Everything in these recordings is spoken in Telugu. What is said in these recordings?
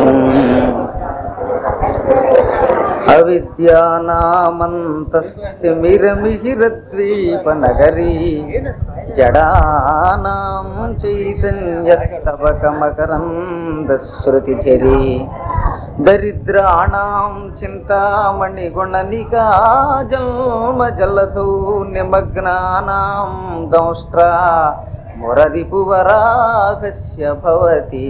అవిద్యానామంతస్తిమిరమిహిరద్వీపనగరీ జడానాం చైతన్యస్తవకమకరందశ్రుతిఝరీ దరిద్రాణం చింతామణిగుణనికా జన్మజలధౌ నిమగ్నానాం దంష్ట్రా మురరిపువరాగస్య భవతి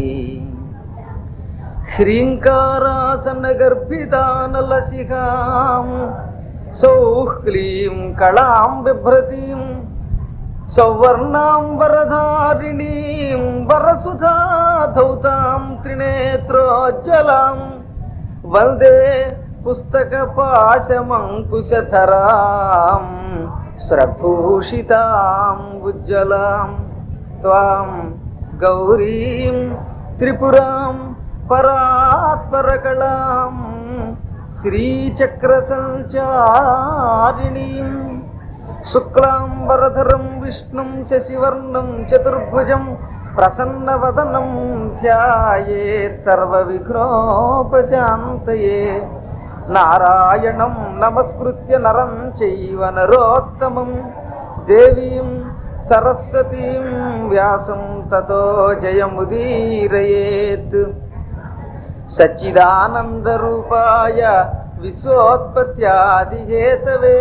హ్రీంకారాసనగర్భితానలసికాం సౌః క్లీం కళాం బిభ్రతీం సౌవర్ణాం వరధారిణీం వరసుధా ధౌతాం త్రినేత్రోజ్జలాం వందే పుస్తకపాశమంకుశధరాం స్రభూషితాం ఉజ్జలాం త్వాం గౌరీం త్రిపురాం పరాత్పరకళాం శ్రీచక్రసంచారిణీం శుక్లాంబరధరం విష్ణుం శశివర్ణం చతుర్భుజం ప్రసన్నవదనం ధ్యాయేత్ సర్వవిఘ్నోపశాంతయే నారాయణం నమస్కృత్య నరం చైవ నరోత్తమం దేవీం సరస్వతీం వ్యాసం తతో జయముదీరయేత్ సచ్చిదానందరూపాయ విశ్వోత్పత్యాదిహేతవే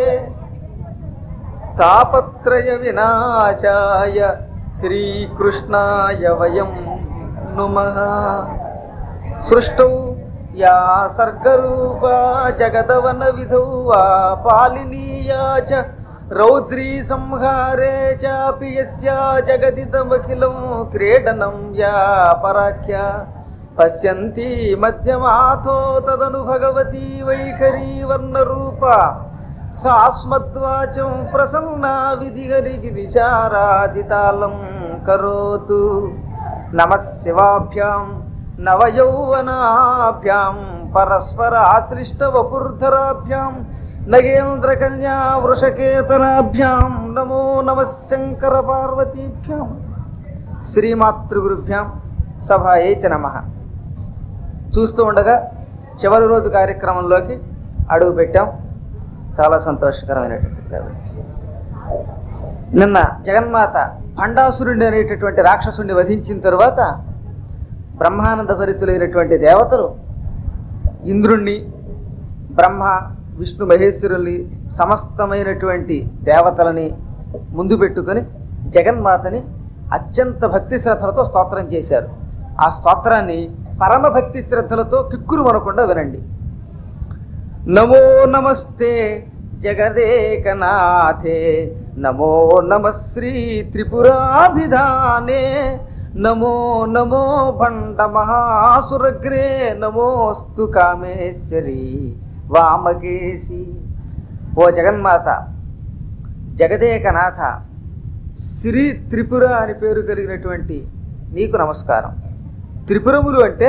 తాపత్రయ వినాశాయ శ్రీకృష్ణాయ వయం నుమః సృష్టౌ యా సర్గరూపా జగదవన విధౌ వా పాలినీయా చ రౌద్రీ సంహారే చాపి యస్యా జగదిదమఖిలం క్రీడనం యా పరాఖ్య పశ్యంతి మధ్యమాథో తదను భగవతీ వైఖరీ వర్ణరూపా సాస్మద్వాచం ప్రసన్నా విధిహరిగిరిచారాదితాళం కరోతు నమ శివాభ్యాం నవయౌవనాభ్యాం పరస్పరాశ్లిష్టవపుర్ధరాభ్యాం నగేంద్రకన్యా వృషకేతనాభ్యాం నమో నమ శంకర పార్వతీభ్యాం శ్రీమాతృగురుభ్యాం సభాయే చ నమ చూస్తూ ఉండగా చివరి రోజు కార్యక్రమంలోకి అడుగు పెట్టాం చాలా సంతోషకరమైనటువంటి కాబట్టి నిన్న జగన్మాత భండాసురుడి అనేటటువంటి రాక్షసుడిని వధించిన తరువాత బ్రహ్మానంద భరితులైనటువంటి దేవతలు ఇంద్రుణ్ణి బ్రహ్మ విష్ణు మహేశ్వరుల్ని సమస్తమైనటువంటి దేవతలని ముందు పెట్టుకొని జగన్మాతని అత్యంత భక్తి శ్రద్ధలతో స్తోత్రం చేశారు ఆ స్తోత్రాన్ని పరమ భక్తి శ్రద్ధలతో కిక్కురు మనకుండా వినండి నమో నమస్తే జగదేకనాథే నమో నమ శ్రీ త్రిపురాభిధానే నమో నమో భండ మహాసురగ్రే నమోస్తు కామేశ్వరి వామకేశి ఓ జగన్మాత జగదేకనాథ శ్రీ త్రిపుర అని పేరు కలిగినటువంటి నీకు నమస్కారం త్రిపురములు అంటే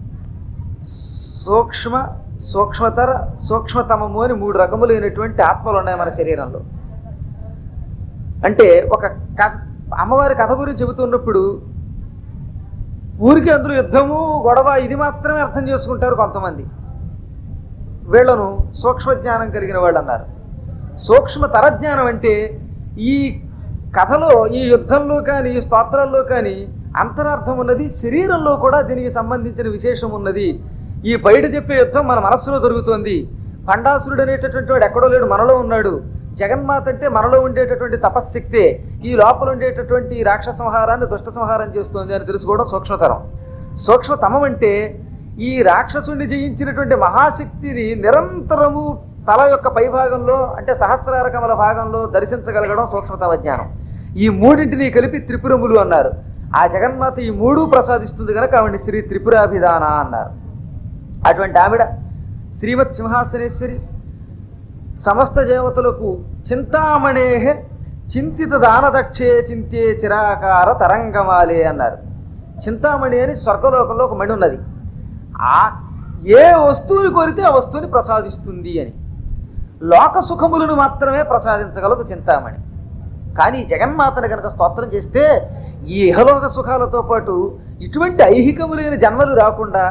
సూక్ష్మ సూక్ష్మతర సూక్ష్మతమము అని మూడు రకములైనటువంటి ఆత్మలు ఉన్నాయి మన శరీరంలో అంటే ఒక కథ అమ్మవారి కథ గురించి చెబుతున్నప్పుడు ఊరికి అందులో యుద్ధము గొడవ ఇది మాత్రమే అర్థం చేసుకుంటారు కొంతమంది వీళ్ళను సూక్ష్మ జ్ఞానం కలిగిన వాళ్ళు అన్నారు సూక్ష్మ తరజ్ఞానం అంటే ఈ కథలో ఈ యుద్ధంలో కానీ ఈ స్తోత్రాల్లో కానీ అంతరార్థం ఉన్నది శరీరంలో కూడా దీనికి సంబంధించిన విశేషం ఉన్నది ఈ బయట చెప్పే యుద్ధం మన మనస్సులో జరుగుతోంది పండాసురుడు అనేటటువంటి వాడు ఎక్కడో లేడు మనలో ఉన్నాడు జగన్మాత అంటే మనలో ఉండేటటువంటి తపశ్శక్తే ఈ లోపల ఉండేటటువంటి రాక్షస సంహారాన్ని దుష్ట సంహారం చేస్తుంది అని తెలుసుకోవడం సూక్ష్మతరం సూక్ష్మతమం అంటే ఈ రాక్షసుని జయించినటువంటి మహాశక్తిని నిరంతరము తల యొక్క పైభాగంలో అంటే సహస్రార కమల భాగంలో దర్శించగలగడం సూక్ష్మతమ జ్ఞానం ఈ మూడింటిని కలిపి త్రిపురములు అన్నారు ఆ జగన్మాత ఈ మూడు ప్రసాదిస్తుంది కనుక ఆవిడ శ్రీ త్రిపురాభిధాన అన్నారు అటువంటి ఆవిడ శ్రీమత్ సింహాసనేశ్వరి సమస్త దేవతలకు చింతామణే చింతిత దానదక్షే చింతే చిరాకార తరంగమాలే అన్నారు చింతామణి అని స్వర్గలోకంలో ఒక మణి ఉన్నది ఆ ఏ వస్తువుని కోరితే ఆ వస్తువుని ప్రసాదిస్తుంది అని లోక సుఖములను మాత్రమే ప్రసాదించగలదు చింతామణి కానీ జగన్మాతను కనుక స్తోత్రం చేస్తే ఈ ఇహలోక సుఖాలతో పాటు ఇటువంటి ఐహికములైన జన్మలు రాకుండా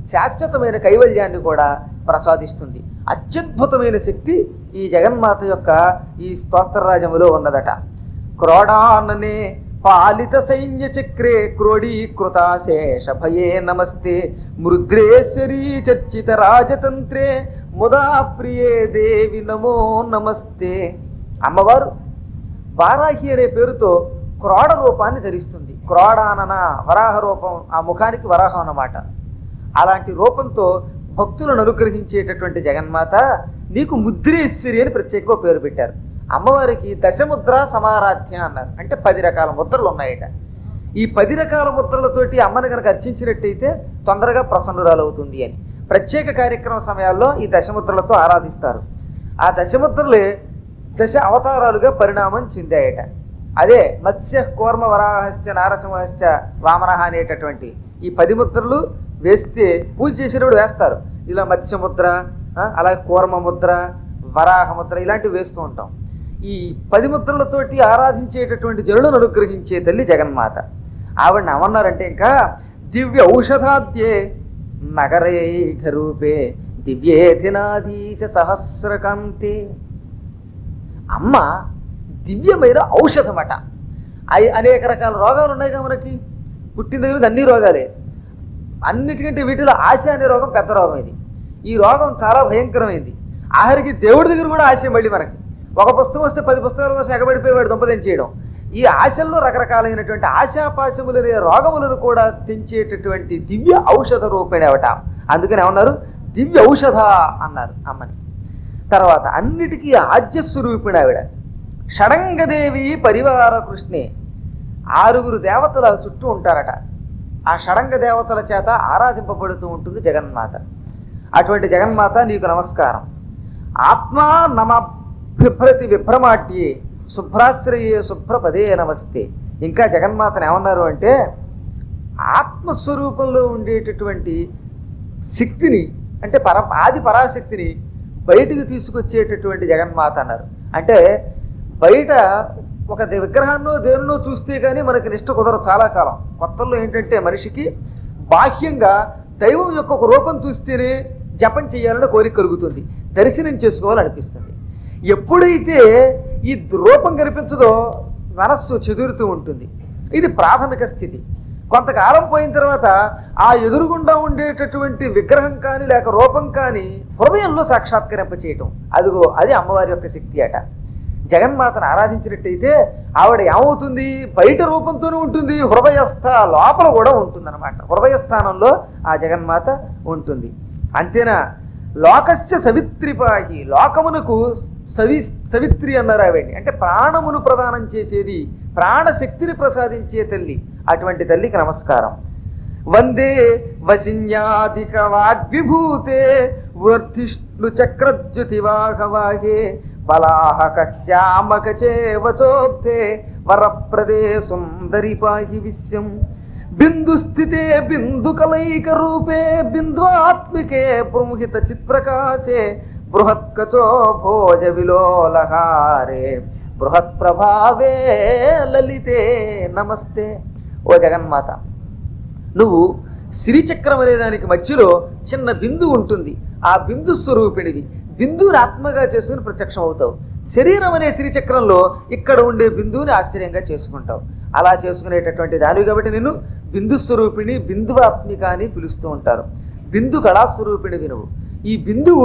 శాశ్వతమైన కైవల్యాన్ని కూడా ప్రసాదిస్తుంది అత్యద్భుతమైన శక్తి ఈ జగన్మాత యొక్క ఈ స్తోత్రరాజములో ఉన్నదట క్రోడాననే పాలిత సైన్య చక్రే క్రోడీకృత శేష భయే నమస్తే మృద్రేశ్వరీ చర్చిత రాజతంత్రే ముదా ప్రియే దేవి నమో నమస్తే అమ్మవారు వారాహి అనే పేరుతో క్రోడ రూపాన్ని ధరిస్తుంది క్రోడానన వరాహ రూపం ఆ ముఖానికి వరాహం అన్నమాట అలాంటి రూపంతో భక్తులను అనుగ్రహించేటటువంటి జగన్మాత నీకు ముద్రేశ్వరి అని ప్రత్యేకంగా పేరు పెట్టారు అమ్మవారికి దశముద్ర సమారాధ్య అన్నారు అంటే పది రకాల ముద్రలు ఉన్నాయట ఈ పది రకాల ముద్రలతోటి అమ్మని కనుక అర్చించినట్టయితే తొందరగా ప్రసన్నురాలు అవుతుంది అని ప్రత్యేక కార్యక్రమ సమయాల్లో ఈ దశముద్రలతో ఆరాధిస్తారు ఆ దశముద్రలే దశ అవతారాలుగా పరిణామం చెందాయట అదే మత్స్య కూర్మ వరాహస్య నారసింహస్య వామనహ అనేటటువంటి ఈ పది ముద్రలు వేస్తే పూజ చేసేటప్పుడు వేస్తారు ఇలా మత్స్యముద్ర ఆ, అలాగే కూర్మ ముద్ర వరాహ ముద్ర ఇలాంటివి వేస్తూ ఉంటాం ఈ పది ముద్రలతోటి ఆరాధించేటటువంటి జనులను అనుగ్రహించే తల్లి జగన్మాత ఆవిడని ఏమన్నారంటే ఇంకా దివ్య ఔషధాద్యే నగరైఘ రూపే దివ్యేధినాధీశ సహస్రకాంతే అమ్మ దివ్యమైన ఔషధమట అవి అనేక రకాల రోగాలు ఉన్నాయి కదా మనకి పుట్టిన దగ్గర నుంచి అన్ని రోగాలే అన్నిటికంటే వీటిలో ఆశ అనే రోగం పెద్ద రోగం ఇది ఈ రోగం చాలా భయంకరమైంది ఆఖరికి దేవుడి దగ్గర కూడా ఆశ మళ్ళీ మనకి ఒక పుస్తకం వస్తే పది పుస్తకాల కోసం ఎగబడిపోయి దొంపదని చేయడం ఈ ఆశల్లో రకరకాలైనటువంటి ఆశాపాశములనే రోగములను కూడా తెంచేటటువంటి దివ్య ఔషధ రూపేణవట అందుకని ఏమన్నారు దివ్య ఔషధ అన్నారు అమ్మని తర్వాత అన్నిటికీ ఆద్యస్వరూపిణి ఆవిడ షడంగదేవి పరివార కృష్ణే ఆరుగురు దేవతల చుట్టూ ఉంటారట ఆ షడంగ దేవతల చేత ఆరాధింపబడుతూ ఉంటుంది జగన్మాత అటువంటి జగన్మాత నీకు నమస్కారం ఆత్మా నమ బిభ్రతి విభ్రమాట్యే శుభ్రాశ్రయే శుభ్రపదే నమస్తే ఇంకా జగన్మాతను ఏమన్నారు అంటే ఆత్మస్వరూపంలో ఉండేటటువంటి శక్తిని అంటే పర ఆది పరాశక్తిని బయటికి తీసుకొచ్చేటటువంటి జగన్మాత అన్నారు అంటే బయట ఒక దే- విగ్రహాన్నో దేన్నో చూస్తే కానీ మనకి నిష్ట కుదరదు చాలా కాలం కొత్తల్లో ఏంటంటే మనిషికి బాహ్యంగా దైవం యొక్క ఒక రూపం చూస్తేనే జపం చేయాలని కోరిక కలుగుతుంది దర్శనం చేసుకోవాలనిపిస్తుంది ఎప్పుడైతే ఈ రూపం కనిపించదో మనస్సు చెదురుతూ ఉంటుంది ఇది ప్రాథమిక స్థితి కొంతకాలం పోయిన తర్వాత ఆ ఎదురుగుండా ఉండేటటువంటి విగ్రహం కానీ లేక రూపం కానీ హృదయంలో సాక్షాత్కరింప చేయటం అదిగో అది అమ్మవారి యొక్క శక్తి అట జగన్మాతను ఆరాధించినట్టయితే ఆవిడ ఏమవుతుంది బయట రూపంతోనే ఉంటుంది హృదయస్థ లోపల కూడా ఉంటుంది అనమాట హృదయస్థానంలో ఆ జగన్మాత ఉంటుంది అంతేనా లోకస్య సవిత్రిపాహి లోకమునకు సవి సవిత్రి అన్నారు ఆవిడ్ని అంటే ప్రాణమును ప్రదానం చేసేది ప్రాణశక్తిని ప్రసాదించే తల్లి అటువంటి తల్లికి నమస్కారం వందే వసిన్యాదిక వాగ్విభూతే వర్ధిష్ణు చక్రజ్యుతి వాహవాహే పలాహక శ్యామక చేవచోక్తే వరప్రదే సుందరి పాహి విశ్యం బిందు స్థితే బిందు కలైక రూపే బింద్వాత్మికే బృంహిత చిత్ప్రకాశే బృహత్కచో భోజ విలోలహారే బృహత్ ప్రభావే లలితే నమస్తే ఓ జగన్మాత నువ్వు శ్రీచక్రం అనే దానికి మధ్యలో చిన్న బిందు ఉంటుంది ఆ బిందు స్వరూపిణివి బిందువుని ఆత్మగా చేసుకుని ప్రత్యక్షం అవుతావు శరీరం అనే శ్రీచక్రంలో ఇక్కడ ఉండే బిందువుని ఆశ్చర్యంగా చేసుకుంటావు అలా చేసుకునేటటువంటి దానివి కాబట్టి నిన్ను బిందు స్వరూపిణి బిందువాత్మిక అని పిలుస్తూ ఉంటారు బిందు కళాస్వరూపిణివి నువ్వు ఈ బిందువు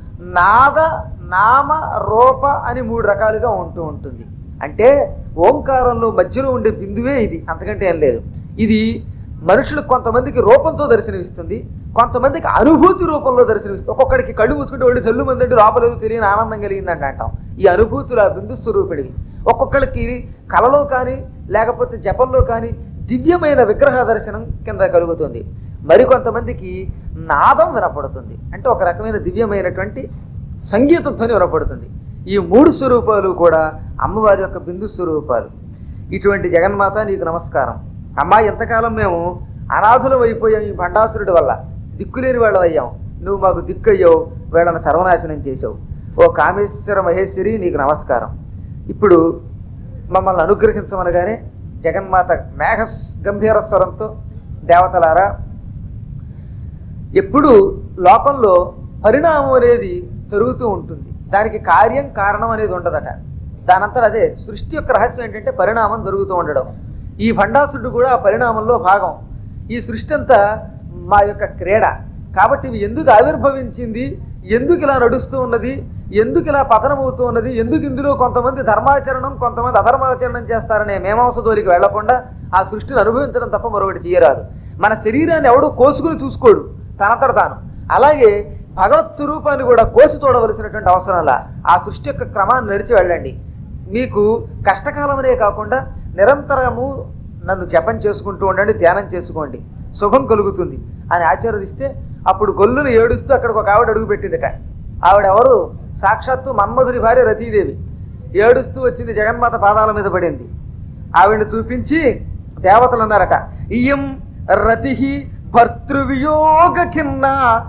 నాద నామ రూప అని మూడు రకాలుగా ఉంటూ ఉంటుంది అంటే ఓంకారంలో మధ్యలో ఉండే బిందువే ఇది అంతకంటే ఏం లేదు ఇది మనుషులకు కొంతమందికి రూపంతో దర్శనమిస్తుంది కొంతమందికి అనుభూతి రూపంలో దర్శనమిస్తుంది ఒక్కొక్కడికి కళ్ళు మూసుకుంటే వాళ్ళు చల్లు మందంటే లోపలేదు తెలియని ఆనందం కలిగిందంట అంటాం ఈ అనుభూతులు ఆ బిందు స్వరూపిడివి ఒక్కొక్కడికి కలలో కానీ లేకపోతే జపంలో కానీ దివ్యమైన విగ్రహ దర్శనం కింద కలుగుతుంది మరికొంతమందికి నాదం వినపడుతుంది అంటే ఒక రకమైన దివ్యమైనటువంటి సంగీతం ధ్వని వినపడుతుంది ఈ మూడు స్వరూపాలు కూడా అమ్మవారి యొక్క బిందు స్వరూపాలు ఇటువంటి జగన్మాత నీకు నమస్కారం అమ్మా ఎంతకాలం మేము అనాథులం అయిపోయాం ఈ భండాసురుడి వల్ల దిక్కులేని వాళ్ళం అయ్యాం నువ్వు మాకు దిక్కు అయ్యావు వీళ్ళని సర్వనాశనం చేసావు ఓ కామేశ్వర మహేశ్వరి నీకు నమస్కారం ఇప్పుడు మమ్మల్ని అనుగ్రహించమనగానే జగన్మాత మేఘ గంభీర స్వరంతో దేవతలారా ఎప్పుడు లోకంలో పరిణామం అనేది జరుగుతూ ఉంటుంది దానికి కార్యం కారణం అనేది ఉండదట దానంతట అదే సృష్టి యొక్క రహస్యం ఏంటంటే పరిణామం జరుగుతూ ఉండడం ఈ భండాసుడు కూడా ఆ పరిణామంలో భాగం ఈ సృష్టి అంతా మా యొక్క క్రీడ కాబట్టి ఇవి ఎందుకు ఆవిర్భవించింది ఎందుకు ఇలా నడుస్తూ ఉన్నది ఎందుకు ఇలా పతనం అవుతూ ఉన్నది ఎందుకు ఇందులో కొంతమంది ధర్మాచరణం కొంతమంది అధర్మాచరణం చేస్తారనే మేమాంస దోరికి వెళ్లకుండా ఆ సృష్టిని అనుభవించడం తప్ప మరొకటి చేయరాదు మన శరీరాన్ని ఎవడో కోసుకుని చూసుకోడు తనంతట తాను అలాగే భగవత్ స్వరూపాన్ని కూడా కోసి చూడవలసినటువంటి అవసరంలా ఆ సృష్టి యొక్క క్రమాన్ని నడిచి వెళ్ళండి మీకు కష్టకాలమనే కాకుండా నిరంతరము నన్ను జపం చేసుకుంటూ ఉండండి ధ్యానం చేసుకోండి శుభం కలుగుతుంది అని ఆశీర్వదిస్తే అప్పుడు గొల్లును ఏడుస్తూ అక్కడికి ఒక ఆవిడ అడుగు పెట్టిందట ఆవిడ ఎవరు సాక్షాత్తు మన్మధుని భార్య రతీదేవి ఏడుస్తూ వచ్చింది జగన్మాత పాదాల మీద పడింది ఆవిడని చూపించి దేవతలు అన్నారట ఇయం రతి భర్తృవియోగ ఖిన్న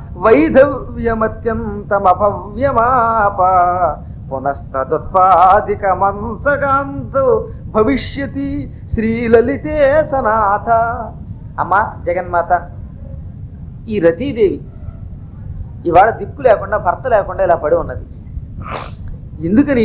వైధవ్యమత్యంతమభవ్యమాప పునస్తదుత్పాదిక మంచగాంతో భవిష్యతి శ్రీలలితే సనాథ అమ్మా జగన్మాత ఈ రతీదేవి ఇవాళ దిక్కు లేకుండా భర్త లేకుండా ఇలా పడి ఉన్నది ఎందుకని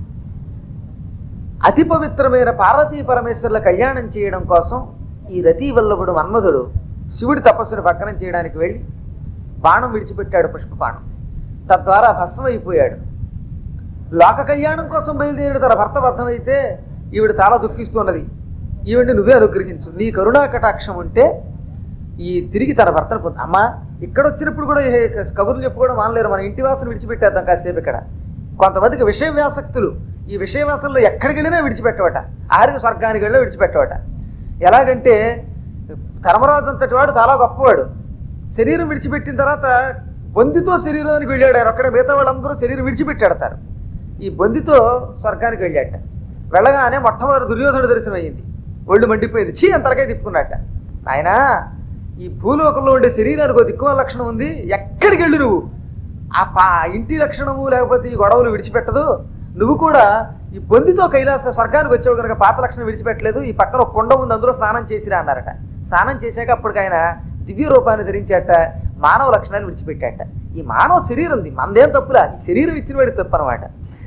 అతి పవిత్రమైన పార్వతీ పరమేశ్వరుల కళ్యాణం చేయడం కోసం ఈ రతీ వల్లభుడు మన్మధుడు శివుడి తపస్సును భగ్నం చేయడానికి వెళ్ళి బాణం విడిచిపెట్టాడు పుష్పబాణం తద్వారా భస్మం అయిపోయాడు లోక కళ్యాణం కోసం బయలుదేరి తన భర్త బద్ధమైతే ఈవిడ చాలా దుఃఖిస్తున్నది ఈవిడ్ని నువ్వే అనుగ్రహించు నీ కరుణా కటాక్షం ఉంటే ఈ తిరిగి తన భర్తను పొంది అమ్మా ఇక్కడ వచ్చినప్పుడు కూడా ఏ కబుర్లు చెప్పుకోవడం మానలేరు మన ఇంటి వాసన విడిచిపెట్టేద్దాం కాసేపు ఇక్కడ కొంతమందికి విషయ వ్యాసక్తులు ఈ విషయ వ్యాసంలో ఎక్కడికి వెళ్ళినా విడిచిపెట్టవట ఆరిక స్వర్గానికి వెళ్ళినా విడిచిపెట్టవట ఎలాగంటే ధర్మరాజు అంతటి వాడు చాలా గొప్పవాడు శరీరం విడిచిపెట్టిన తర్వాత బొందితో శరీరానికి వెళ్ళాడు ఆయన ఒక్కడే మిగతా వాళ్ళందరూ శరీరం విడిచిపెట్టాడతారు ఈ బొందితో స్వర్గానికి వెళ్ళాట వెళ్ళగానే మొట్టమొదటి దుర్యోధనుడు దర్శనం అయ్యింది ఒళ్ళు మండిపోయింది చీ అంతలకాయ తిప్పుకున్నట్ట ఆయన ఈ భూలోకంలో ఉండే శరీరానికి ఒక దిక్కువ లక్షణం ఉంది ఎక్కడికి వెళ్ళి నువ్వు ఆ పా ఇంటి లక్షణము లేకపోతే ఈ గొడవలు విడిచిపెట్టదు నువ్వు కూడా ఈ బొందితో కైలాస స్వర్గానికి వచ్చావు కనుక పాత లక్షణం విడిచిపెట్టలేదు ఈ పక్కన ఒక కొండ ఉంది అందులో స్నానం చేసిరా అన్నారట స్నానం చేశాక అప్పటికి ఆయన దివ్య రూపాన్ని ధరించాట మానవ లక్షణాన్ని విడిచిపెట్టాట ఈ మానవ శరీరం ఉంది మనదేం తప్పులా ఈ శరీరం ఇచ్చిన వాడి తప్పు అనమాట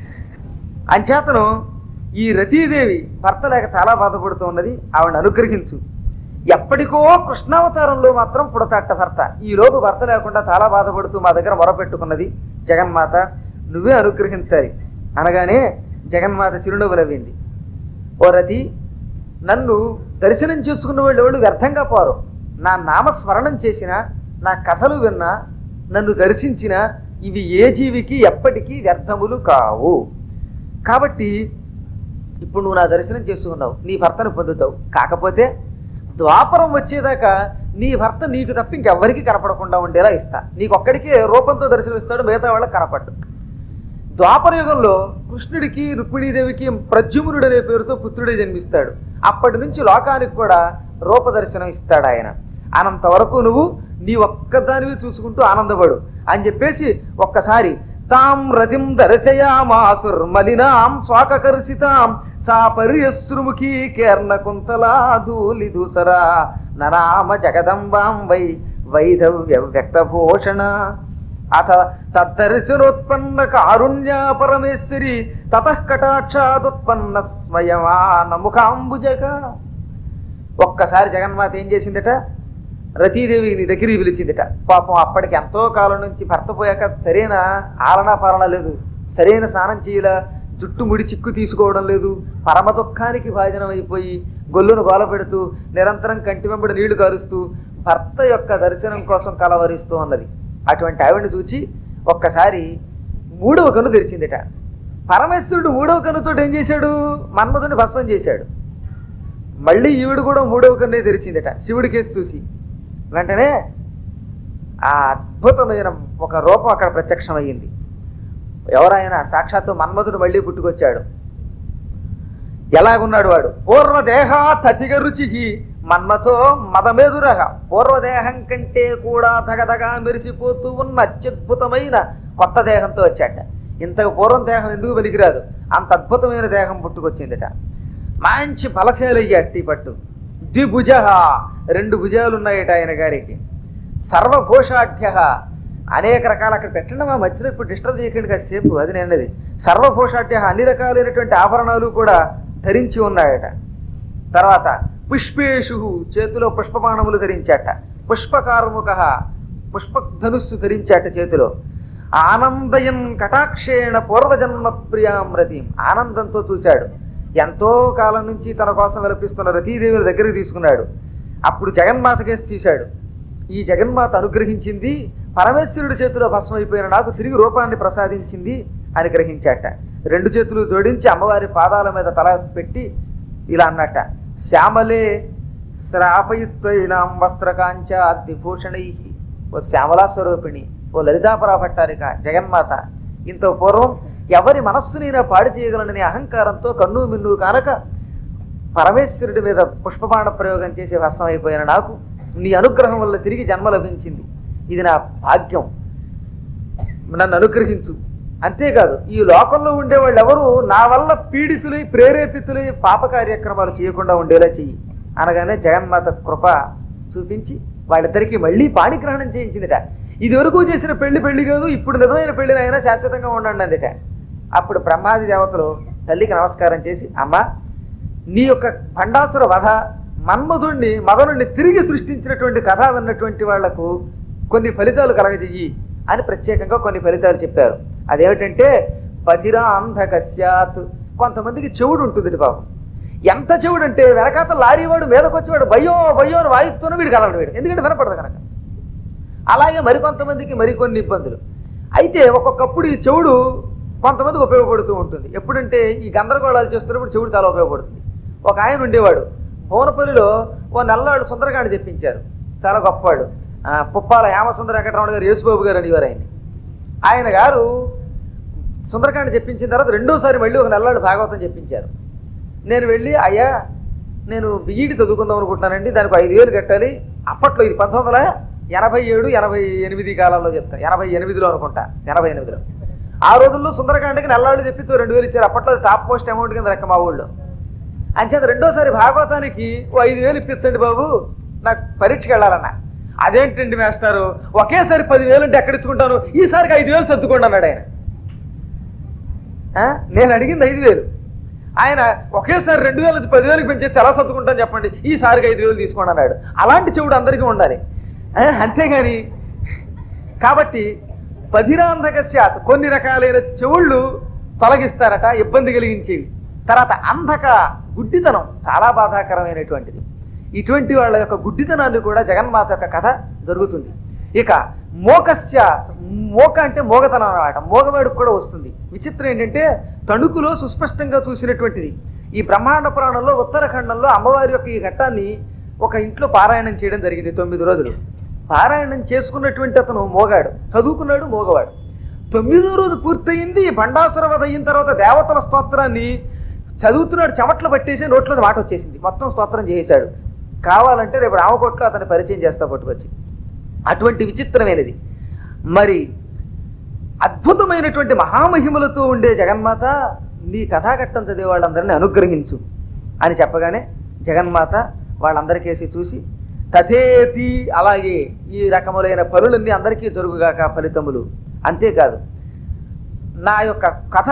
అంచేతను ఈ రతీదేవి భర్త లేక చాలా బాధపడుతూ ఉన్నది ఆవిడని అనుగ్రహించు ఎప్పటికో కృష్ణావతారంలో మాత్రం పుడతాట భర్త ఈ లోపు భర్త లేకుండా చాలా బాధపడుతూ మా దగ్గర మొరపెట్టుకున్నది జగన్మాత నువ్వే అనుగ్రహించాలి అనగానే జగన్మాత చిరునవ్వు నవ్వింది ఓ రతి నన్ను దర్శనం చేసుకున్న వాళ్ళు ఎవరు వ్యర్థంగా పోరు నా నామస్మరణం చేసిన నా కథలు విన్నా నన్ను దర్శించిన ఇవి ఏ జీవికి ఎప్పటికీ వ్యర్థములు కావు కాబట్టి ఇప్పుడు నువ్వు నా దర్శనం చేసుకున్నావు నీ భర్తను పొందుతావు కాకపోతే ద్వాపరం వచ్చేదాకా నీ భర్త నీకు తప్ప ఇంకెవ్వరికి కనపడకుండా ఉండేలా ఇస్తా నీకు ఒక్కడికే రూపంతో దర్శనమిస్తాడు మిగతా వాళ్ళకి కనపడ్డు ద్వాపర యుగంలో కృష్ణుడికి రుక్మిణీదేవికి ప్రద్యుమ్నుడు అనే పేరుతో పుత్రుడే జన్మిస్తాడు అప్పటి నుంచి లోకానికి కూడా రూపదర్శనం ఇస్తాడు ఆయన అనంత వరకు నువ్వు నీ ఒక్కదానివి చూసుకుంటూ ఆనందపడు అని చెప్పేసి ఒక్కసారి తాం రతిం దర్శయామాసుర్మలినాం స్వాకకర్షితాం సా పర్యశ్రుముఖీ కేర్ణ కుంతలా ధూళి దూసరా ననామ జగదంబాం వై వైధవ్య వ్యక్తభూషణ అథ తద్దర్శనోత్పన్న కారుణ్య పరమేశ్వరి తతః కటాక్షాదుత్పన్న స్వయమాన ముఖాంబుజక ఒక్కసారి జగన్మాత ఏం చేసిందట రతీదేవి నీ దగ్గరికి పిలిచిందట పాపం అప్పటికి ఎంతో కాలం నుంచి భర్త పోయాక సరైన ఆలనా పాలన లేదు సరైన స్నానం చేయలా జుట్టు ముడి చిక్కు తీసుకోవడం లేదు పరమ దుఃఖానికి భాజనం అయిపోయి గొల్లును గోల పెడుతూ నిరంతరం కంటి వెంబడి నీళ్లు కారుస్తూ భర్త యొక్క దర్శనం కోసం కలవరిస్తూ ఉన్నది అటువంటి ఆవిడని చూచి ఒక్కసారి మూడవ కన్ను తెరిచిందిట పరమేశ్వరుడు మూడవ కన్నుతో ఏం చేశాడు మన్మధుని భస్మం చేశాడు మళ్ళీ ఈవిడ కూడా మూడవ కన్నే తెరిచిందట శివుడి కేసు చూసి వెంటనే ఆ అద్భుతమైన ఒక రూపం అక్కడ ప్రత్యక్షమయ్యింది ఎవరైనా సాక్షాత్తు మన్మధుడు మళ్ళీ పుట్టుకొచ్చాడు ఎలాగున్నాడు వాడు పూర్వదేహ తతిగ రుచి మన్మతో మదమేదురహ పూర్వదేహం కంటే కూడా దగదగా మెరిసిపోతూ ఉన్న అత్యద్భుతమైన కొత్త దేహంతో వచ్చాట ఇంతకు పూర్వం దేహం ఎందుకు పనికిరాదు అంత అద్భుతమైన దేహం పుట్టుకొచ్చిందట మంచి బలశాలయ్యాట ఈ పట్టు ద్విభుజ రెండు భుజాలు ఉన్నాయట ఆయన గారికి సర్వభూషాఢ్య అనేక రకాల అక్కడ పెట్టండి మా మధ్యలో ఇప్పుడు డిస్టర్బ్ చేయకండి కాసేపు అది నేనది సర్వభూషాఢ్య అన్ని రకాలైనటువంటి ఆభరణాలు కూడా ధరించి ఉన్నాయట తర్వాత పుష్పేషు చేతిలో పుష్పబాణములు ధరించాట పుష్పకార్ముక పుష్పధనుస్సు ధరించాట చేతిలో ఆనందయం కటాక్షేణ పూర్వజన్మ ప్రియాం రతీం ఆనందంతో చూశాడు ఎంతో కాలం నుంచి తన కోసం విలపిస్తున్న రతీదేవిని దగ్గరికి తీసుకున్నాడు అప్పుడు జగన్మాత కేసు తీశాడు ఈ జగన్మాత అనుగ్రహించింది పరమేశ్వరుడి చేతిలో భస్మం అయిపోయిన నాకు తిరిగి రూపాన్ని ప్రసాదించింది అని గ్రహించాట రెండు చేతులు జోడించి అమ్మవారి పాదాల మీద తల పెట్టి ఇలా అన్నట్ట శ్యామలే శ్రాపయిత్వైనాం వస్త్రకాంచాద్విభూషణై ఓ శ్యామలా స్వరూపిణి ఓ లలితాపరా భట్టారిక జగన్మాత ఇంత పూర్వం ఎవరి మనస్సునైనా పాడు చేయగలనని అహంకారంతో కన్ను మిన్ను కానక పరమేశ్వరుడి మీద పుష్పబాణ ప్రయోగం చేసి భస్మం అయిపోయిన నాకు నీ అనుగ్రహం వల్ల తిరిగి జన్మ లభించింది ఇది నా భాగ్యం నన్ను అనుగ్రహించు అంతేకాదు ఈ లోకంలో ఉండేవాళ్ళు ఎవరు నా వల్ల పీడితులై ప్రేరేపితులై పాప కార్యక్రమాలు చేయకుండా ఉండేలా చెయ్యి అనగానే జగన్మాత కృప చూపించి వాళ్ళిద్దరికీ మళ్ళీ పాణిగ్రహణం చేయించిందిట ఇది వరకు చేసిన పెళ్లి పెళ్లి కాదు ఇప్పుడు నిజమైన పెళ్లినైనా శాశ్వతంగా ఉండండి అందుట అప్పుడు బ్రహ్మాది దేవతలు తల్లికి నమస్కారం చేసి అమ్మా నీ యొక్క భండాసుర వధ మన్మధుణ్ణి మదనుణ్ణి తిరిగి సృష్టించినటువంటి కథ విన్నటువంటి వాళ్లకు కొన్ని ఫలితాలు కలగజెయ్యి అని ప్రత్యేకంగా కొన్ని ఫలితాలు చెప్పారు అదేమిటంటే పతిరా అంధకస్యాత్ కొంతమందికి చెవుడు ఉంటుంది పాపం ఎంత చెవుడు అంటే వెనకాత లారీ వాడు మీదకొచ్చేవాడు భయో భయో అని వాయిస్తూనే వీడు కలవడు వీడు ఎందుకంటే వినపడదు కనుక అలాగే మరికొంతమందికి మరికొన్ని ఇబ్బందులు అయితే ఒక్కొక్కప్పుడు ఈ చెవుడు కొంతమందికి ఉపయోగపడుతూ ఉంటుంది ఎప్పుడంటే ఈ గందరగోళాలు చేస్తున్నప్పుడు చెవుడు చాలా ఉపయోగపడుతుంది ఒక ఆయన ఉండేవాడు భువనపల్లిలో ఓ నల్లవాడు సుందరకాండ చెప్పించారు చాలా గొప్పవాడు ఆ, పుప్పాల హేమసుందర వెంకటరమణ గారు యేసుబాబు గారు అనేవారు ఆయన్ని ఆయన గారు సుందరకాండ చెప్పించిన తర్వాత రెండోసారి మళ్ళీ ఒక నెలవాడు భాగవతం చెప్పించారు నేను వెళ్ళి అయ్యా నేను బిఈడి చదువుకుందాం అనుకుంటున్నానండి దానికి ఐదు వేలు కట్టాలి అప్పట్లో ఇది పంతొమ్మిది వందల ఎనభై ఏడు ఎనభై ఎనిమిది కాలంలో చెప్తా ఎనభై ఎనిమిదిలో అనుకుంటా ఎనభై ఎనిమిదిలో ఆ రోజుల్లో సుందరకాండకి నెలవాళ్ళు చెప్పి రెండు వేలు ఇచ్చారు అప్పట్లో అది టాప్ మోస్ట్ అమౌంట్ కింద లెక్క మా ఊళ్ళో అంచేత రెండోసారి భాగవతానికి ఓ ఐదు వేలు ఇప్పించండి బాబు నాకు పరీక్షకి వెళ్ళాలన్న అదేంటండి మాస్టారు ఒకేసారి పదివేలు అంటే ఎక్కడ ఇచ్చుకుంటాను ఈసారికి ఐదు వేలు సర్దుకోండి అన్నాడు ఆయన ఆ? నేను అడిగింది ఐదు వేలు ఆయన ఒకేసారి రెండు వేల నుంచి పదివేలకు పెంచేస్తే ఎలా సర్దుకుంటాను చెప్పండి ఈసారికి ఐదు వేలు తీసుకోండి అన్నాడు అలాంటి చెవుడు అందరికీ ఉండాలి ఆ? అంతేగాని కాబట్టి పధిరాంధక శాత్ కొన్ని రకాలైన చెవుళ్ళు తొలగిస్తారట ఇబ్బంది కలిగించేవి తర్వాత అంధక గుడ్డితనం చాలా బాధాకరమైనటువంటిది ఇటువంటి వాళ్ళ యొక్క గుడ్డితనాన్ని కూడా జగన్మాత యొక్క కథ జరుగుతుంది ఇక మోకస్య మోక అంటే మోగతనం అన్నమాట మోగవాడికి కూడా వస్తుంది విచిత్రం ఏంటంటే తణుకులో సుస్పష్టంగా చూసినటువంటిది ఈ బ్రహ్మాండ పురాణంలో ఉత్తరాఖండంలో అమ్మవారి యొక్క ఈ ఘట్టాన్ని ఒక ఇంట్లో పారాయణం చేయడం జరిగింది తొమ్మిది రోజులు పారాయణం చేసుకున్నటువంటి అతను మోగాడు చదువుకున్నాడు మోగవాడు తొమ్మిదో రోజు పూర్తయింది బండాసుర వధ అయిన తర్వాత దేవతల స్తోత్రాన్ని చదువుతున్నాడు చెమట్లు పట్టేసి నోట్లో మాట వచ్చేసింది మొత్తం స్తోత్రం చేసేశాడు కావాలంటే రేపు రామకోట్లో అతన్ని పరిచయం చేస్తా పట్టుకొచ్చి అటువంటి విచిత్రమైనది మరి అద్భుతమైనటువంటి మహామహిమలతో ఉండే జగన్మాత నీ కథాఘట్టం చదివే వాళ్ళందరినీ అనుగ్రహించు అని చెప్పగానే జగన్మాత వాళ్ళందరికేసి చూసి తథేతి అలాగే ఈ రకములైన పనులన్నీ అందరికీ జరుగుగాక ఫలితములు అంతేకాదు నా యొక్క కథ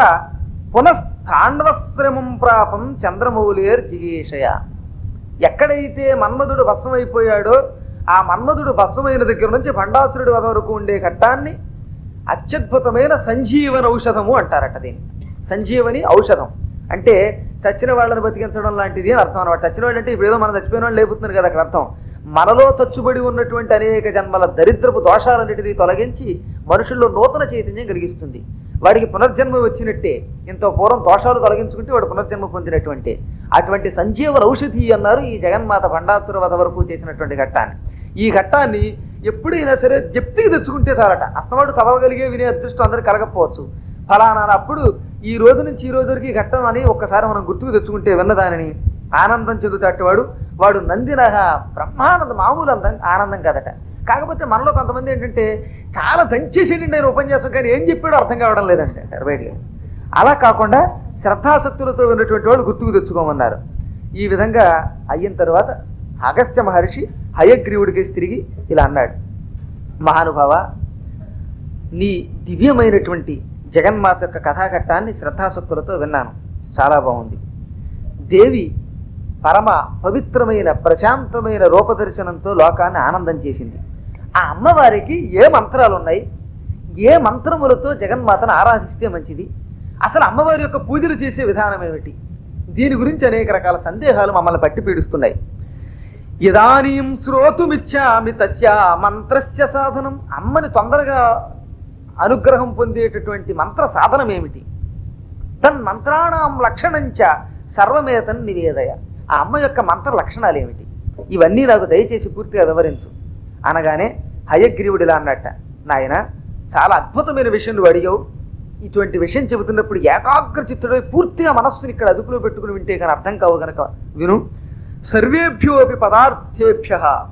పునఃస్థాండవశ్రమం ప్రాపం చంద్రమౌళేర్ జిగీషయ ఎక్కడైతే మన్మధుడు భస్మైపోయాడో ఆ మన్మధుడు భస్మైన దగ్గర నుంచి భండాసురుడి వధ వరకు ఉండే ఘట్టాన్ని అత్యద్భుతమైన సంజీవన ఔషధము అంటారట దీన్ని సంజీవని ఔషధం అంటే చచ్చిన వాళ్ళని బతికించడం లాంటిది అని అర్థం అనమాట చచ్చిన వాళ్ళు అంటే ఇప్పుడు ఏదో మనం చచ్చిపోయిన వాళ్ళు లేపుతున్నారు కదా అక్కడ అర్థం మనలో తచ్చుబడి ఉన్నటువంటి అనేక జన్మల దరిద్రపు దోషాలన్నిటినీ తొలగించి మనుషుల్లో నూతన చైతన్యం కలిగిస్తుంది వాడికి పునర్జన్మ వచ్చినట్టే ఇంత పూర్వం దోషాలు తొలగించుకుంటే వాడు పునర్జన్మ పొందినటువంటి అటువంటి సంజీవన ఔషధి అన్నారు ఈ జగన్మాత భండాసుర వధ వరకు చేసినటువంటి ఘట్టాన్ని ఈ ఘట్టాన్ని ఎప్పుడైనా సరే జప్తికి తెచ్చుకుంటే చాలట అస్తమాడు చదవగలిగే వినే అదృష్టం అందరికి కలగకపోవచ్చు ఫలానా అప్పుడు ఈ రోజు నుంచి ఈ రోజు వరకు ఈ ఘట్టం అని ఒక్కసారి మనం గుర్తుకు తెచ్చుకుంటే విన్నదానిని ఆనందం చెందుతట్టువాడు వాడు నందినహ బ్రహ్మానంద మామూలు అందం ఆనందం కదట కాకపోతే మనలో కొంతమంది ఏంటంటే చాలా దంచేసేయండి నేను ఉపన్యాసం కానీ ఏం చెప్పాడో అర్థం కావడం లేదంటే అంటారు బయటికి అలా కాకుండా శ్రద్ధాసక్తులతో ఉన్నటువంటి వాళ్ళు గుర్తుకు తెచ్చుకోమన్నారు ఈ విధంగా అయిన తర్వాత అగస్త్య మహర్షి హయగ్రీవుడికి తిరిగి ఇలా అన్నాడు మహానుభావ నీ దివ్యమైనటువంటి జగన్మాత యొక్క కథాఘట్టాన్ని శ్రద్ధాసక్తులతో విన్నాను చాలా బాగుంది దేవి పరమ పవిత్రమైన ప్రశాంతమైన రూపదర్శనంతో లోకాన్ని ఆనందం చేసింది ఆ అమ్మవారికి ఏ మంత్రాలు ఉన్నాయి ఏ మంత్రములతో జగన్మాతను ఆరాధిస్తే మంచిది అసలు అమ్మవారి యొక్క పూజలు చేసే విధానం ఏమిటి దీని గురించి అనేక రకాల సందేహాలు మమ్మల్ని పట్టి పీడిస్తున్నాయి ఇదానీం శ్రోతుమిచ్చామి తస్య మంత్రస్య సాధనం అమ్మని తొందరగా అనుగ్రహం పొందేటటువంటి మంత్ర సాధనం ఏమిటి తన్ మంత్రాణం లక్షణంచ సర్వమేతన్ నివేదయ ఆ అమ్మ యొక్క మంత్ర లక్షణాలు ఏమిటి ఇవన్నీ నాకు దయచేసి పూర్తిగా వివరించు అనగానే హయగ్రీవుడిలా అన్నట్ట నాయన చాలా అద్భుతమైన విషయం నువ్వు అడిగావు ఇటువంటి విషయం చెబుతున్నప్పుడు ఏకాగ్ర చిత్తుడై పూర్తిగా మనస్సుని ఇక్కడ అదుపులో పెట్టుకుని వింటే కానీ అర్థం కావు గనక విను సర్వేభ్యోపి పదార్థేభ్య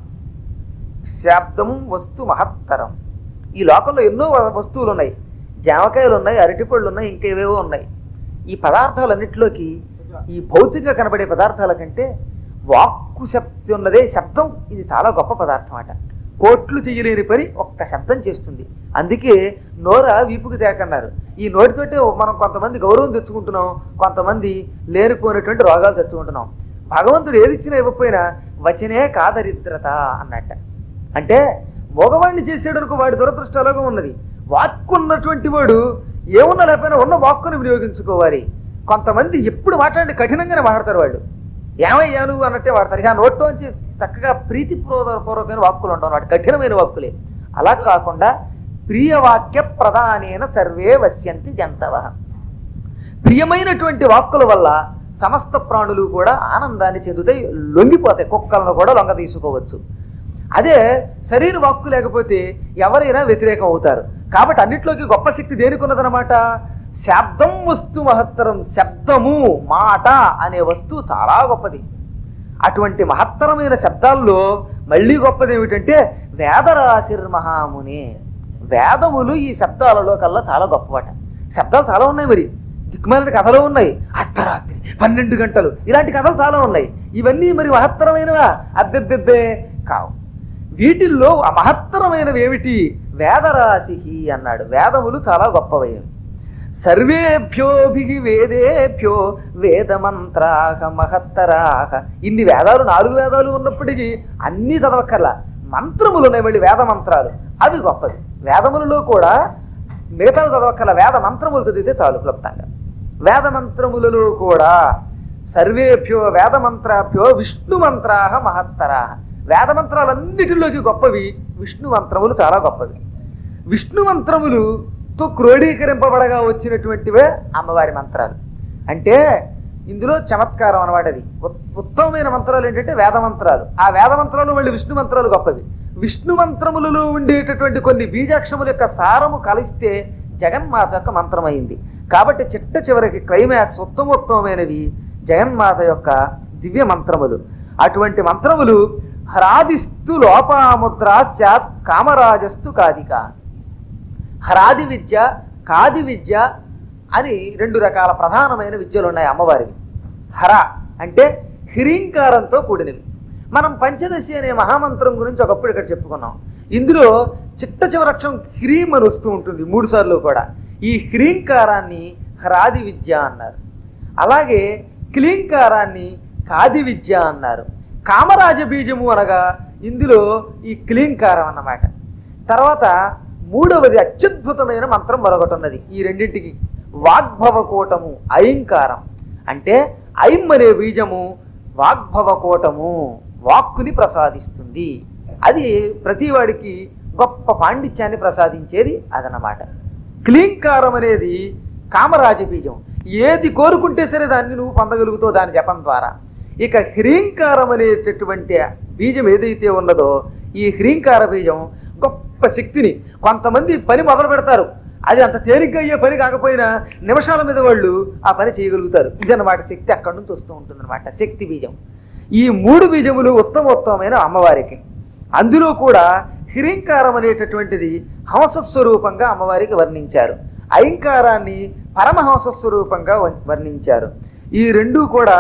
శాబ్దం వస్తు మహత్తరం ఈ లోకంలో ఎన్నో వ- వస్తువులు ఉన్నాయి జామకాయలు ఉన్నాయి అరటిపళ్ళు ఉన్నాయి ఇంకా ఏవేవో ఉన్నాయి ఈ పదార్థాలన్నిటిలోకి ఈ భౌతికంగా కనబడే పదార్థాల కంటే వాక్కు శబ్దం ఉన్నదే శబ్దం ఇది చాలా గొప్ప పదార్థం అట కోట్లు చేయలేని పని ఒక్క శబ్దం చేస్తుంది అందుకే నోర వీపుకి తేకన్నారు ఈ నోటితోటే మనం కొంతమంది గౌరవం తెచ్చుకుంటున్నాం కొంతమంది లేనిపోయినటువంటి రోగాలు తెచ్చుకుంటున్నాం భగవంతుడు ఏది ఇచ్చినా ఇవ్వకపోయినా వచనే కాదరిద్రత అన్నట్ట అంటే మగవాడిని చేసాడు అనుకో వాడి దురదృష్టం అలాగే ఉన్నది వాక్కున్నటువంటి వాడు ఏమున్నా లేకపోయినా ఉన్న వాక్కుని వినియోగించుకోవాలి కొంతమంది ఎప్పుడు మాట్లాడి కఠినంగానే మాట్లాడతారు వాళ్ళు ఏమయ్యా నువ్వు అన్నట్టే వాడతారు ఇక నోట్లోంచి చక్కగా ప్రీతి పూర్వకమైన వాక్కులు ఉండవు వాటి కఠినమైన వాక్కులే అలా కాకుండా ప్రియవాక్య ప్రధానేన సర్వే వశ్యంతి జంతవ ప్రియమైనటువంటి వాక్కుల వల్ల సమస్త ప్రాణులు కూడా ఆనందాన్ని చెందుతాయి లొంగిపోతాయి కుక్కలను కూడా లొంగ తీసుకోవచ్చు అదే శరీర వాక్కు లేకపోతే ఎవరైనా వ్యతిరేకం అవుతారు కాబట్టి అన్నిట్లోకి గొప్ప శక్తి దేనికి ఉన్నదనమాట శబ్దం వస్తు మహత్తరం శబ్దము మాట అనే వస్తువు చాలా గొప్పది అటువంటి మహత్తరమైన శబ్దాల్లో మళ్ళీ గొప్పది ఏమిటంటే వేదరాశిర్మహాముని వేదములు ఈ శబ్దాలలో కల్లా చాలా గొప్పవాట శబ్దాలు చాలా ఉన్నాయి మరి దిక్కుమాలిన కథలు ఉన్నాయి అర్ధరాత్రి పన్నెండు గంటలు ఇలాంటి కథలు చాలా ఉన్నాయి ఇవన్నీ మరి మహత్తరమైనవా అబ్బెబ్బెబ్బే కావు వీటిల్లో ఆ మహత్తరమైనవి ఏమిటి వేదరాశి అన్నాడు వేదములు చాలా గొప్పవైనవి సర్వేభ్యోభి వేదేభ్యో వేదమంత్రాహ మహత్తరాహ ఇన్ని వేదాలు నాలుగు వేదాలు ఉన్నప్పటికీ అన్నీ చదవక్కర్లా మంత్రములు ఉన్నాయి మళ్ళీ వేద మంత్రాలు అవి గొప్పది వేదములలో కూడా మిగతావి చదవక్కర్లా వేద మంత్రములు చదివితే చాలు క్లుప్తంగా వేద మంత్రములలో కూడా సర్వేభ్యో వేద మంత్రాభ్యో విష్ణు మంత్రాహ మహత్తరాహ వేద మంత్రాలన్నిటిలోకి గొప్పవి విష్ణు మంత్రములు చాలా గొప్పవి విష్ణు మంత్రములుతో క్రోడీకరింపబడగా వచ్చినటువంటివే అమ్మవారి మంత్రాలు అంటే ఇందులో చమత్కారం అనమాట అది ఉత్- ఉత్తమమైన మంత్రాలు ఏంటంటే వేద మంత్రాలు ఆ వేద మంత్రాలు మళ్ళీ విష్ణు మంత్రాలు గొప్పవి విష్ణు మంత్రములలో ఉండేటటువంటి కొన్ని బీజాక్షముల యొక్క సారము కలిస్తే జగన్మాత యొక్క మంత్రం అయింది కాబట్టి చిట్ట చివరికి క్లైమాక్స్ ఉత్తమోత్తమైనవి జగన్మాత యొక్క దివ్య మంత్రములు అటువంటి మంత్రములు హ్రాదిస్తు లోపాముద్ర స్యాత్ కామరాజస్తు కాదిక హ్రాది విద్య కాది విద్య అని రెండు రకాల ప్రధానమైన విద్యలు ఉన్నాయి అమ్మవారివి హర అంటే హ్రీంకారంతో కూడినవి మనం పంచదశి అనే మహామంత్రం గురించి ఒకప్పుడు ఇక్కడ చెప్పుకున్నాం ఇందులో చిట్ట చివరక్షం హ్రీం అని వస్తూ ఉంటుంది మూడు సార్లు కూడా ఈ హ్రీంకారాన్ని హ్రాది విద్య అన్నారు అలాగే క్లీంకారాన్ని కాది విద్య అన్నారు కామరాజ బీజము అనగా ఇందులో ఈ క్లీంకారం అన్నమాట తర్వాత మూడవది అత్యద్భుతమైన మంత్రం మరొకటి ఉన్నది ఈ రెండింటికి వాగ్భవ కూటము ఐంకారం అంటే ఐం అనే బీజము వాగ్భవ కూటము వాక్కుని ప్రసాదిస్తుంది అది ప్రతివాడికి గొప్ప పాండిత్యాన్ని ప్రసాదించేది అదనమాట క్లీంకారం అనేది కామరాజ బీజం ఏది కోరుకుంటే సరే దాన్ని నువ్వు పొందగలుగుతావు దాని జపం ద్వారా ఇక హ్రీంకారం అనేటటువంటి బీజం ఏదైతే ఉన్నదో ఈ హ్రీంకార బీజం గొప్ప శక్తిని కొంతమంది పని మొదలు పెడతారు అది అంత తేలిగ్గా అయ్యే పని కాకపోయినా నిమిషాల మీద వాళ్ళు ఆ పని చేయగలుగుతారు ఇదన్నమాట శక్తి అక్కడి నుంచి వస్తూ ఉంటుందన్నమాట శక్తి బీజం ఈ మూడు బీజములు ఉత్తమోత్తమైన అమ్మవారికి అందులో కూడా హిరింకారం అనేటటువంటిది హంసస్వరూపంగా అమ్మవారికి వర్ణించారు ఐంకారాన్ని పరమహంస స్వరూపంగా వ- వర్ణించారు ఈ రెండు కూడా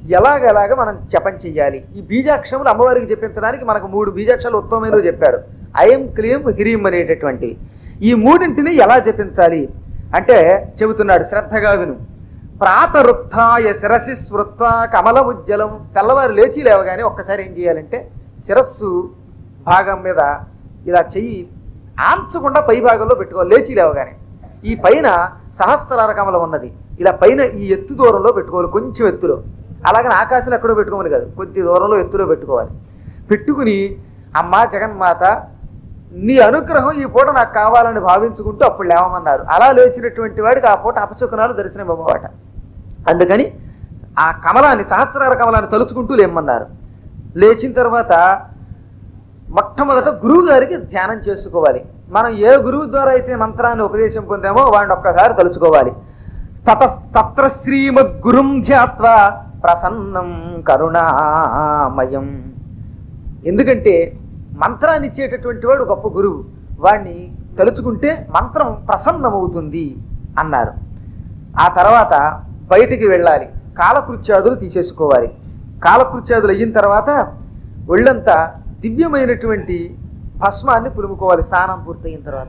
ఎలాగెలాగ మనం జపం చెయ్యాలి ఈ బీజాక్షరములు అమ్మవారికి చెప్పించడానికి మనకు మూడు బీజాక్షరాలు ఉత్తమమైనవి చెప్పారు అయం క్లీం హ్రీం అనేటటువంటి ఈ మూడింటిని ఎలా జపించాలి అంటే చెబుతున్నాడు శ్రద్ధగా విను ప్రాతరుత్థాయ శిరసి స్మృత్వ కమల ఉజ్జలం తెల్లవారు లేచి లేవగానే ఒక్కసారి ఏం చేయాలంటే శిరస్సు భాగం మీద ఇలా చెయ్యి ఆంచకుండా పై భాగంలో పెట్టుకోవాలి లేచి లేవగానే ఈ పైన సహస్రార కమలం ఉన్నది ఇలా పైన ఈ ఎత్తు దూరంలో పెట్టుకోవాలి కొంచెం ఎత్తులో అలాగని ఆకాశంలో ఎక్కడో పెట్టుకోమని కాదు కొద్ది దూరంలో ఎత్తులో పెట్టుకోవాలి పెట్టుకుని అమ్మా జగన్మాత నీ అనుగ్రహం ఈ పూట నాకు కావాలని భావించుకుంటూ అప్పుడు లేవమన్నారు అలా లేచినటువంటి వాడికి ఆ పూట అపశకునాలు దర్శనం ఇవ్వమాట అందుకని ఆ కమలాన్ని సహస్రార కమలాన్ని తలుచుకుంటూ లేమన్నారు లేచిన తర్వాత మొట్టమొదట గురువు గారికి ధ్యానం చేసుకోవాలి మనం ఏ గురువు ద్వారా అయితే మంత్రాన్ని ఉపదేశం పొందామో వాడిని ఒక్కసారి తలుచుకోవాలి తత తత్ర శ్రీమద్గురుం ధ్యాత్వా ప్రసన్నం కరుణామయం ఎందుకంటే మంత్రాన్ని ఇచ్చేటటువంటి వాడు గొప్ప గురువు వాడిని తలుచుకుంటే మంత్రం ప్రసన్నమవుతుంది అన్నారు ఆ తర్వాత బయటికి వెళ్ళాలి కాలకృత్యాదులు తీసేసుకోవాలి కాలకృత్యాదులు అయిన తర్వాత ఒళ్ళంతా దివ్యమైనటువంటి భస్మాన్ని పులుముకోవాలి స్నానం పూర్తయిన తర్వాత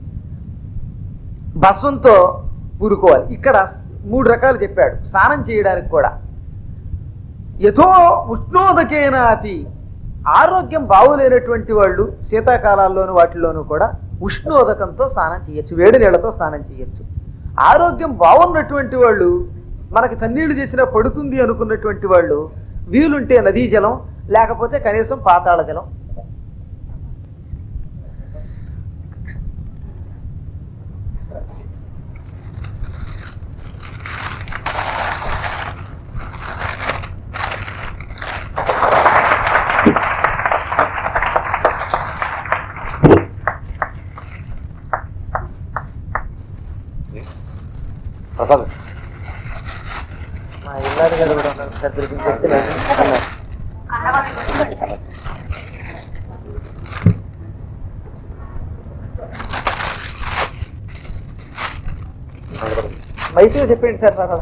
భస్వంతో పూరుకోవాలి ఇక్కడ మూడు రకాలు చెప్పాడు స్నానం చేయడానికి కూడా యథో ఉష్ణోదకేనాపి ఆరోగ్యం బాగులేనటువంటి వాళ్ళు శీతాకాలాల్లోనూ వాటిల్లోనూ కూడా ఉష్ణోదకంతో స్నానం చేయొచ్చు వేడి నీళ్లతో స్నానం చేయొచ్చు ఆరోగ్యం బాగున్నటువంటి వాళ్ళు మనకి చన్నీళ్లు చేసినా పడుతుంది అనుకున్నటువంటి వాళ్ళు వీలుంటే నదీ జలం లేకపోతే కనీసం పాతాళ జలం ప్రసాద్ మా ఇల్లాది గారు కూడా ఉన్నారు. సార్ దొరికిన చెప్తే లేదు. అన్నారు. మైసూరు చెప్పండి సార్ నాకు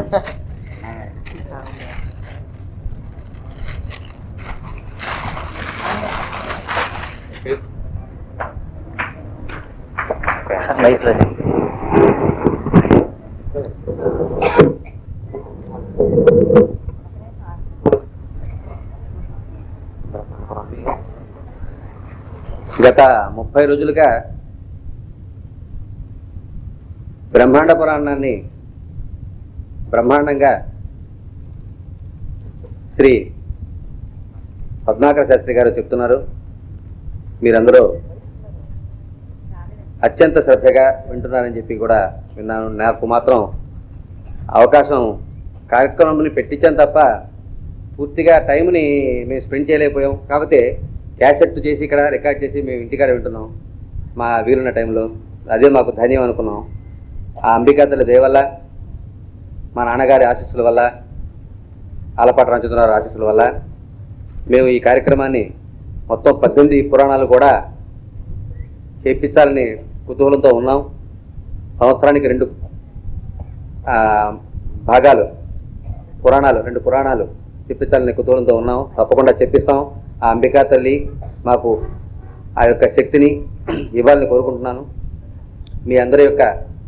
సార్ మైక్లో గత ముప్పై రోజులుగా బ్రహ్మాండ పురాణాన్ని బ్రహ్మాండంగా శ్రీ పద్మాకర శాస్త్రి గారు చెప్తున్నారు మీరందరూ అత్యంత శ్రద్ధగా వింటున్నారని చెప్పి కూడా విన్నాను నాకు మాత్రం అవకాశం కార్యక్రమంని పెట్టించాను తప్ప పూర్తిగా టైంని మేము స్పెండ్ చేయలేకపోయాం కాకపోతే క్యాసెట్ చేసి ఇక్కడ రికార్డ్ చేసి మేము ఇంటికాడ వింటున్నాం మా వీలున్న టైంలో అదే మాకు ధైర్యం అనుకున్నాం ఆ అంబికాతల దయ వల్ల మా నాన్నగారి ఆశీస్సుల వల్ల ఆలపాటి రంచుతున్నారు ఆశీస్సుల వల్ల మేము ఈ కార్యక్రమాన్ని మొత్తం పద్దెనిమిది పురాణాలు కూడా చేయించాలని కుతూహలంతో ఉన్నాం సంవత్సరానికి రెండు ఆ, భాగాలు పురాణాలు రెండు పురాణాలు చెప్పించాలని కుతూహలంతో ఉన్నాం తప్పకుండా చెప్పిస్తాం ఆ అంబికా తల్లి మాకు ఆ యొక్క శక్తిని ఇవ్వాలని కోరుకుంటున్నాను మీ అందరి యొక్క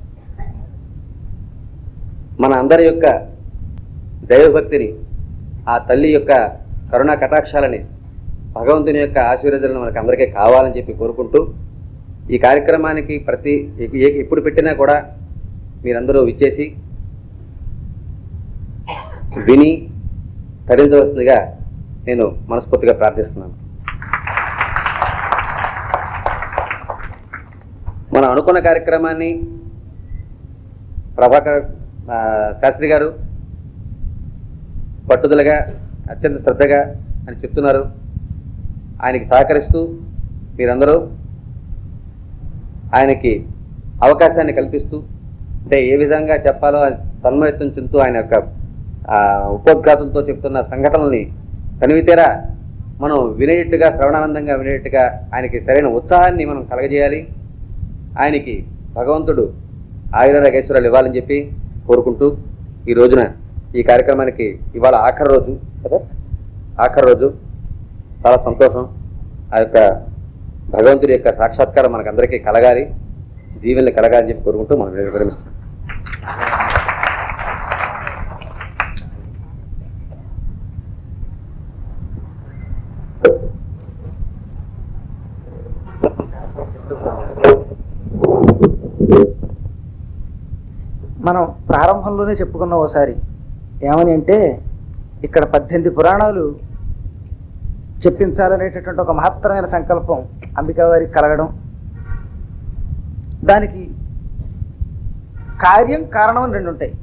మన అందరి యొక్క దైవభక్తిని ఆ తల్లి యొక్క కరుణా కటాక్షాలని భగవంతుని యొక్క ఆశీర్వాదాలను మనకు అందరికీ కావాలని చెప్పి కోరుకుంటూ ఈ కార్యక్రమానికి ప్రతి ఏ- ఎప్పుడు పెట్టినా కూడా మీరందరూ విచ్చేసి విని తరించవలసిందిగా నేను మనస్ఫూర్తిగా ప్రార్థిస్తున్నాను మనం అనుకున్న కార్యక్రమాన్ని ప్రభాకర్ ఆ, శాస్త్రి గారు పట్టుదలగా అత్యంత శ్రద్ధగా అని చెప్తున్నారు ఆయనకి సహకరిస్తూ మీరందరూ ఆయనకి అవకాశాన్ని కల్పిస్తూ అంటే ఏ విధంగా చెప్పాలో ఆయన తన్మయత్వం చెందుతూ ఆయన యొక్క ఆ, ఉపోద్ఘాతంతో చెప్తున్న సంఘటనల్ని కనివితేరా మనం వినేటట్టుగా శ్రవణానందంగా వినేటట్టుగా ఆయనకి సరైన ఉత్సాహాన్ని మనం కలగజేయాలి ఆయనకి భగవంతుడు ఆయుర రగేశ్వరాలు ఇవ్వాలని చెప్పి కోరుకుంటూ ఈ రోజున ఈ కార్యక్రమానికి ఇవాళ ఆఖరి రోజు కదా ఆఖరి రోజు చాలా సంతోషం ఆ యొక్క భగవంతుడి యొక్క సాక్షాత్కారం మనకందరికీ కలగాలి దీవెనలు కలగాలని చెప్పి కోరుకుంటూ మనం విరమిస్తున్నాం మనం ప్రారంభంలోనే చెప్పుకున్నాం ఒకసారి ఏమని అంటే ఇక్కడ పద్దెనిమిది పురాణాలు చెప్పించాలనేటటువంటి ఒక మహత్తరమైన సంకల్పం అంబికా వారికి కలగడం దానికి కార్యం కారణం అని రెండు ఉంటాయి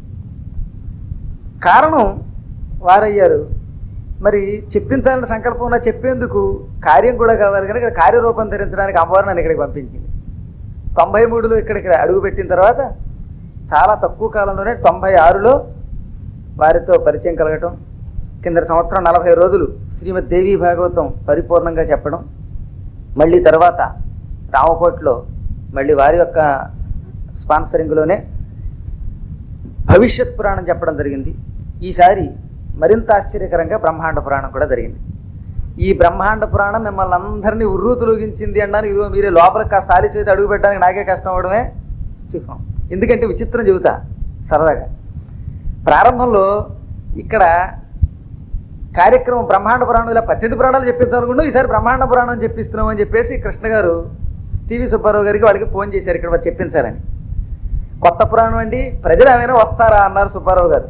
కారణం వారయ్యారు మరి చెప్పించాలనే సంకల్పం ఉన్నా చెప్పేందుకు కార్యం కూడా కావాలి కనుక కార్యరూపం ధరించడానికి అమ్మవారు నన్ను ఇక్కడికి పంపించింది తొంభై మూడులో ఇక్కడికి అడుగు పెట్టిన తర్వాత చాలా తక్కువ కాలంలోనే తొంభై ఆరులో వారితో పరిచయం కలగటం కింద సంవత్సరం నలభై రోజులు శ్రీమద్ దేవి భాగవతం పరిపూర్ణంగా చెప్పడం మళ్ళీ తర్వాత రామకోట్లో మళ్ళీ వారి యొక్క స్పాన్సరింగ్లోనే భవిష్యత్ పురాణం చెప్పడం జరిగింది ఈసారి మరింత ఆశ్చర్యకరంగా బ్రహ్మాండ పురాణం కూడా జరిగింది ఈ బ్రహ్మాండ పురాణం మిమ్మల్ని అందరినీ ఉర్రూతులోగించింది అనడానికి ఇదిగో మీరే లోపలికి కాస్త ఆలస్యం అయితే అడుగు పెట్టడానికి నాకే కష్టం అవడమే సుఖం ఎందుకంటే విచిత్రం చెబుతా సరదాగా ప్రారంభంలో ఇక్కడ కార్యక్రమం బ్రహ్మాండ పురాణం ఇలా పద్దెనిమిది పురాణాలు చెప్పించాలనుకుంటూ ఈసారి బ్రహ్మాండ పురాణం చెప్పిస్తున్నాం అని చెప్పేసి కృష్ణ గారు టీవీ సుబ్బారావు గారికి వాళ్ళకి ఫోన్ చేశారు ఇక్కడ వారు చెప్పించాలని కొత్త పురాణం అండి ప్రజలు ఏమైనా వస్తారా అన్నారు సుబ్బారావు గారు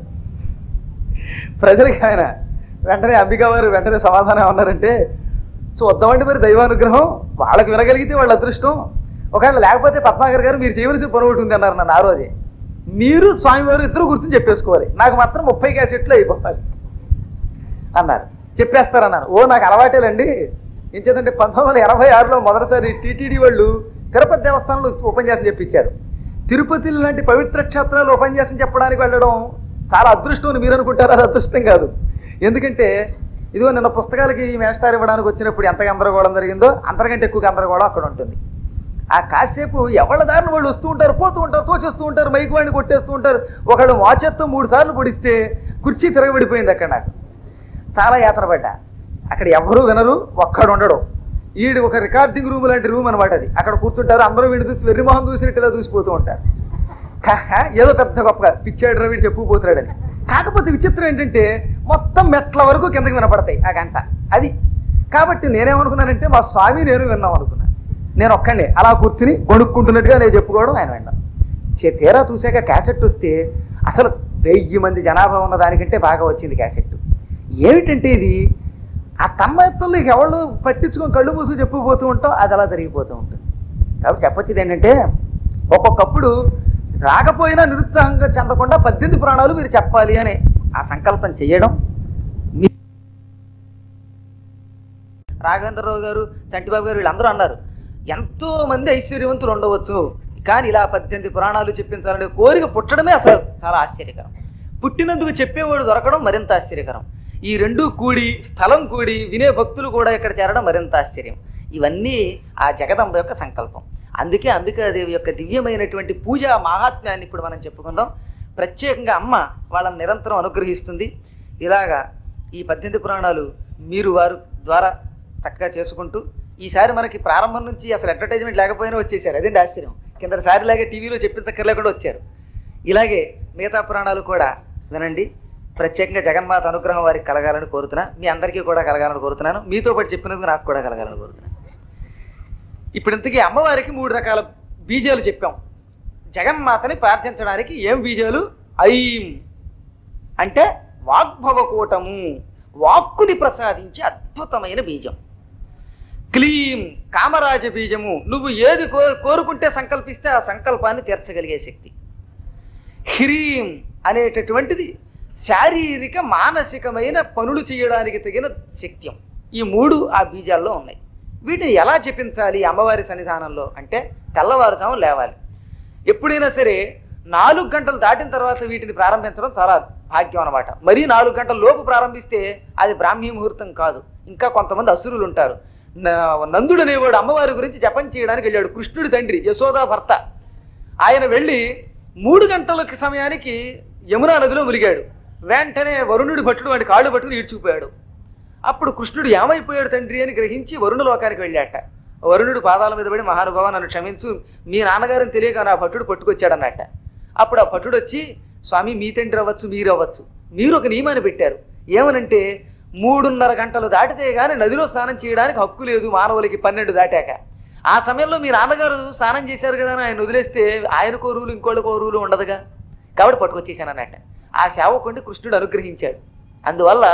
ప్రజలకి ఆయన వెంటనే అంబికా వారు వెంటనే సమాధానం ఏమన్నారంటే చూద్దామంటే మరి దైవానుగ్రహం వాళ్ళకి వినగలిగితే వాళ్ళ అదృష్టం ఒకవేళ లేకపోతే పద్మాకర్ గారు మీరు చేయవలసిన పని ఒకటి ఉంది అన్నారు నన్ను ఆ రోజే మీరు స్వామివారు ఇద్దరు గుర్తుని చెప్పేసుకోవాలి నాకు మాత్రం ముప్పై క్యాసెట్లు అయిపోవాలి అన్నారు చెప్పేస్తారన్నారు ఓ నాకు అలవాటేలండి ఇంచేదంటే పంతొమ్మిది వందల ఎనభై ఆరులో మొదటిసారి టీటీడీ వాళ్ళు తిరుపతి దేవస్థానంలో ఉపన్యాసం చెప్పించారు తిరుపతి లాంటి పవిత్ర క్షేత్రాలు ఉపన్యాసం చెప్పడానికి వెళ్ళడం చాలా అదృష్టం అని మీరు అనుకుంటారు అది అదృష్టం కాదు ఎందుకంటే ఇదిగో నిన్న పుస్తకాలకి ఈ మేస్టార్ ఇవ్వడానికి వచ్చినప్పుడు ఎంత గందరగోళం జరిగిందో అంతకంటే ఎక్కువ గందరగోళం అక్కడ ఉంటుంది ఆ కాసేపు ఎవళ్ళ దారిని వాళ్ళు వస్తూ ఉంటారు పోతూ ఉంటారు తోచేస్తూ ఉంటారు మైక్ వాడిని కొట్టేస్తూ ఉంటారు ఒకళ్ళు వాచెత్తో మూడు సార్లు పొడిస్తే కుర్చీ తిరగబడిపోయింది అక్కడ నాకు చాలా యాత్ర పడ్డా అక్కడ ఎవరు వినరు ఒక్కడు ఉండడు ఈడు ఒక రికార్డింగ్ రూమ్ లాంటి రూమ్ అనమాట అది అక్కడ కూర్చుంటారు అందరూ వీడు చూసి వెర్రి మొహం చూసినట్టు ఇలా చూసిపోతూ ఉంటారు కా- ఏదో పెద్ద గొప్పగా పిచ్చాడు రా వీడు చెప్పుకుపోతున్నాడని కాకపోతే విచిత్రం ఏంటంటే మొత్తం మెట్ల వరకు కిందకి వినపడతాయి ఆ గంట అది కాబట్టి నేనేమనుకున్నానంటే మా స్వామి నేను విన్నాం అనుకున్నాను నేను ఒక్కడే అలా కూర్చుని కొనుక్కుంటున్నట్టుగా నేను చెప్పుకోవడం ఆయన విన్నాం చే- తీరా చూశాక క్యాసెట్ వస్తే అసలు వెయ్యి మంది జనాభా ఉన్న దానికంటే బాగా వచ్చింది క్యాసెట్ ఏమిటంటే ఇది ఆ తన్మయత్వంలో ఇక ఎవరు పట్టించుకొని కళ్ళు మూసుకు చెప్పుకుపోతూ ఉంటాం అది అలా జరిగిపోతూ ఉంటుంది కాబట్టి చెప్పొచ్చేది ఏంటంటే ఒక్కొక్కప్పుడు రాకపోయినా నిరుత్సాహంగా చెందకుండా పద్దెనిమిది ప్రాణాలు మీరు చెప్పాలి అని ఆ సంకల్పం చేయడం మీ రాఘవేంద్రరావు గారు చంటిబాబు గారు వీళ్ళందరూ అన్నారు ఎంతో మంది ఐశ్వర్యవంతులు ఉండవచ్చు కానీ ఇలా పద్దెనిమిది పురాణాలు చెప్పించాలనే కోరిక పుట్టడమే అసలు చాలా ఆశ్చర్యకరం పుట్టినందుకు చెప్పేవాడు దొరకడం మరింత ఆశ్చర్యకరం ఈ రెండు కూడి స్థలం కూడి వినే భక్తులు కూడా ఇక్కడ చేరడం మరింత ఆశ్చర్యం ఇవన్నీ ఆ జగదంబ యొక్క సంకల్పం అందుకే అంబికాదేవి యొక్క దివ్యమైనటువంటి పూజా మహాత్మ్యాన్ని ఇప్పుడు మనం చెప్పుకుందాం ప్రత్యేకంగా అమ్మ వాళ్ళని నిరంతరం అనుగ్రహిస్తుంది ఇలాగా ఈ పద్దెనిమిది పురాణాలు మీరు వారు ద్వారా చక్కగా చేసుకుంటూ ఈసారి మనకి ప్రారంభం నుంచి అసలు అడ్వర్టైజ్మెంట్ లేకపోయినా వచ్చేసారు అదేంటి ఆశ్చర్యం కిందసారి లాగే టీవీలో చెప్పించక్కర్లేకుండా వచ్చారు ఇలాగే మిగతా పురాణాలు కూడా వినండి ప్రత్యేకంగా జగన్మాత అనుగ్రహం వారికి కలగాలని కోరుతున్నా మీ అందరికీ కూడా కలగాలని కోరుతున్నాను మీతో పాటు చెప్పినందుకు నాకు కూడా కలగాలని కోరుతున్నాను ఇప్పుడు ఇంతకీ అమ్మవారికి మూడు రకాల బీజాలు చెప్పాం జగన్మాతని ప్రార్థించడానికి ఏం బీజాలు ఐం అంటే వాగ్భవకూటము వాక్కుని ప్రసాదించే అద్భుతమైన బీజం క్లీం కామరాజ బీజము నువ్వు ఏది కో కోరుకుంటే సంకల్పిస్తే ఆ సంకల్పాన్ని తీర్చగలిగే శక్తి హ్రీం అనేటటువంటిది శారీరక మానసికమైన పనులు చేయడానికి తగిన శక్త్యం ఈ మూడు ఆ బీజాల్లో ఉన్నాయి వీటిని ఎలా జపించాలి అమ్మవారి సన్నిధానంలో అంటే తెల్లవారుజాము లేవాలి ఎప్పుడైనా సరే నాలుగు గంటలు దాటిన తర్వాత వీటిని ప్రారంభించడం చాలా భాగ్యం అనమాట మరీ నాలుగు గంటల లోపు ప్రారంభిస్తే అది బ్రాహ్మీ ముహూర్తం కాదు ఇంకా కొంతమంది అసురులు ఉంటారు న- నందుడు అనేవాడు అమ్మవారి గురించి జపం చేయడానికి వెళ్ళాడు కృష్ణుడి తండ్రి యశోదా భర్త ఆయన వెళ్ళి మూడు గంటల సమయానికి యమునా నదిలో ములిగాడు వెంటనే వరుణుడి భట్టుడు వాడి కాళ్ళు పట్టుకుని ఈడ్చుకుపోయాడు అప్పుడు కృష్ణుడు ఏమైపోయాడు తండ్రి అని గ్రహించి వరుణ లోకానికి వెళ్ళాట వరుణుడు పాదాల మీద పడి మహానుభావ నన్ను క్షమించు మీ నాన్నగారిని తెలియక నా భట్టుడు పట్టుకొచ్చాడన్నట్ట అప్పుడు ఆ భట్టుడు వచ్చి స్వామి మీ తండ్రి అవ్వచ్చు మీరు అవ్వచ్చు మీరు ఒక నియమాన్ని పెట్టారు ఏమనంటే మూడున్నర గంటలు దాటితే గానీ నదిలో స్నానం చేయడానికి హక్కు లేదు మానవులకి పన్నెండు దాటాక ఆ సమయంలో మీ నాన్నగారు స్నానం చేశారు కదా అని ఆయన వదిలేస్తే ఆయనకో రూలు ఇంకోళ్ళకో రూలు ఉండదుగా కాబట్టి పట్టుకొచ్చేసాను అన్నట్ట ఆ సేవకుండి కృష్ణుడు అనుగ్రహించాడు అందువల్ల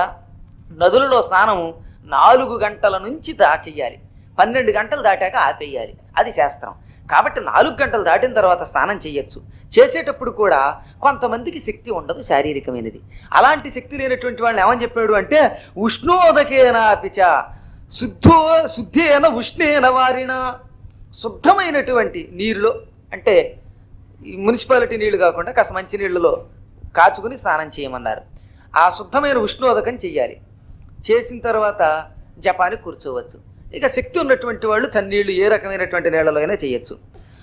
నదులలో స్నానం నాలుగు గంటల నుంచి దా చెయ్యాలి పన్నెండు గంటలు దాటాక ఆపేయాలి అది శాస్త్రం కాబట్టి నాలుగు గంటలు దాటిన తర్వాత స్నానం చేయొచ్చు చేసేటప్పుడు కూడా కొంతమందికి శక్తి ఉండదు శారీరకమైనది అలాంటి శక్తి లేనటువంటి వాళ్ళని ఏమని చెప్పాడు అంటే ఉష్ణోదకేనాపిచ శుద్ధో శుద్ధేన ఉష్ణేన వారిన శుద్ధమైనటువంటి నీరులో అంటే ఈ మున్సిపాలిటీ నీళ్లు కాకుండా కాస్త మంచి నీళ్ళలో కాచుకుని స్నానం చేయమన్నారు ఆ శుద్ధమైన ఉష్ణోదకం చెయ్యాలి చేసిన తర్వాత జపానికి కూర్చోవచ్చు ఇక శక్తి ఉన్నటువంటి వాళ్ళు చన్నీళ్లు ఏ రకమైనటువంటి నీళ్ళలో అయినా చేయొచ్చు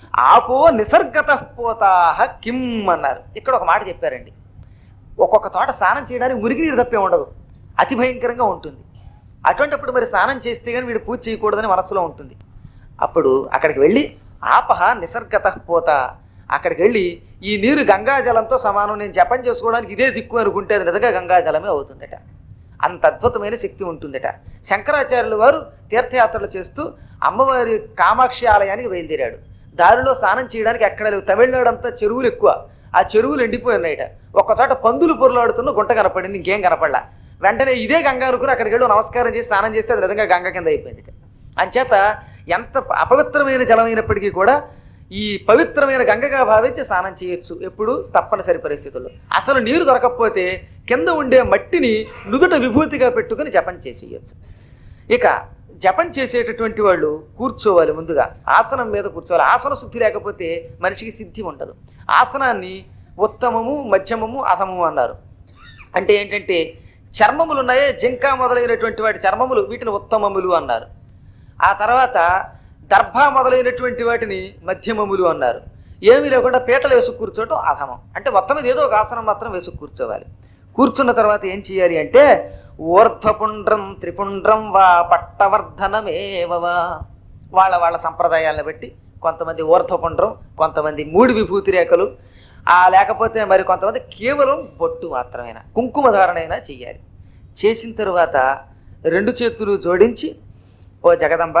ఆపో నిసర్గత పోతాహ కిమ్ అన్నారు ఇక్కడ ఒక మాట చెప్పారండి ఒక్కొక్క తోట స్నానం చేయడానికి మురికి నీరు తప్పే ఉండదు అతి భయంకరంగా ఉంటుంది అటువంటిప్పుడు మరి స్నానం చేస్తే కానీ వీడు పూజ చేయకూడదని మనసులో ఉంటుంది అప్పుడు అక్కడికి వెళ్ళి ఆపహ నిసర్గత పోత అక్కడికి వెళ్ళి ఈ నీరు గంగాజలంతో సమానం నేను జపం చేసుకోవడానికి ఇదే దిక్కు అనుకుంటే అది నిజంగా గంగాజలమే అవుతుందట అంత అద్భుతమైన శక్తి ఉంటుందట శంకరాచార్యుల వారు తీర్థయాత్రలు చేస్తూ అమ్మవారి కామాక్షి ఆలయానికి బయలుదేరాడు దారిలో స్నానం చేయడానికి ఎక్కడ లేవు తమిళనాడు అంతా చెరువులు ఎక్కువ ఆ చెరువులు ఎండిపోయి ఉన్నాయట ఒక్క చోట పందులు పొరలాడుతున్న గుంట కనపడింది ఇంకేం కనపడలా వెంటనే ఇదే గంగ అనుకుని అక్కడికి వెళ్ళి నమస్కారం చేసి స్నానం చేస్తే అది నిజంగా గంగ కింద అయిపోయింది అంచేత ఎంత అపవిత్రమైన జలమైనప్పటికీ కూడా ఈ పవిత్రమైన గంగగా భావించి స్నానం చేయొచ్చు ఎప్పుడు తప్పనిసరి పరిస్థితుల్లో అసలు నీరు దొరకకపోతే కింద ఉండే మట్టిని నుదుట విభూతిగా పెట్టుకుని జపం చేసేయచ్చు ఇక జపం చేసేటటువంటి వాళ్ళు కూర్చోవాలి ముందుగా ఆసనం మీద కూర్చోవాలి ఆసన శుద్ధి లేకపోతే మనిషికి సిద్ధి ఉండదు ఆసనాన్ని ఉత్తమము మధ్యమము అధమము అన్నారు అంటే ఏంటంటే చర్మములు ఉన్నాయే జింక మొదలైనటువంటి వాటి చర్మములు వీటిని ఉత్తమములు అన్నారు ఆ తర్వాత దర్భ మొదలైనటువంటి వాటిని మధ్యమములు అన్నారు ఏమీ లేకుండా పీటలు వేసు కూర్చోవటం అధమం అంటే మొత్తం మీద ఏదో ఒక ఆసనం మాత్రం వేసు కూర్చోవాలి కూర్చున్న తర్వాత ఏం చేయాలి అంటే ఊర్ధ్వపుండ్రం త్రిపుండ్రం వా పట్టవర్ధనమేవవా వాళ్ళ వాళ్ళ సంప్రదాయాలను బట్టి కొంతమంది ఊర్ధ్వపుండ్రం కొంతమంది మూడు విభూతి రేఖలు ఆ లేకపోతే మరి కొంతమంది కేవలం బొట్టు మాత్రమేనా కుంకుమ ధారణైనా చెయ్యాలి చేసిన తరువాత రెండు చేతులు జోడించి ఓ జగదంబ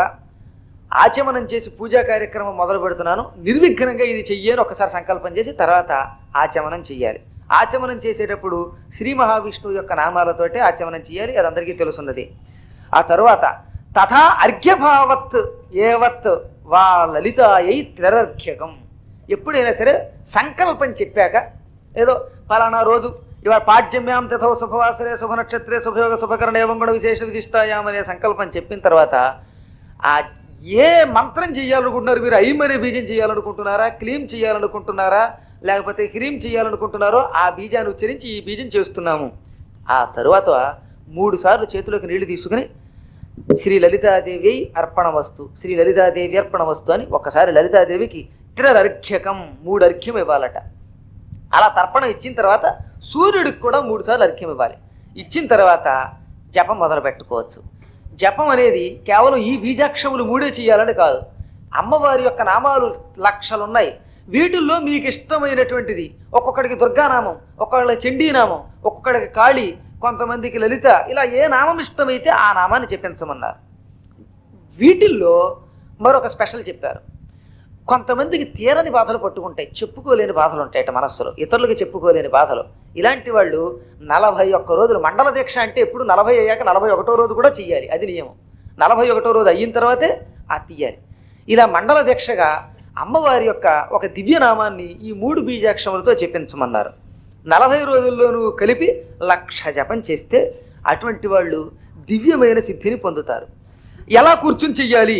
ఆచమనం చేసి పూజా కార్యక్రమం మొదలు పెడుతున్నాను నిర్విఘ్నంగా ఇది చెయ్యని ఒకసారి సంకల్పం చేసి తర్వాత ఆచమనం చెయ్యాలి ఆచమనం చేసేటప్పుడు శ్రీ మహావిష్ణువు యొక్క నామాలతోటే ఆచమనం చేయాలి అది అందరికీ తెలుసున్నది ఆ తరువాత తథా అర్ఘ్యభావత్ ఏవత్ వా లలితాయై త్రరర్ఘ్యకం ఎప్పుడైనా సరే సంకల్పం చెప్పాక ఏదో ఫలానా రోజు ఇవాళ పాడ్యమ్యాం తథో శుభవాసరే శుభ నక్షత్రే శుభయోగ శుభకరణ ఏవం కూడా విశేష విశిష్టాయాం అనే సంకల్పం చెప్పిన తర్వాత ఆ ఏ మంత్రం చేయాలనుకుంటున్నారు మీరు ఐం అనే బీజం చేయాలనుకుంటున్నారా క్లీం చేయాలనుకుంటున్నారా లేకపోతే హ్రీం చేయాలనుకుంటున్నారో ఆ బీజాన్ని ఉచ్చరించి ఈ బీజం చేస్తున్నాము ఆ తరువాత మూడు సార్లు చేతిలోకి నీళ్లు తీసుకుని శ్రీ లలితాదేవి అర్పణ వస్తు శ్రీ లలితాదేవి అర్పణ వస్తు అని ఒక్కసారి లలితాదేవికి త్రిరర్ఘ్యకం మూడు అర్ఘ్యం ఇవ్వాలట అలా తర్పణం ఇచ్చిన తర్వాత సూర్యుడికి కూడా మూడు సార్లు అర్ఘ్యం ఇవ్వాలి ఇచ్చిన తర్వాత జపం మొదలు పెట్టుకోవచ్చు జపం అనేది కేవలం ఈ బీజాక్షములు మూడే చేయాలని కాదు అమ్మవారి యొక్క నామాలు లక్షలు ఉన్నాయి వీటిల్లో మీకు ఇష్టమైనటువంటిది ఒక్కొక్కడికి దుర్గానామం ఒక్కొక్కడికి చండీనామం ఒక్కొక్కడికి కాళీ కొంతమందికి లలిత ఇలా ఏ నామం ఇష్టమైతే ఆ నామాన్ని చెప్పించమన్నారు వీటిల్లో మరొక స్పెషల్ చెప్పారు కొంతమందికి తీరని బాధలు పట్టుకుంటాయి చెప్పుకోలేని బాధలు ఉంటాయట మనస్సులో ఇతరులకు చెప్పుకోలేని బాధలు ఇలాంటి వాళ్ళు నలభై ఒక్క రోజులు మండల దీక్ష అంటే ఎప్పుడు నలభై అయ్యాక నలభై ఒకటో రోజు కూడా చెయ్యాలి అది నియమం నలభై ఒకటో రోజు అయిన తర్వాతే ఆ తీయాలి ఇలా మండల దీక్షగా అమ్మవారి యొక్క ఒక దివ్యనామాన్ని ఈ మూడు బీజాక్షములతో చెప్పించమన్నారు నలభై రోజుల్లోనూ కలిపి లక్ష జపం చేస్తే అటువంటి వాళ్ళు దివ్యమైన సిద్ధిని పొందుతారు ఎలా కూర్చుని చెయ్యాలి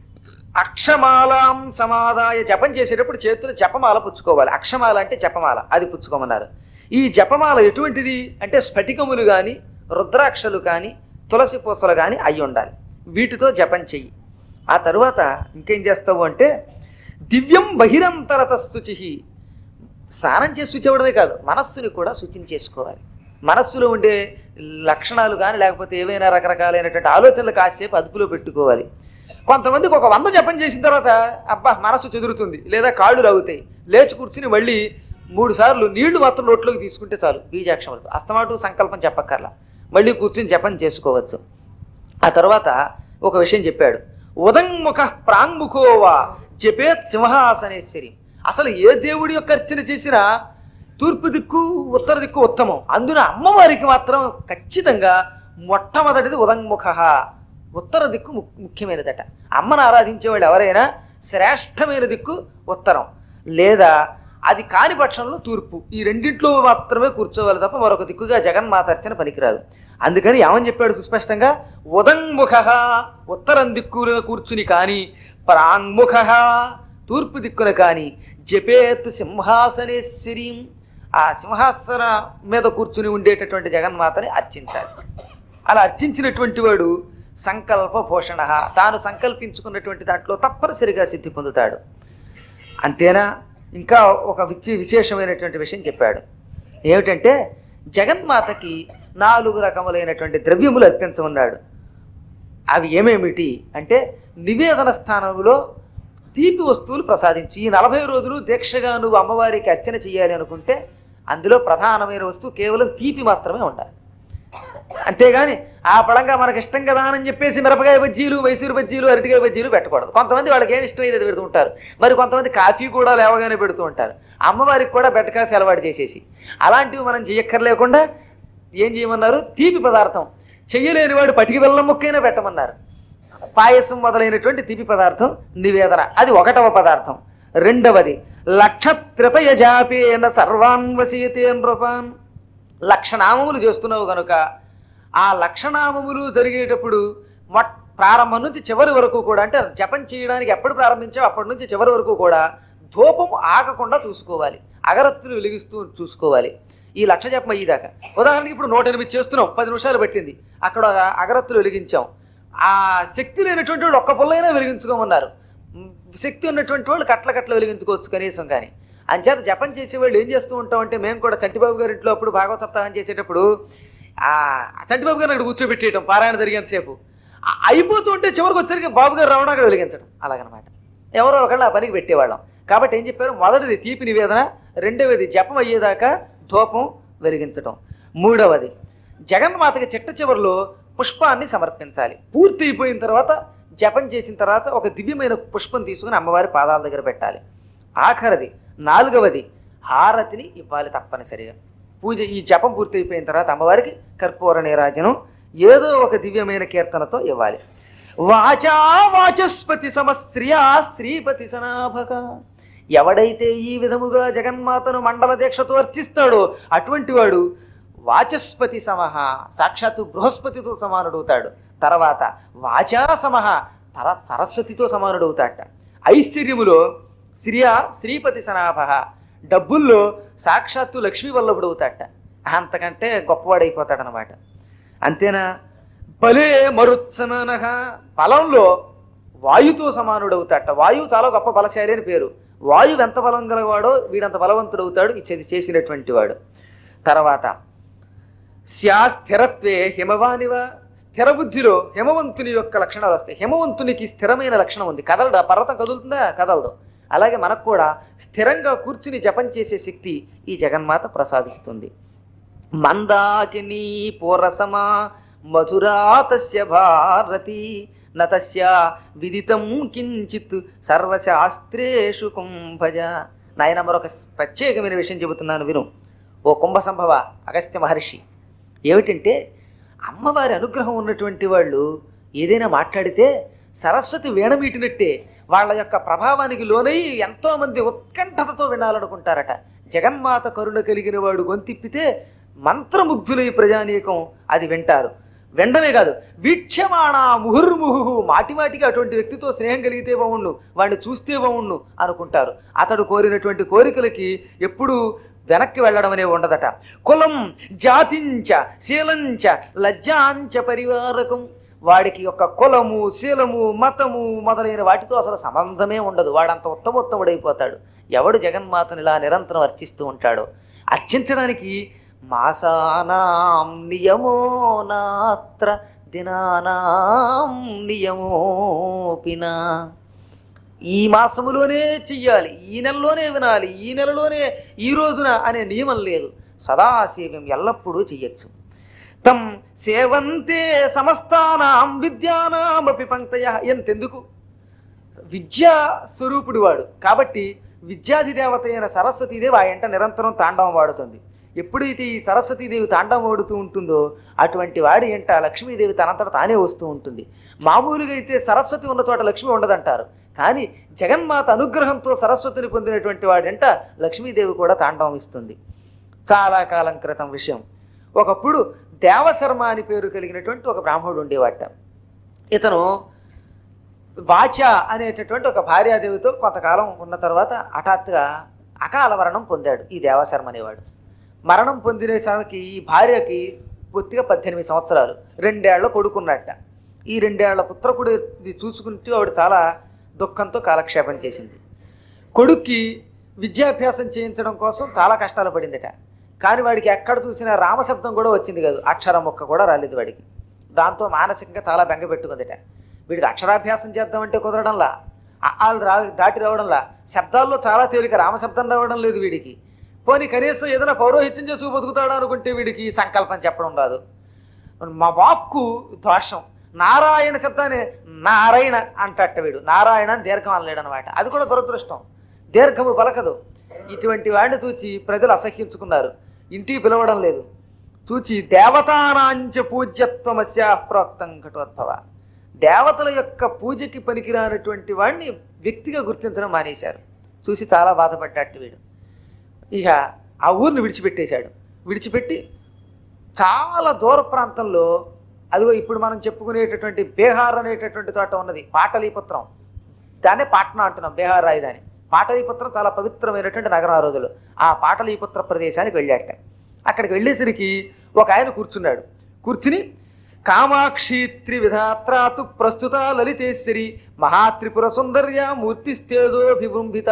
అక్షమాలాం సమాదాయ జపం చేసేటప్పుడు చేతులు జపమాల పుచ్చుకోవాలి అక్షమాల అంటే జపమాల అది పుచ్చుకోమన్నారు ఈ జపమాల ఎటువంటిది అంటే స్ఫటికములు కానీ రుద్రాక్షలు కానీ తులసి పూసలు కానీ అయి ఉండాలి వీటితో జపం చెయ్యి ఆ తరువాత ఇంకేం చేస్తావు అంటే దివ్యం బహిరంతరత శుచి స్నానం చేసి శుచి అవ్వడమే కాదు మనస్సుని కూడా శుచిని చేసుకోవాలి మనస్సులో ఉండే లక్షణాలు కానీ లేకపోతే ఏవైనా రకరకాలైనటువంటి ఆలోచనలు కాసేపు అదుపులో పెట్టుకోవాలి కొంతమందికి ఒక వంద జపం చేసిన తర్వాత అబ్బా మనసు చెదురుతుంది లేదా కాళ్ళు రాగుతాయి లేచి కూర్చుని మళ్ళీ మూడు సార్లు నీళ్లు మాత్రం నోట్లోకి తీసుకుంటే చాలు బీజాక్షరములతో అస్తమాటు సంకల్పం చెప్పక్కర్లా మళ్ళీ కూర్చుని జపం చేసుకోవచ్చు ఆ తర్వాత ఒక విషయం చెప్పాడు ఉదంముఖ ప్రాంగుఖోవా జపేత్ సింహాసనేశ్వరి అసలు ఏ దేవుడి యొక్క అర్చన చేసినా తూర్పు దిక్కు ఉత్తర దిక్కు ఉత్తమం అందున అమ్మవారికి మాత్రం ఖచ్చితంగా మొట్టమొదటిది ఉదంముఖ ఉత్తర దిక్కు ము- ముఖ్యమైనదట అమ్మను ఆరాధించేవాళ్ళు ఎవరైనా శ్రేష్టమైన దిక్కు ఉత్తరం లేదా అది కాని పక్షంలో తూర్పు ఈ రెండింట్లో మాత్రమే కూర్చోవాలి తప్ప మరొక దిక్కుగా జగన్మాత అర్చన పనికిరాదు అందుకని ఏమని చెప్పాడు సుస్పష్టంగా ఉదంముఖ ఉత్తరం దిక్కున కూర్చుని కానీ ప్రాంగుఖ తూర్పు దిక్కున కానీ జపేత్ సింహాసనేశ్వరీం ఆ సింహాసన మీద కూర్చుని ఉండేటటువంటి జగన్మాతని అర్చించాలి అలా అర్చించినటువంటి వాడు సంకల్ప భూషణ తాను సంకల్పించుకున్నటువంటి దాంట్లో తప్పనిసరిగా సిద్ధి పొందుతాడు అంతేనా ఇంకా ఒక విచి విశేషమైనటువంటి విషయం చెప్పాడు ఏమిటంటే జగన్మాతకి నాలుగు రకములైనటువంటి ద్రవ్యములు అర్పించమన్నాడు అవి ఏమేమిటి అంటే నివేదన స్థానంలో తీపి వస్తువులు ప్రసాదించి ఈ నలభై రోజులు దీక్షగా నువ్వు అమ్మవారికి అర్చన చేయాలి అనుకుంటే అందులో ప్రధానమైన వస్తువు కేవలం తీపి మాత్రమే ఉండాలి అంతేగాని ఆ పడంగా మనకి ఇష్టం కదా అని చెప్పేసి మిరపకాయ బజ్జీలు మైసూరు బజ్జీలు అరటికాయ బజ్జీలు పెట్టకూడదు కొంతమంది వాళ్ళకి ఏం ఇష్టం అయితే పెడుతూ ఉంటారు మరి కొంతమంది కాఫీ కూడా లేవగానే పెడుతూ ఉంటారు అమ్మవారికి కూడా బెట్ట కాఫీ అలవాటు చేసేసి అలాంటివి మనం చెయ్యక్కర్లేకుండా ఏం చేయమన్నారు తీపి పదార్థం చెయ్యలేని వాడు పటికి బెల్లం ముక్కైనా పెట్టమన్నారు పాయసం మొదలైనటువంటి తీపి పదార్థం నివేదన అది ఒకటవ పదార్థం రెండవది లక్షత్రితయ జాపేన సర్వాన్వసీతే నృపాన్ లక్షనామములు చేస్తున్నావు కనుక ఆ లక్షనామములు జరిగేటప్పుడు మొట్ ప్రారంభం నుంచి చివరి వరకు కూడా అంటే జపం చేయడానికి ఎప్పుడు ప్రారంభించావు అప్పటి నుంచి చివరి వరకు కూడా ధూపం ఆగకుండా చూసుకోవాలి అగరత్తులు వెలిగిస్తూ చూసుకోవాలి ఈ లక్ష జపం అయ్యేదాకా ఉదాహరణకి ఇప్పుడు నూట ఎనిమిది చేస్తున్నాం పది నిమిషాలు పట్టింది అక్కడ ఒక అగరత్తులు వెలిగించాం ఆ శక్తి లేనటువంటి వాళ్ళు ఒక్క పుల్లైనా వెలిగించుకోమన్నారు ఉమ్, శక్తి ఉన్నటువంటి వాళ్ళు కట్ల కట్ల వెలిగించుకోవచ్చు కనీసం కానీ అంచేత జపం చేసేవాళ్ళు ఏం చేస్తూ ఉంటాం అంటే మేము కూడా చంటిబాబు గారి ఇంట్లో అప్పుడు భాగవత సప్తాహం చేసేటప్పుడు ఆ చంటిబాబు గారిని అక్కడ కూర్చోబెట్టేయటం పారాయణ జరిగేంతసేపు ఆ అయిపోతూ ఉంటే చివరికి వచ్చరికి బాబు గారు రావడం అక్కడ వెలిగించడం అలాగనమాట ఎవరో ఒకళ్ళు ఆ పనికి పెట్టేవాళ్ళం కాబట్టి ఏం చెప్పారు మొదటిది తీపి నివేదన రెండవది జపం అయ్యేదాకా ధూపం వెలిగించడం మూడవది జగన్మాతకి చిట్ట చివరిలో పుష్పాన్ని సమర్పించాలి పూర్తి అయిపోయిన తర్వాత జపం చేసిన తర్వాత ఒక దివ్యమైన పుష్పం తీసుకుని అమ్మవారి పాదాల దగ్గర పెట్టాలి ఆఖరిది నాలుగవది హారతిని ఇవ్వాలి తప్పనిసరిగా పూజ ఈ జపం పూర్తి అయిపోయిన తర్వాత అమ్మవారికి కర్పూర నీరాజనం ఏదో ఒక దివ్యమైన కీర్తనతో ఇవ్వాలి వాచా వాచస్పతి సమశ్రియా శ్రీపతి సనాభక ఎవడైతే ఈ విధముగా జగన్మాతను మండల దీక్షతో అర్చిస్తాడో అటువంటి వాడు వాచస్పతి సమహ సాక్షాత్తు బృహస్పతితో సమానుడవుతాడు తర్వాత వాచా సమహ తర సరస్వతితో సమానుడవుతాడట ఐశ్వర్యములో శ్రియా శ్రీపతి సనాభ డబ్బుల్లో సాక్షాత్తు లక్ష్మీ వల్లభుడవుతాడట అంతకంటే గొప్పవాడైపోతాడనమాట అంతేనా బలే మరుత్సమానః బలంలో వాయుతో సమానుడవుతాడట వాయువు చాలా గొప్ప బలశాలి అని పేరు వాయువు ఎంత బలం గలవాడో వీడంత బలవంతుడవుతాడు ఇచ్చేది చేసినటువంటి వాడు తర్వాత స్యా స్థిరత్వే హిమవానివ స్థిర బుద్ధిలో హిమవంతుని యొక్క లక్షణాలు వస్తాయి హిమవంతునికి స్థిరమైన లక్షణం ఉంది కదలడా పర్వతం కదులుతుందా కదలదు అలాగే మనకు కూడా స్థిరంగా కూర్చుని జపం చేసే శక్తి ఈ జగన్మాత ప్రసాదిస్తుంది మందాకిని పూరసమా మధురా తస్య భారతి నతస్య విదితం కించిత్ సర్వశాస్త్రేషు కుంభజ నాయన మరొక ప్రత్యేకమైన విషయం చెబుతున్నాను విను ఓ కుంభ సంభవ అగస్త్య మహర్షి ఏమిటంటే అమ్మవారి అనుగ్రహం ఉన్నటువంటి వాళ్ళు ఏదైనా మాట్లాడితే సరస్వతి వీణమీటినట్టే వాళ్ళ యొక్క ప్రభావానికి లోనై ఎంతో మంది ఉత్కంఠతతో వినాలనుకుంటారట జగన్మాత కరుణ కలిగిన వాడు గొంతిప్పితే మంత్రముగ్ధులై ప్రజానీకం అది వింటారు వెండమే కాదు వీక్షమాణ ముహుర్ముహు మాటి మాటికి అటువంటి వ్యక్తితో స్నేహం కలిగితే బాగుండు వాడిని చూస్తే బాగుండు అనుకుంటారు అతడు కోరినటువంటి కోరికలకి ఎప్పుడు వెనక్కి వెళ్ళడం అనేవి ఉండదట కులం జాతించ శీలంచ లజ్జాంచ పరివారకం వాడికి యొక్క కులము శీలము మతము మొదలైన వాటితో అసలు సంబంధమే ఉండదు వాడంత ఉత్తమోత్తముడైపోతాడు ఎవడు జగన్మాతను ఇలా నిరంతరం అర్చిస్తూ ఉంటాడో అర్చించడానికి మాసానాం నియమో నాత్ర దినానాం నియమోపినా ఈ మాసములోనే చెయ్యాలి ఈ నెలలోనే వినాలి ఈ నెలలోనే ఈ రోజున అనే నియమం లేదు సదాసేవ్యం ఎల్లప్పుడూ చెయ్యొచ్చు తం సేవంతే సమస్తానాం విద్యానామపి పంక్తయ ఎంతెందుకు విద్యా స్వరూపుడు వాడు కాబట్టి విద్యాది దేవత అయిన సరస్వతీదేవి ఆ ఎంట నిరంతరం తాండవం వాడుతుంది ఎప్పుడైతే ఈ సరస్వతీదేవి తాండవం వాడుతూ ఉంటుందో అటువంటి వాడి ఎంట లక్ష్మీదేవి తనంతట తానే వస్తూ ఉంటుంది మామూలుగా అయితే సరస్వతి ఉన్న చోట లక్ష్మి ఉండదంటారు కానీ జగన్మాత అనుగ్రహంతో సరస్వతిని పొందినటువంటి వాడంట లక్ష్మీదేవి కూడా తాండవం ఇస్తుంది చాలా కాలం క్రితం విషయం ఒకప్పుడు దేవశర్మ అని పేరు కలిగినటువంటి ఒక బ్రాహ్మణుడు ఉండేవాట ఇతను వాచ అనేటటువంటి ఒక భార్యాదేవితో కొంతకాలం ఉన్న తర్వాత హఠాత్తుగా అకాల మరణం పొందాడు ఈ దేవశర్మ అనేవాడు మరణం పొందినేసరికి ఈ భార్యకి పూర్తిగా పద్దెనిమిది సంవత్సరాలు రెండేళ్ల కొడుకున్నట్ట ఈ రెండేళ్ల పుత్రకుడు చూసుకుంటూ ఆవిడ చాలా దుఃఖంతో కాలక్షేపం చేసింది కొడుక్కి విద్యాభ్యాసం చేయించడం కోసం చాలా కష్టాలు పడిందట కానీ వాడికి ఎక్కడ చూసినా రామశబ్దం కూడా వచ్చింది కాదు అక్షరం మొక్క కూడా రాలేదు వాడికి దాంతో మానసికంగా చాలా బెంగ పెట్టుకుందట వీడికి అక్షరాభ్యాసం చేద్దామంటే కుదరడంలా వాళ్ళు రా దాటి రావడంలా శబ్దాల్లో చాలా తేలిక రామశబ్దం రావడం లేదు వీడికి పోనీ కనీసం ఏదైనా పౌరోహిత్యం చేసుకు బతుకుతాడు అనుకుంటే వీడికి సంకల్పం చెప్పడం రాదు మా వాక్కు దోషం నారాయణ శబ్దాన్ని నారాయణ అంటట్ట వీడు నారాయణ అని దీర్ఘం అనలేడు అనమాట అది కూడా దురదృష్టం దీర్ఘము పలకదు ఇటువంటి వాడిని చూచి ప్రజలు అసహ్యించుకున్నారు ఇంటికి పిలవడం లేదు చూచి దేవతానాంచ పూజ్యత్వమస్య ప్రోక్తం కటోద్భవ దేవతల యొక్క పూజకి పనికిరానటువంటి వాడిని వ్యక్తిగా గుర్తించడం మానేశారు చూసి చాలా బాధపడ్డట్టు వీడు ఇక ఆ ఊరిని విడిచిపెట్టేశాడు విడిచిపెట్టి చాలా దూర ప్రాంతంలో అదిగో ఇప్పుడు మనం చెప్పుకునేటటువంటి బీహార్ అనేటటువంటి చోట ఉన్నది పాటలీపుత్రం దాన్నే పాట్నా అంటున్నాం బీహార్ రాజధాని పాటలీపుత్రం చాలా పవిత్రమైనటువంటి నగరం ఆ రోజులు ఆ పాటలీపుత్ర ప్రదేశానికి వెళ్ళాట అక్కడికి వెళ్ళేసరికి ఒక ఆయన కూర్చున్నాడు కూర్చుని కామాక్షి త్రివిధాత్రాతు ప్రస్తుత లలితేశ్వరి మహాత్రిపుర సుందర్య మూర్తిస్తేజోభివృంభిత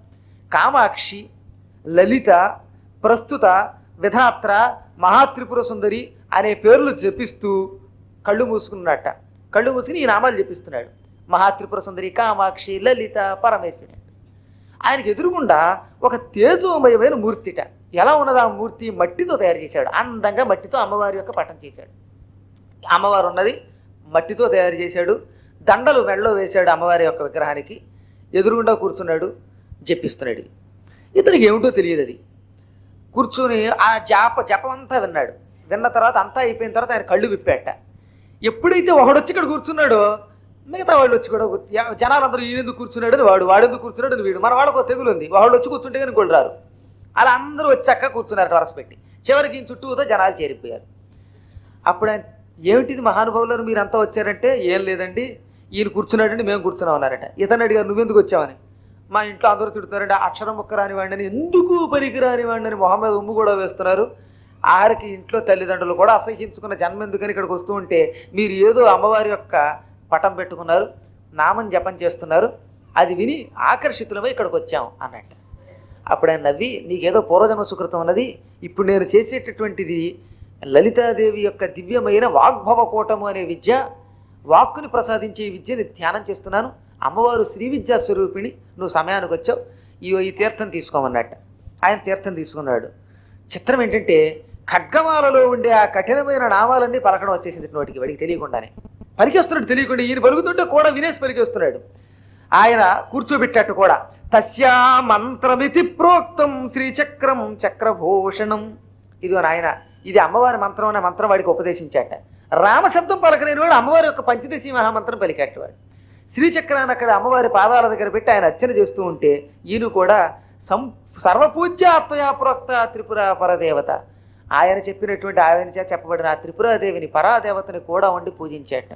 కామాక్షి లలిత ప్రస్తుత విధాత్ర మహాత్రిపుర సుందరి అనే పేర్లు జపిస్తూ కళ్ళు మూసుకున్నట్ట కళ్ళు మూసుకుని ఈ నామాలు జపిస్తున్నాడు మహాత్రిపుర సుందరి కామాక్షి లలిత పరమేశ్వరి ఆయనకి ఎదురుగుండా ఒక తేజోమయమైన మూర్తిట ఎలా ఉన్నది ఆ మూర్తి మట్టితో తయారు చేశాడు అందంగా మట్టితో అమ్మవారి యొక్క పటం చేశాడు అమ్మవారు ఉన్నది మట్టితో తయారు చేశాడు దండలు మెడలో వేశాడు అమ్మవారి యొక్క విగ్రహానికి ఎదురుగుండా కూర్చున్నాడు జపిస్తున్నాడు ఇతనికి ఏమిటో తెలియదు అది కూర్చొని ఆ జాప జపం అంతా విన్నాడు విన్న తర్వాత అంతా అయిపోయిన తర్వాత ఆయన కళ్ళు విప్పాట ఎప్పుడైతే ఒకడొచ్చి ఇక్కడ కూర్చున్నాడో మిగతా వాళ్ళు వచ్చి కూడా కూర్చు- యా- జనాలందరూ ఈయనెందుకు కూర్చున్నాడు అని వాడు వాడెందుకు కూర్చున్నాడు అని వీడు మన వాళ్ళకు ఒక తెగులు ఉంది వాళ్ళు వచ్చి కూర్చుంటే కానీ ఇంకోళ్ళు రారు అలా అందరూ వచ్చి చక్కగా కూర్చున్నారు టరస్ పెట్టి చివరికి ఈయన చుట్టూతో జనాలు చేరిపోయారు అప్పుడు ఆయన ఏమిటిది మహానుభావులను మీరు అంతా వచ్చారంటే ఏం లేదండి ఈయన కూర్చున్నాడండి మేము కూర్చున్నాం అన్నారట ఇతను అడిగారు నువ్వెందుకు వచ్చావని మా ఇంట్లో అందరూ తిడుతున్నారంటే అక్షరం ముక్క రాని వాడిని ఎందుకు పనికి రాని వాడిని మొహం మీద ఉమ్ము కూడా వేస్తున్నారు ఆఖరికి ఇంట్లో తల్లిదండ్రులు కూడా అసహించుకున్న జన్మ ఎందుకని ఇక్కడికి వస్తూ ఉంటే మీరు ఏదో అమ్మవారి యొక్క పటం పెట్టుకున్నారు నామం జపం చేస్తున్నారు అది విని ఆకర్షితులమై ఇక్కడికి వచ్చాం అన్నట్టు అప్పుడు ఆయన నవ్వి నీకేదో పూర్వజన్మ సుకృతం ఉన్నది ఇప్పుడు నేను చేసేటటువంటిది లలితాదేవి యొక్క దివ్యమైన వాగ్భవ కూటము అనే విద్య వాక్కుని ప్రసాదించే ఈ విద్యని ధ్యానం చేస్తున్నాను అమ్మవారు శ్రీ విద్యా స్వరూపిణి నువ్వు సమయానికి వచ్చావు ఈ ఈ తీర్థం తీసుకోమన్నట్ట ఆయన తీర్థం తీసుకున్నాడు చిత్రం ఏంటంటే ఖడ్గమాలలో ఉండే ఆ కఠినమైన నామాలన్నీ పలకడం వచ్చేసింది నోటికి వాడికి తెలియకుండానే పలికేస్తున్నాడు తెలియకుండా ఈయన పలుకుతుంటే కూడా వినేసి పలికేస్తున్నాడు ఆయన కూర్చోబెట్టట్టు కూడా తస్యా మంత్రమితి ప్రోక్తం శ్రీచక్రం చక్రభూషణం ఇదిగో నాయన ఇది అమ్మవారి మంత్రం అనే మంత్రం వాడికి ఉపదేశించాట రామశబ్దం పలకలేని వాడు అమ్మవారి యొక్క పంచదశి మహామంత్రం పలికేటవాడు శ్రీచక్రాన్ని అక్కడ అమ్మవారి పాదాల దగ్గర పెట్టి ఆయన అర్చన చేస్తూ ఉంటే ఈయన కూడా సం సర్వపూజ్య ఆత్మయా ప్రోక్త త్రిపుర పరదేవత ఆయన చెప్పినటువంటి ఆయన చేత చెప్పబడిన ఆ త్రిపురాదేవిని పరాదేవతని కూడా ఉండి పూజించేట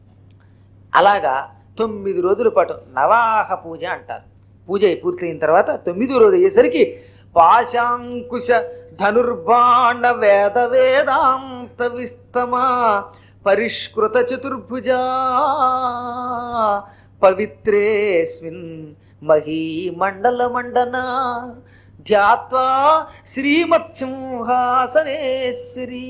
అలాగా తొమ్మిది రోజుల పాటు నవాహ పూజ అంటారు పూజ పూర్తయిన తర్వాత తొమ్మిదో రోజు అయ్యేసరికి పాశాంకుశ ధనుర్బాణ వేద వేదాంత విస్తమా పరిష్కృత చతుర్భుజా పవిత్రేస్మిన్ మహీ మండల మండన ధ్యాత్వా శ్రీమత్సింహాసనేశ్వరి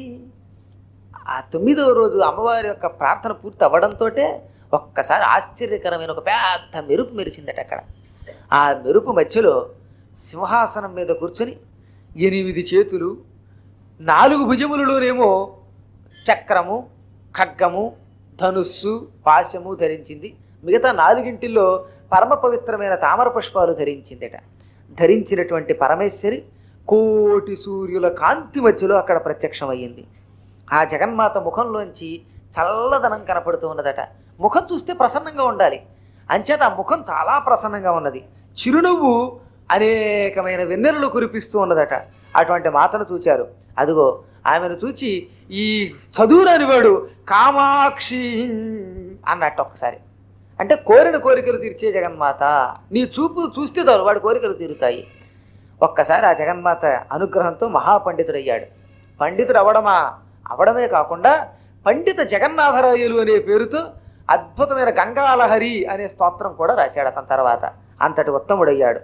ఆ తొమ్మిదవ రోజు అమ్మవారి యొక్క ప్రార్థన పూర్తి అవ్వడంతో ఒక్కసారి ఆశ్చర్యకరమైన ఒక పెద్ద మెరుపు మెరిసిందట అక్కడ ఆ మెరుపు మధ్యలో సింహాసనం మీద కూర్చొని ఎనిమిది చేతులు నాలుగు భుజములలోనేమో చక్రము ఖడ్గము ధనుస్సు పాశము ధరించింది మిగతా నాలుగింటిల్లో పరమ పవిత్రమైన తామర పుష్పాలు ధరించిందట ధరించినటువంటి పరమేశ్వరి కోటి సూర్యుల కాంతి మధ్యలో అక్కడ ప్రత్యక్షమయ్యింది ఆ జగన్మాత ముఖంలోంచి చల్లదనం కనపడుతూ ఉన్నదట ముఖం చూస్తే ప్రసన్నంగా ఉండాలి అంచేత ఆ ముఖం చాలా ప్రసన్నంగా ఉన్నది చిరునవ్వు అనేకమైన వెన్నెలలు కురిపిస్తూ ఉన్నదట అటువంటి మాతను చూచారు అదిగో ఆమెను చూచి ఈ చదువురాని వాడు కామాక్షి అన్నట్టు ఒక్కసారి అంటే కోరిన కోరికలు తీర్చే జగన్మాత నీ చూపు చూస్తే చాలు వాడి కోరికలు తీరుతాయి ఒక్కసారి ఆ జగన్మాత అనుగ్రహంతో మహాపండితుడయ్యాడు పండితుడు అవడమా అవడమే కాకుండా పండిత జగన్నాథరాయలు అనే పేరుతో అద్భుతమైన గంగాలహరి అనే స్తోత్రం కూడా రాశాడు అతని తర్వాత అంతటి ఉత్తముడయ్యాడు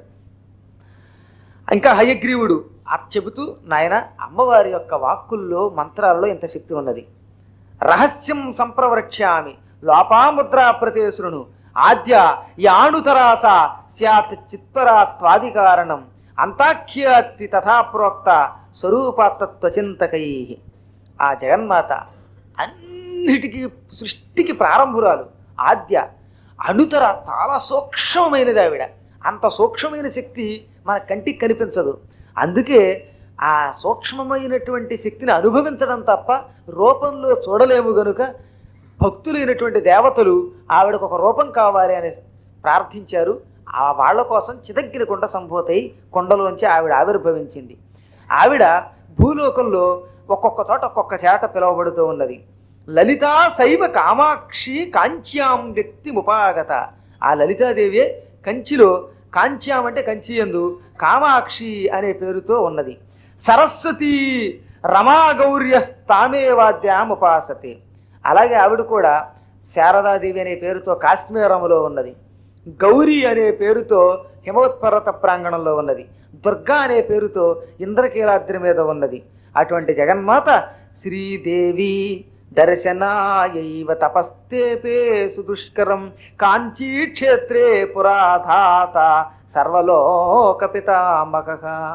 ఇంకా హయగ్రీవుడు అది చెబుతూ నాయన అమ్మవారి యొక్క వాక్కుల్లో మంత్రాల్లో ఇంత శక్తి ఉన్నది రహస్యం సంప్రవృక్ష్యామి లోపాముద్రా ప్రతేశృణు ఆద్య యాణుతరాస స్యాత్ చిత్పరాత్వాదికారణం అంతాఖ్యాతి తథా ప్రోక్త స్వరూపాత్వచింతకై ఆ జగన్మాత అన్నిటికీ సృష్టికి ప్రారంభురాలు ఆద్య అణుతర చాలా సూక్ష్మమైనది ఆవిడ అంత సూక్ష్మమైన శక్తి మన కంటికి కనిపించదు అందుకే ఆ సూక్ష్మమైనటువంటి శక్తిని అనుభవించడం తప్ప రూపంలో చూడలేము గనుక భక్తులైనటువంటి దేవతలు ఆవిడకు ఒక రూపం కావాలి అని ప్రార్థించారు ఆ వాళ్ళ కోసం చిదగ్గిన కొండ సంభూతై కొండలోంచి ఆవిడ ఆవిర్భవించింది ఆవిడ భూలోకంలో ఒక్కొక్క చోట ఒక్కొక్క చేట పిలువబడుతూ ఉన్నది లలితా శైవ కామాక్షి కాంచ్యాం వ్యక్తి ముపాగత ఆ లలితాదేవియే కంచిలో కాంచ్యాం అంటే కంచి ఎందు కామాక్షి అనే పేరుతో ఉన్నది సరస్వతి రమాగౌర్య తామేవాద్యాం ఉపాసతే అలాగే ఆవిడ కూడా శారదాదేవి అనే పేరుతో కాశ్మీరములో ఉన్నది గౌరీ అనే పేరుతో హిమవత్పర్వత ప్రాంగణంలో ఉన్నది దుర్గా అనే పేరుతో ఇంద్రకీలాద్రి మీద ఉన్నది అటువంటి జగన్మాత శ్రీదేవి దర్శనాయైవ తపస్తేపే సుదుష్కరం కాంచీ క్షేత్రే పురాధాత సర్వలోక పితామక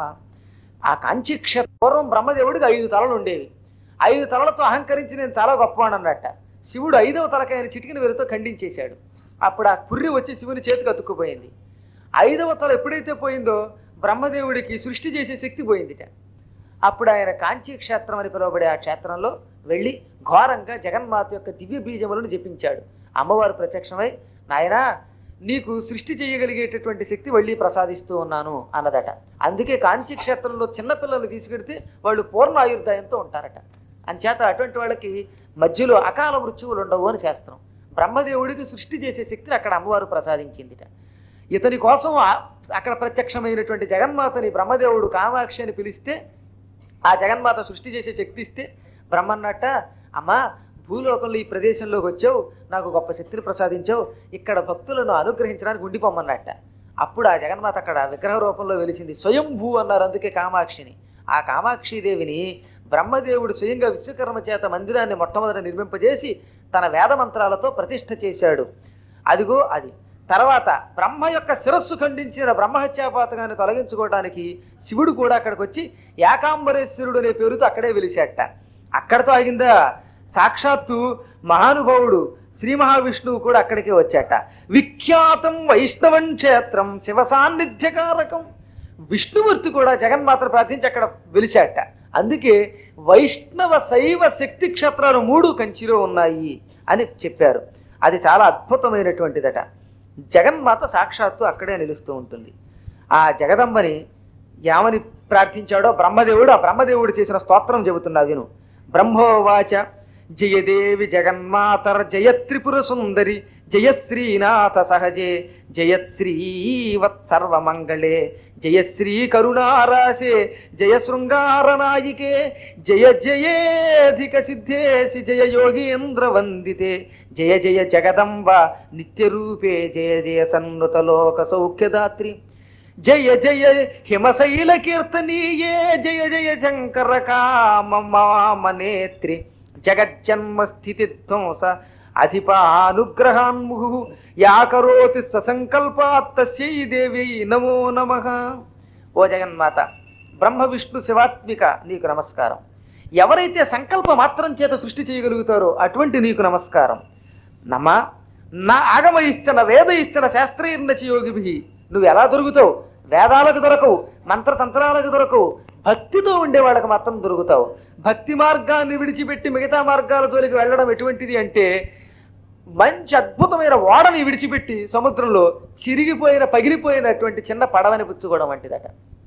ఆ కాంచీ క్షేత్ర పూర్వం బ్రహ్మదేవుడికి ఐదు తలలు ఉండేవి ఐదు తలలతో అహంకరించి నేను చాలా గొప్పవాడు అన్నట్ట శివుడు ఐదవ తలకాయన చిటికిన వేరుతో ఖండించేశాడు అప్పుడు ఆ పుర్రి వచ్చి శివుని చేతికి అతుక్కుపోయింది ఐదవ తల ఎప్పుడైతే పోయిందో బ్రహ్మదేవుడికి సృష్టి చేసే శక్తి పోయిందిట అప్పుడు ఆయన కాంచీ క్షేత్రం అని పిలువబడే ఆ క్షేత్రంలో వెళ్ళి ఘోరంగా జగన్మాత యొక్క దివ్య బీజములను జపించాడు అమ్మవారు ప్రత్యక్షమై నాయనా నీకు సృష్టి చేయగలిగేటటువంటి శక్తి వెళ్ళి ప్రసాదిస్తూ ఉన్నాను అన్నదట అందుకే కాంచీ క్షేత్రంలో చిన్నపిల్లలు తీసుకెడితే వాళ్ళు పూర్ణ ఆయుర్దాయంతో ఉంటారట అంచేత అటువంటి వాళ్ళకి మధ్యలో అకాల మృత్యువులు ఉండవు అని శాస్త్రం బ్రహ్మదేవుడికి సృష్టి చేసే శక్తిని అక్కడ అమ్మవారు ప్రసాదించిందిట ఇతని కోసం ఆ- అక్కడ ప్రత్యక్షమైనటువంటి జగన్మాతని బ్రహ్మదేవుడు కామాక్షి అని పిలిస్తే ఆ జగన్మాత సృష్టి చేసే శక్తి ఇస్తే బ్రహ్మన్నట్ట అమ్మా భూలోకంలో ఈ ప్రదేశంలోకి వచ్చావు నాకు గొప్ప శక్తిని ప్రసాదించావు ఇక్కడ భక్తులను అనుగ్రహించడానికి ఉండిపోమన్నట్ట అప్పుడు ఆ జగన్మాత అక్కడ విగ్రహ రూపంలో వెలిసింది స్వయంభూ అన్నారు అందుకే కామాక్షిని ఆ కామాక్షిదేవిని బ్రహ్మదేవుడు స్వయంగా విశ్వకర్మ చేత మందిరాన్ని మొట్టమొదట నిర్మింపజేసి తన వేద మంత్రాలతో ప్రతిష్ఠ చేశాడు అదిగో అది తర్వాత బ్రహ్మ యొక్క శిరస్సు ఖండించిన బ్రహ్మహత్యాపాతకాన్ని తొలగించుకోవడానికి శివుడు కూడా అక్కడికి వచ్చి ఏకాంబరేశ్వరుడు అనే పేరుతో అక్కడే వెలిశాట అక్కడితో ఆగిందా సాక్షాత్తు మహానుభావుడు శ్రీ మహావిష్ణువు కూడా అక్కడికే వచ్చాట విఖ్యాతం వైష్ణవం క్షేత్రం శివ సాన్నిధ్యకారకం విష్ణుమూర్తి కూడా జగన్మాతను ప్రార్థించి అక్కడ వెలిశాట అందుకే వైష్ణవ శైవ శక్తి క్షేత్రాలు మూడు కంచిలో ఉన్నాయి అని చెప్పారు అది చాలా అద్భుతమైనటువంటిదట జగన్మాత సాక్షాత్తు అక్కడే నిలుస్తూ ఉంటుంది ఆ జగదంబని యామని ప్రార్థించాడో బ్రహ్మదేవుడు ఆ బ్రహ్మదేవుడు చేసిన స్తోత్రం చెబుతున్నా విను బ్రహ్మోవాచ జయదేవి జగన్మాతర్ జయ త్రిపుర సుందరి జయ శ్రీనాథ సహజే జయశ్రీవత్ సర్వమంగళే జయశ్రీ కరుణారాసే జయ శృంగారనాయికే జయ జయేధిక సిద్ధేసి జయ యోగీంద్ర వందితే జయ జయ జగదంబ నిత్యరూపే జయ జయ సన్నుత లోక సౌఖ్యదాత్రి జయ జయ హిమశైల కీర్తనీయే జయ జయ శంకర కామనేత్రి జగజ్జన్మ స్థితి ధ్వంస అధిపానుగ్రహాన్ముహు యాకరోతి ససంకల్పాత్ తస్యై దేవి నమో నమః ఓ జగన్మాత బ్రహ్మ విష్ణు శివాత్మిక నీకు నమస్కారం ఎవరైతే సంకల్ప మాత్రం చేత సృష్టి చేయగలుగుతారో అటువంటి నీకు నమస్కారం నమ నా ఆగమ ఇచ్చిన వేద ఇచ్చిన శాస్త్రీయ యోగిభి నువ్వు ఎలా దొరుకుతావు వేదాలకు దొరకవు మంత్రతంత్రాలకు దొరకవు భక్తితో ఉండే వాళ్ళకి మాత్రం దొరుకుతావు భక్తి మార్గాన్ని విడిచిపెట్టి మిగతా మార్గాల జోలికి వెళ్ళడం ఎటువంటిది అంటే మంచి అద్భుతమైన ఓడని విడిచిపెట్టి సముద్రంలో చిరిగిపోయిన పగిలిపోయినటువంటి చిన్న పడవని పుచ్చుకోవడం వంటిదట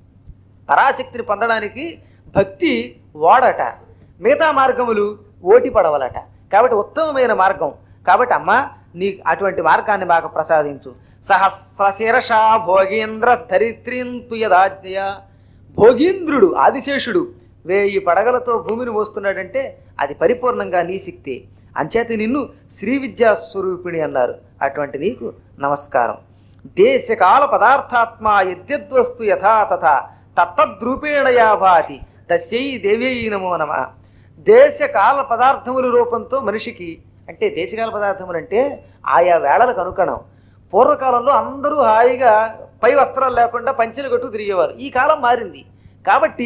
పరాశక్తిని పొందడానికి భక్తి ఓడట మిగతా మార్గములు ఓటి పడవలట కాబట్టి ఉత్తమమైన మార్గం కాబట్టి అమ్మ నీ అటువంటి మార్గాన్ని మాకు ప్రసాదించు సహస్ర శీర్ష భోగేంద్ర ధరిత్రింతు యదాజ్ఞయ భోగీంద్రుడు ఆదిశేషుడు వేయి పడగలతో భూమిని మోస్తున్నాడంటే అది పరిపూర్ణంగా నీ శక్తి అంచేత నిన్ను శ్రీ విద్యా స్వరూపిణి అన్నారు అటువంటి నీకు నమస్కారం దేశకాల పదార్థాత్మ యద్యద్వస్తు యథా తథా తత్తద్రూపేణ యాభాతి తస్యై దేవ్యై నమో నమ దేశకాల పదార్థముల రూపంతో మనిషికి అంటే దేశకాల పదార్థములు అంటే ఆయా వేళలకు అనుకణం పూర్వకాలంలో అందరూ హాయిగా పై వస్త్రాలు లేకుండా పంచెలు కట్టు తిరిగేవారు ఈ కాలం మారింది కాబట్టి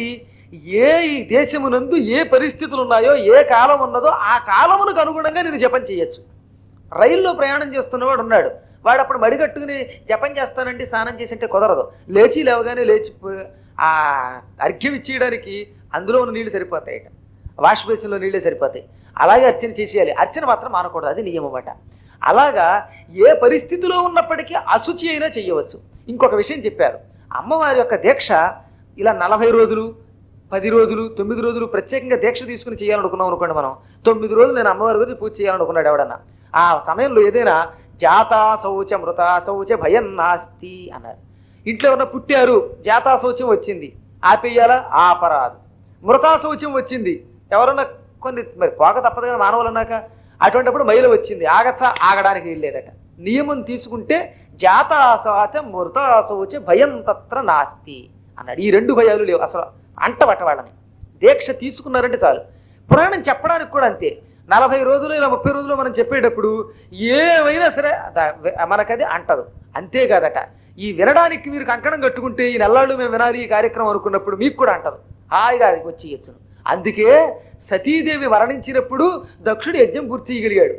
ఏ ఈ దేశమునందు ఏ పరిస్థితులు ఉన్నాయో ఏ కాలం ఉన్నదో ఆ కాలమునకు అనుగుణంగా నేను జపం చేయొచ్చు రైల్లో ప్రయాణం చేస్తున్నవాడు ఉన్నాడు వాడు అప్పుడు మడిగట్టుకుని జపం చేస్తానండి స్నానం చేసి అంటే కుదరదు లేచి లేవగానే లేచి పో- ఆ అర్ఘ్యం ఇచ్చేయడానికి అందులో ఉన్న నీళ్లు సరిపోతాయి వాష్ బేసిన్లో నీళ్ళే సరిపోతాయి అలాగే అర్చన చేసేయాలి అర్చన మాత్రం మానకూడదు అది నియమం అట అలాగా ఏ పరిస్థితిలో ఉన్నప్పటికీ అశుచి అయినా చేయవచ్చు ఇంకొక విషయం చెప్పారు అమ్మవారి యొక్క దీక్ష ఇలా నలభై రోజులు పది రోజులు తొమ్మిది రోజులు ప్రత్యేకంగా దీక్ష తీసుకుని చేయాలనుకున్నాం అనుకోండి మనం తొమ్మిది రోజులు నేను అమ్మవారి గురించి పూజ చేయాలనుకున్నాడు ఎవడన్నా ఆ సమయంలో ఏదైనా జాతా శౌచ మృత శౌచ భయం నాస్తి అన్నారు ఇంట్లో ఎవరన్నా పుట్టారు జాతా శౌచం వచ్చింది ఆపేయాలా ఆపరాదు మృతా శౌచం వచ్చింది ఎవరన్నా కొన్ని మరి పోక తప్పదు కదా మానవులు అన్నాక అటువంటిప్పుడు మైలు వచ్చింది ఆగచ్చా ఆగడానికి వీల్లేదట నియమం తీసుకుంటే జాతాశౌచ మృతాశౌచ భయం తత్ర నాస్తి అన్నాడు ఈ రెండు భయాలు లేవు అసలు అంటబట్ట వాళ్ళని దీక్ష తీసుకున్నారంటే చాలు పురాణం చెప్పడానికి కూడా అంతే నలభై రోజులు ఇలా ముప్పై రోజులు మనం చెప్పేటప్పుడు ఏమైనా సరే దా- మనకది అంటదు అంతేకాదట ఈ వినడానికి మీరు కంకణం కట్టుకుంటే ఈ నెల్లాళ్ళు మేము వినాలి ఈ కార్యక్రమం అనుకున్నప్పుడు మీకు కూడా అంటదు హాయిగా అది వచ్చి ఇచ్చను అందుకే సతీదేవి మరణించినప్పుడు దక్షుడు యజ్ఞం పూర్తి చేయగలిగాడు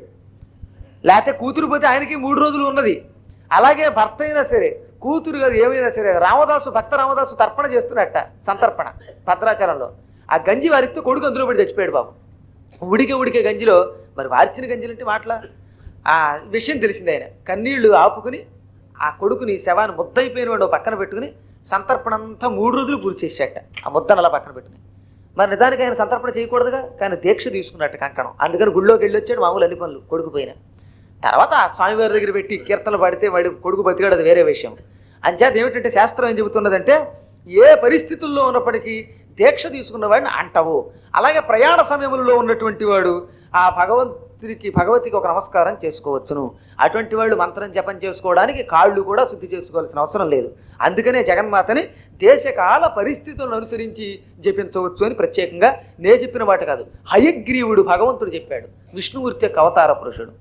లేకపోతే కూతురు పోతే ఆయనకి మూడు రోజులు ఉన్నది అలాగే భర్త అయినా సరే కూతురు కాదు ఏమైనా సరే రామదాసు భక్త రామదాసు తర్పణ చేస్తున్నట్ట సంతర్పణ భద్రాచలంలో ఆ గంజి వారిస్తే కొడుకు అందులో పడి చచ్చిపోయాడు బాబు ఉడికే ఉడికే గంజిలో మరి వార్చిన గంజిలు అంటే మాటల ఆ విషయం తెలిసింది ఆయన కన్నీళ్లు ఆపుకుని ఆ కొడుకుని శవాన్ని ముద్దయిపోయిన వాడు ఓ పక్కన పెట్టుకుని సంతర్పణ అంతా మూడు రోజులు పూర్తి చేసేట ఆ ముద్దను అలా పక్కన పెట్టుకుని మరి నిజానికి ఆయన సంతర్పణ చేయకూడదుగా కానీ దీక్ష తీసుకున్నట్టు కంకణం అందుకని గుళ్ళోకి వెళ్ళి వచ్చాడు మామూలు అన్ని పనులు కొడుకు పోయిన తర్వాత ఆ స్వామివారి దగ్గర పెట్టి కీర్తనలు పడితే వాడి కొడుకు బతికాడు అది వేరే విషయం అంచేత ఏమిటంటే శాస్త్రం ఏం చెబుతున్నదంటే ఏ పరిస్థితుల్లో ఉన్నప్పటికీ దీక్ష తీసుకున్న వాడిని అంటవు అలాగే ప్రయాణ సమయంలో ఉన్నటువంటి వాడు ఆ భగవంతుడికి భగవతికి ఒక నమస్కారం చేసుకోవచ్చును అటువంటి వాళ్ళు మంత్రం జపం చేసుకోవడానికి కాళ్ళు కూడా శుద్ధి చేసుకోవాల్సిన అవసరం లేదు అందుకనే జగన్మాతని దేశకాల పరిస్థితులను అనుసరించి జపించవచ్చు అని ప్రత్యేకంగా నే చెప్పిన మాట కాదు హయగ్రీవుడు భగవంతుడు చెప్పాడు విష్ణుమూర్తి యొక్క అవతార పురుషుడు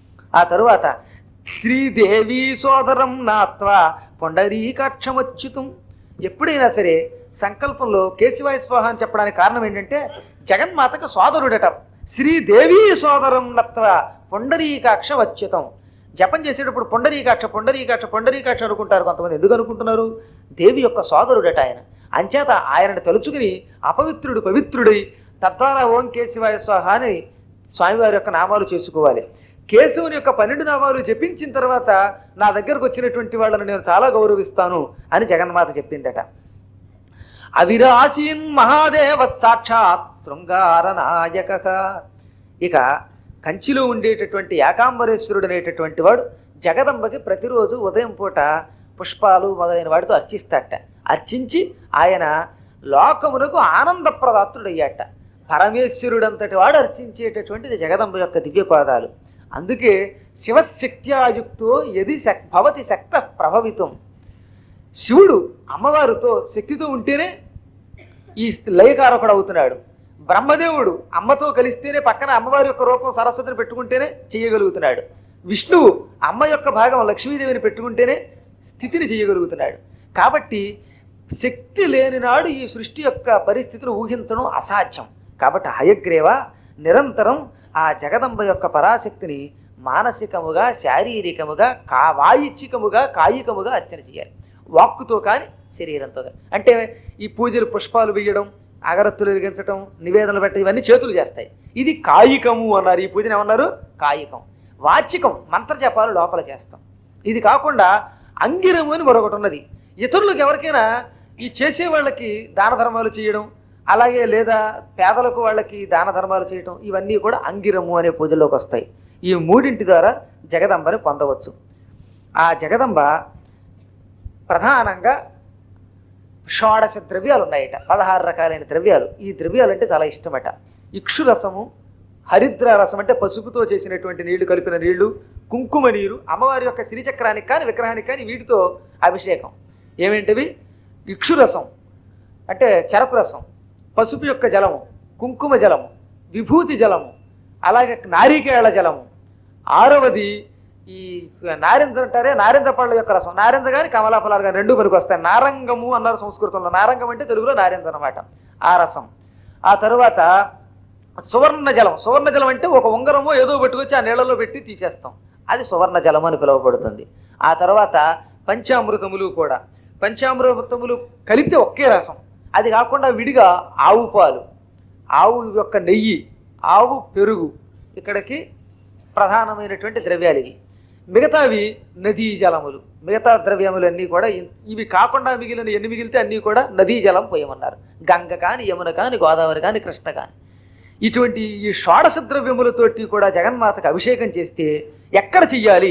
ఆ తరువాత శ్రీదేవి సోదరం నాత్వా పొండరీకాక్షమచ్యుతం ఎప్పుడైనా సరే సంకల్పంలో కేశవాయ స్వాహ అని చెప్పడానికి కారణం ఏంటంటే జగన్మాతకు సోదరుడట శ్రీదేవి సోదరం నత్వ పొండరీకాక్ష వచ్చుతం జపం చేసేటప్పుడు పొండరీకాక్ష పొండరీకాక్ష పొండరీకాక్ష అనుకుంటారు కొంతమంది ఎందుకు అనుకుంటున్నారు దేవి యొక్క సోదరుడట ఆయన అంచేత ఆయనను తలుచుకుని అపవిత్రుడు పవిత్రుడై తద్వారా ఓం కేశవాయ స్వాహ అని స్వామివారి యొక్క నామాలు చేసుకోవాలి కేశవుని యొక్క పన్నెండు నామాలు జపించిన తర్వాత నా దగ్గరకు వచ్చినటువంటి వాళ్ళని నేను చాలా గౌరవిస్తాను అని జగన్మాత చెప్పిందట అవిరాసీన్ మహాదేవ సాక్షాత్ శృంగార నాయక ఇక కంచిలో ఉండేటటువంటి ఏకాంబరేశ్వరుడు అనేటటువంటి వాడు జగదంబకి ప్రతిరోజు ఉదయం పూట పుష్పాలు మొదలైన వాడితో అర్చిస్తాట అర్చించి ఆయన లోకమునకు ఆనందప్రదాత్రుడయ్యాట పరమేశ్వరుడంతటి వాడు అర్చించేటటువంటిది జగదంబ యొక్క దివ్యపాదాలు అందుకే శివశక్త్యాయుక్తో ఎది శక్ భవతి శక్త ప్రభవితం శివుడు అమ్మవారితో శక్తితో ఉంటేనే ఈ లయకారకుడు అవుతున్నాడు బ్రహ్మదేవుడు అమ్మతో కలిస్తేనే పక్కన అమ్మవారి యొక్క రూపం సరస్వతిని పెట్టుకుంటేనే చేయగలుగుతున్నాడు విష్ణువు అమ్మ యొక్క భాగం లక్ష్మీదేవిని పెట్టుకుంటేనే స్థితిని చేయగలుగుతున్నాడు కాబట్టి శక్తి లేని నాడు ఈ సృష్టి యొక్క పరిస్థితిని ఊహించడం అసాధ్యం కాబట్టి హయగ్రీవ నిరంతరం ఆ జగదంబ యొక్క పరాశక్తిని మానసికముగా శారీరకముగా కా వాయిచ్చికముగా కాయికముగా అర్చన చేయాలి వాక్కుతో కానీ శరీరంతో కానీ అంటే ఈ పూజలు పుష్పాలు వేయడం అగరత్తులు వెలిగించడం నివేదనలు పెట్టడం ఇవన్నీ చేతులు చేస్తాయి ఇది కాయికము అన్నారు ఈ పూజను ఏమన్నారు కాయికం వాచికం మంత్ర జపాలు లోపల చేస్తాం ఇది కాకుండా అంగిరము అని మరొకటి ఉన్నది ఇతరులకు ఎవరికైనా ఈ చేసే వాళ్ళకి దాన ధర్మాలు చేయడం అలాగే లేదా పేదలకు వాళ్ళకి దాన ధర్మాలు చేయడం ఇవన్నీ కూడా అంగిరము అనే పూజల్లోకి వస్తాయి ఈ మూడింటి ద్వారా జగదంబని పొందవచ్చు ఆ జగదంబ ప్రధానంగా షోడశ ద్రవ్యాలు ఉన్నాయట పదహారు రకాలైన ద్రవ్యాలు ఈ ద్రవ్యాలు అంటే చాలా ఇష్టమట ఇక్షు రసము హరిద్ర రసం అంటే పసుపుతో చేసినటువంటి నీళ్లు కలిపిన నీళ్లు కుంకుమ నీరు అమ్మవారి యొక్క శ్రీచక్రానికి కానీ విగ్రహానికి కానీ వీటితో అభిషేకం ఏమేంటివి ఇక్షు రసం అంటే చెరకు రసం పసుపు యొక్క జలము కుంకుమ జలము విభూతి జలము అలాగే నారికేళ జలము ఆరవది ఈ నారింజ అంటారే నారింజ పళ్ళ యొక్క రసం నారింజ కానీ కమలాఫలాలు కానీ రెండు మనకు వస్తాయి నారంగము అన్నారు సంస్కృతంలో నారంగం అంటే తెలుగులో నారింజ అనమాట ఆ రసం ఆ తరువాత సువర్ణ జలం సువర్ణ జలం అంటే ఒక ఉంగరమో ఏదో పెట్టుకొచ్చి ఆ నీళ్ళలో పెట్టి తీసేస్తాం అది సువర్ణ జలం అని పిలువబడుతుంది ఆ తర్వాత పంచామృతములు కూడా పంచామృతములు కలిపితే ఒకే రసం అది కాకుండా విడిగా ఆవు పాలు ఆవు యొక్క నెయ్యి ఆవు పెరుగు ఇక్కడికి ప్రధానమైనటువంటి ద్రవ్యాలు ఇవి మిగతావి నదీ జలములు మిగతా ద్రవ్యములన్నీ కూడా ఇన్- ఇవి కాకుండా మిగిలిన ఎన్ని మిగిలితే అన్నీ కూడా నదీ జలం పోయమన్నారు గంగ కాని యమున కాని గోదావరి కాని కృష్ణ కాని ఇటువంటి ఈ షోడశ ద్రవ్యములతోటి కూడా జగన్మాతకు అభిషేకం చేస్తే ఎక్కడ చెయ్యాలి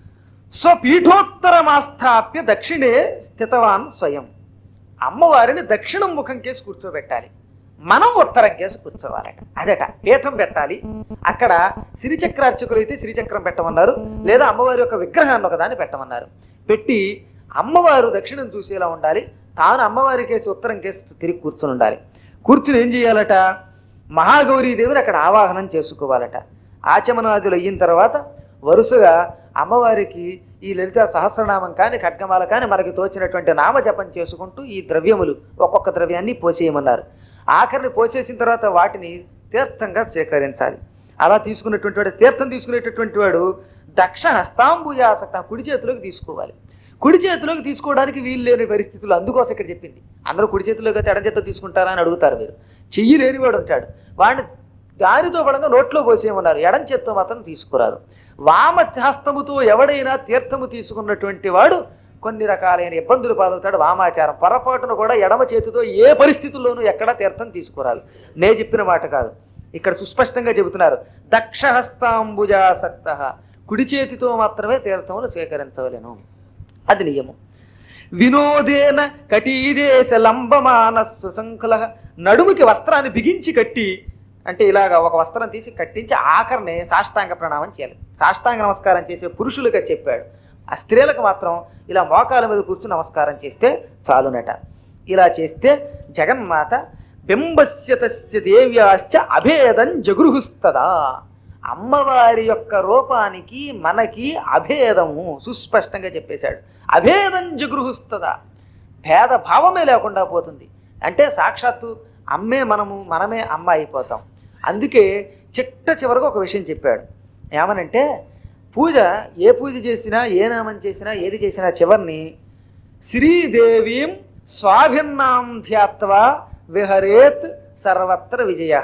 స్వపీఠోత్తరమాస్థాప్య దక్షిణే స్థితవాన్ స్వయం అమ్మవారిని దక్షిణం ముఖం కేసి కూర్చోబెట్టాలి మనం ఉత్తరం కేసి కూర్చోవాలట అదట పీఠం పెట్టాలి అక్కడ శ్రీచక్రార్చకులు అయితే శ్రీచక్రం పెట్టమన్నారు లేదా అమ్మవారి యొక్క విగ్రహాన్ని ఒకదాన్ని పెట్టమన్నారు పెట్టి అమ్మవారు దక్షిణం చూసేలా ఉండాలి తాను అమ్మవారి కేసి ఉత్తరం కేసి తిరిగి కూర్చుని ఉండాలి కూర్చుని ఏం చేయాలట మహాగౌరీదేవిని అక్కడ ఆవాహనం చేసుకోవాలట ఆచమనాదులు అయిన తర్వాత వరుసగా అమ్మవారికి ఈ లలిత సహస్రనామం కానీ ఖడ్గమాల కానీ మనకి తోచినటువంటి నామజపం చేసుకుంటూ ఈ ద్రవ్యములు ఒక్కొక్క ద్రవ్యాన్ని పోసేయమన్నారు ఆఖరిని పోసేసిన తర్వాత వాటిని తీర్థంగా స్వీకరించాలి అలా తీసుకున్నటువంటి వాడు తీర్థం తీసుకునేటటువంటి వాడు దక్ష హస్తాంబుజాసక్త కుడి చేతిలోకి తీసుకోవాలి కుడి చేతిలోకి తీసుకోవడానికి వీలు లేని పరిస్థితులు అందుకోసం ఇక్కడ చెప్పింది అందరూ కుడి చేతిలోకి అయితే ఎడ చేతితో తీసుకుంటారా అని అడుగుతారు మీరు చెయ్యి లేనివాడు ఉంటాడు వాడిని దానితో పడంగా నోట్లో పోసేయమన్నారు ఎడం చేత్తో మాత్రం తీసుకురాదు వామ హస్తముతో ఎవడైనా తీర్థము తీసుకున్నటువంటి వాడు కొన్ని రకాలైన ఇబ్బందులు పాలవుతాడు వామాచారం పొరపాటున కూడా ఎడమ చేతితో ఏ పరిస్థితుల్లోనూ ఎక్కడా తీర్థం తీసుకురాదు నే చెప్పిన మాట కాదు ఇక్కడ సుస్పష్టంగా చెబుతున్నారు దక్షహస్తాంబుజాసక్త కుడి చేతితో మాత్రమే తీర్థమును స్వీకరించవలెను అది నియమం వినోదేన కటీదేశ లంబమానస్సు సంకుల నడుముకి వస్త్రాన్ని బిగించి కట్టి అంటే ఇలాగా ఒక వస్త్రం తీసి కట్టించి ఆఖరిని సాష్టాంగ ప్రణామం చేయాలి సాష్టాంగ నమస్కారం చేసే పురుషులుగా చెప్పాడు ఆ స్త్రీలకు మాత్రం ఇలా మోకాల మీద కూర్చుని నమస్కారం చేస్తే చాలునట ఇలా చేస్తే జగన్మాత బింబస్య తస్య దేవ్యాశ్చ అభేదం జగృహుస్తదా అమ్మవారి యొక్క రూపానికి మనకి అభేదము సుస్పష్టంగా చెప్పేశాడు అభేదం జగృహుస్తదా భేద భావమే లేకుండా పోతుంది అంటే సాక్షాత్తు అమ్మే మనము మనమే అమ్మ అయిపోతాం అందుకే చిట్ట చివరకు ఒక విషయం చెప్పాడు ఏమనంటే పూజ ఏ పూజ చేసినా ఏ నామం చేసినా ఏది చేసినా చివరిని శ్రీదేవీం స్వాభిన్నాం ధ్యాత్వా విహరేత్ సర్వత్ర విజయ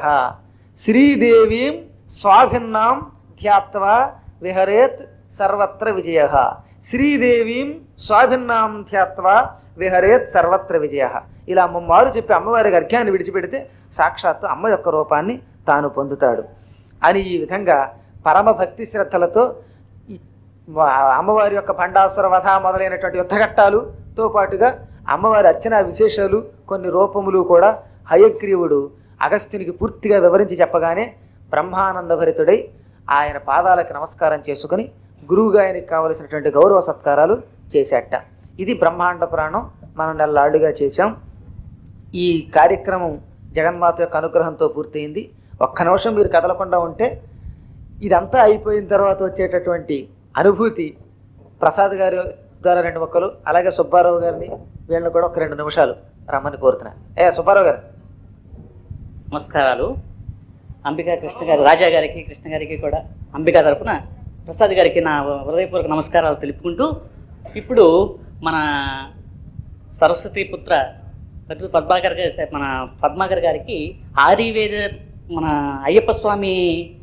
శ్రీదేవీం స్వాభిన్నాం ధ్యాత్వా విహరేత్ సర్వత్ర విజయ శ్రీదేవీం స్వాభిన్నాం ధ్యాత్వా విహరేత్ సర్వత్ర విజయ ఇలా ముమ్మారు చెప్పి అమ్మవారి అర్ఘ్యాన్ని విడిచిపెడితే సాక్షాత్తు అమ్మ యొక్క రూపాన్ని తాను పొందుతాడు అని ఈ విధంగా పరమ భక్తి శ్రద్ధలతో ఈ వా- అమ్మవారి యొక్క పండాసుర వధ మొదలైనటువంటి యుద్ధఘట్టాలుతో పాటుగా అమ్మవారి అర్చన విశేషాలు కొన్ని రూపములు కూడా హయగ్రీవుడు అగస్త్యునికి పూర్తిగా వివరించి చెప్పగానే బ్రహ్మానంద భరితుడై ఆయన పాదాలకు నమస్కారం చేసుకుని గురువుగా ఆయనకి కావలసినటువంటి గౌరవ సత్కారాలు చేశాట ఇది బ్రహ్మాండ పురాణం మనం నెలలాడుగా చేశాం ఈ కార్యక్రమం జగన్మాత యొక్క అనుగ్రహంతో పూర్తయింది ఒక్క నిమిషం మీరు కదలకుండా ఉంటే ఇదంతా అయిపోయిన తర్వాత వచ్చేటటువంటి అనుభూతి ప్రసాద్ గారి ద్వారా రెండు మొక్కలు అలాగే సుబ్బారావు గారిని వీళ్ళని కూడా ఒక రెండు నిమిషాలు రమ్మని కోరుతున్నా ఏ సుబ్బారావు గారు నమస్కారాలు అంబికా కృష్ణ గారి రాజా గారికి కృష్ణ గారికి కూడా అంబికా తరపున ప్రసాద్ గారికి నా హృదయపూర్వక నమస్కారాలు తెలుపుకుంటూ ఇప్పుడు మన సరస్వతి పుత్ర ప్రకృతి పద్మాకర్ గారి మన పద్మాకర్ గారికి ఆదివేద మన అయ్యప్ప స్వామి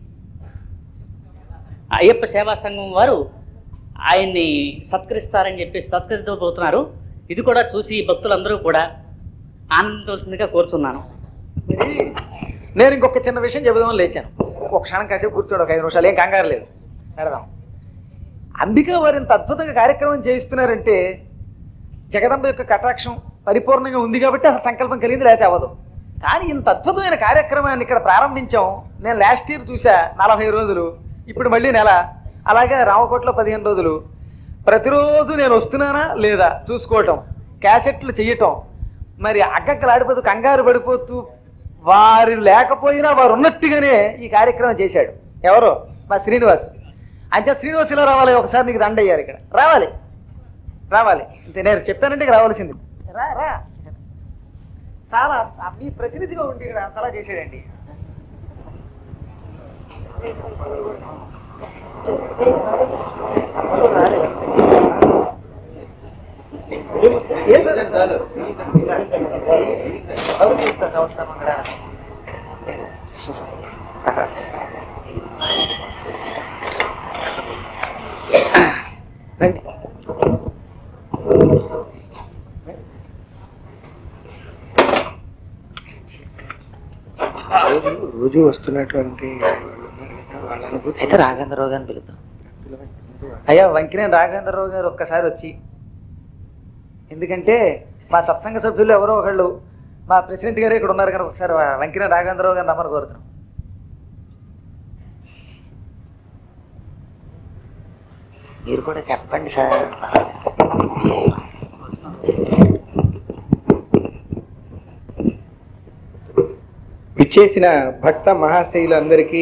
అయ్యప్ప సేవా సంఘం వారు ఆయన్ని సత్కరిస్తారని చెప్పి సత్కరించబోతున్నారు ఇది కూడా చూసి భక్తులందరూ కూడా ఆనందించవలసిందిగా కోరుతున్నాను ఇది నేను ఇంకొక చిన్న విషయం చెబుదామని లేచాను ఒక క్షణం కాసేపు కూర్చోండి ఒక ఐదు నిమిషాలు ఏం కంగారు లేదు పెడదాం అంబిక వారు ఇంత అద్భుతంగా కార్యక్రమం చేయిస్తున్నారంటే జగదంబ యొక్క కటాక్షం పరిపూర్ణంగా ఉంది కాబట్టి అసలు సంకల్పం కలిగింది లేకపోతే అవ్వదు కానీ ఇంత అద్భుతమైన కార్యక్రమాన్ని ఇక్కడ ప్రారంభించాం నేను లాస్ట్ ఇయర్ చూసా నలభై రోజులు ఇప్పుడు మళ్ళీ నెల అలాగే రామకోటలో పదిహేను రోజులు ప్రతిరోజు నేను వస్తున్నానా లేదా చూసుకోవటం క్యాసెట్లు చెయ్యటం మరి అగ్గక్కలాడిపోతూ కంగారు పడిపోతూ వారు లేకపోయినా వారు ఉన్నట్టుగానే ఈ కార్యక్రమం చేశాడు ఎవరు మా శ్రీనివాస్ అంతే శ్రీనివాస్ ఇలా రావాలి ఒకసారి నీకు దండ అయ్యారు ఇక్కడ రావాలి రావాలి ఇంతే నేను చెప్పానంటే ఇక రావాల్సింది రా రా చాలా ఆ మీ ప్రతినిధిగా ఉండి ఇక్కడ అంతలా చేశాడండి రండి రోజు వస్తున్నటువంటి వాళ్ళు ఉన్నారు కదా, వాళ్ళ అనుభూతి అయితే రాఘవేంద్రరావు గారిని పిలుద్దాం అయ్యా వంకినేని రాఘవేంద్రరావు గారు ఒక్కసారి వచ్చి ఎందుకంటే మా సత్సంగ సభ్యులు ఎవరో ఒకళ్ళు మా ప్రెసిడెంట్ గారు ఇక్కడ ఉన్నారు కనుక ఒకసారి వంకినేని రాఘవేంద్రరావు గారిని రమ్మని కోరుతున్నాం మీరు కూడా చెప్పండి సార్ విచ్చేసిన భక్త మహాశయులందరికీ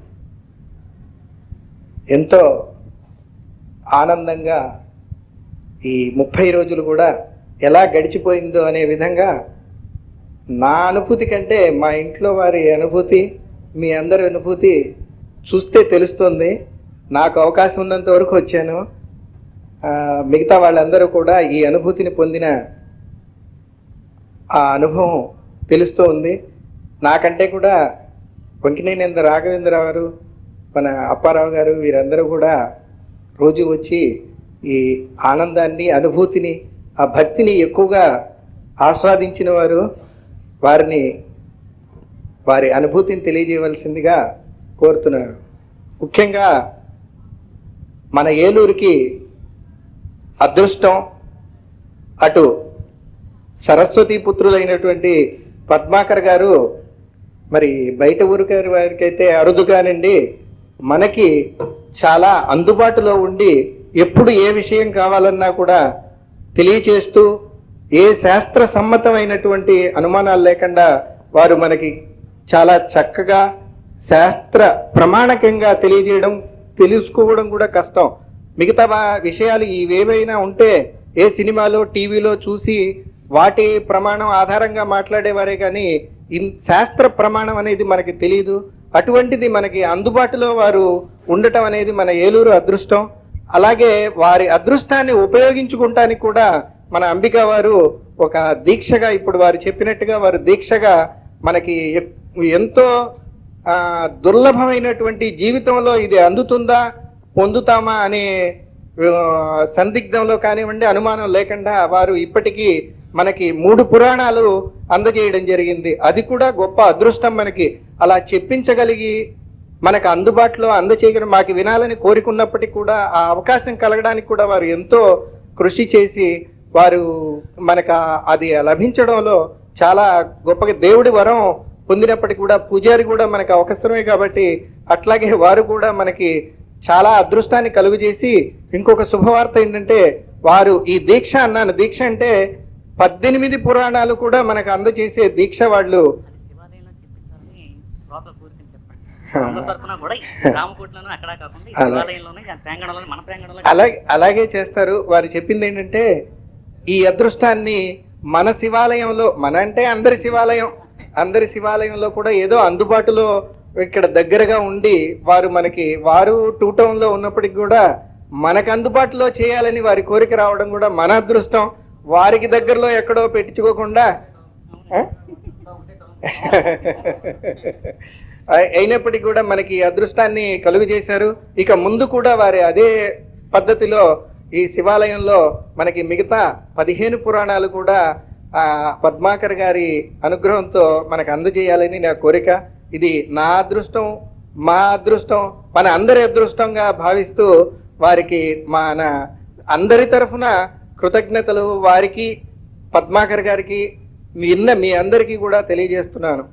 ఎంతో ఆనందంగా ఈ ముప్పై రోజులు కూడా ఎలా గడిచిపోయిందో అనే విధంగా నా అనుభూతి కంటే మా ఇంట్లో వారి అనుభూతి మీ అందరి అనుభూతి చూస్తే తెలుస్తుంది నాకు అవకాశం ఉన్నంత వరకు వచ్చాను ఆ, మిగతా వాళ్ళందరూ కూడా ఈ అనుభూతిని పొందిన ఆ అనుభవం తెలుస్తూ ఉంది నాకంటే కూడా వంకినేనేంద్ర రాఘవేంద్ర గారు మన అప్పారావు గారు వీరందరూ కూడా రోజు వచ్చి ఈ ఆనందాన్ని అనుభూతిని ఆ భక్తిని ఎక్కువగా ఆస్వాదించిన వారు వారిని వారి అనుభూతిని తెలియజేయవలసిందిగా కోరుతున్నారు ముఖ్యంగా మన ఏలూరుకి అదృష్టం అటు సరస్వతి పుత్రులైనటువంటి పద్మాకర్ గారు మరి బయట ఊరు గారి వారికి అయితే అరుదు కానండి మనకి చాలా అందుబాటులో ఉండి ఎప్పుడు ఏ విషయం కావాలన్నా కూడా తెలియచేస్తూ ఏ శాస్త్ర సమ్మతమైనటువంటి అనుమానాలు లేకుండా వారు మనకి చాలా చక్కగా శాస్త్ర ప్రమాణకంగా తెలియజేయడం తెలుసుకోవడం కూడా కష్టం మిగతా వా- విషయాలు ఇవేవైనా ఉంటే ఏ సినిమాలో టీవీలో చూసి వాటి ప్రమాణం ఆధారంగా మాట్లాడేవారే కానీ ఇన్ శాస్త్ర ప్రమాణం అనేది మనకి తెలియదు అటువంటిది మనకి అందుబాటులో వారు ఉండటం అనేది మన ఏలూరు అదృష్టం అలాగే వారి అదృష్టాన్ని ఉపయోగించుకుంటానికి కూడా మన అంబిక వారు ఒక దీక్షగా ఇప్పుడు వారు చెప్పినట్టుగా వారు దీక్షగా మనకి ఎక్- ఎంతో ఆ, దుర్లభమైనటువంటి జీవితంలో ఇది అందుతుందా పొందుతామా అనే ఆ, సందిగ్ధంలో కానివ్వండి అనుమానం లేకుండా వారు ఇప్పటికీ మనకి మూడు పురాణాలు అందజేయడం జరిగింది అది కూడా గొప్ప అదృష్టం మనకి అలా చెప్పించగలిగి మనకు అందుబాటులో అందచేయగల మాకు వినాలని కోరుకున్నప్పటికీ కూడా ఆ అవకాశం కలగడానికి కూడా వారు ఎంతో కృషి చేసి వారు మనకు ఆ- అది లభించడంలో చాలా గొప్పగా దేవుడి వరం పొందినప్పటికీ కూడా పూజారి కూడా మనకు అవసరమే కాబట్టి అట్లాగే వారు కూడా మనకి చాలా అదృష్టాన్ని కలుగజేసి ఇంకొక శుభవార్త ఏంటంటే వారు ఈ దీక్ష అన్నాను దీక్ష అంటే పద్దెనిమిది పురాణాలు కూడా మనకు అందజేసే దీక్ష వాళ్ళు అది శివాలయంలో చెప్పించాలని శ్రోతలు కోరికని చెప్పండి అందరి తరపున కూడా ఈ రామకోట్లోనూ అక్కడ కాకుండా ఈ అలా. శివాలయంలోనే ఈ ప్రాంగణంలో మన ప్రాంగణంలో అలాగే అలాగే చేస్తారు వారు చెప్పింది ఏంటంటే ఈ అదృష్టాన్ని మన శివాలయంలో మన అంటే అందరి శివాలయం అందరి శివాలయంలో కూడా ఏదో అందుబాటులో ఇక్కడ దగ్గరగా ఉండి వారు మనకి వారు టూ టౌన్ లో ఉన్నప్పటికి కూడా మనకు అందుబాటులో చేయాలని వారి కోరిక రావడం కూడా మన అదృష్టం వారికి దగ్గరలో ఎక్కడో పెట్టించుకోకుండా ఆ? అయి- అయినప్పటికీ కూడా మనకి ఈ అదృష్టాన్ని కలుగు చేశారు ఇక ముందు కూడా వారి అదే పద్ధతిలో ఈ శివాలయంలో మనకి మిగతా పదిహేను పురాణాలు కూడా ఆ పద్మాకర్ గారి అనుగ్రహంతో మనకు అందజేయాలని నా కోరిక ఇది నా అదృష్టం మా అదృష్టం మన అందరి అదృష్టంగా భావిస్తూ వారికి మన అందరి తరఫున కృతజ్ఞతలు వారికి పద్మాకర్ గారికి విన్న మీ అందరికీ కూడా తెలియజేస్తున్నాను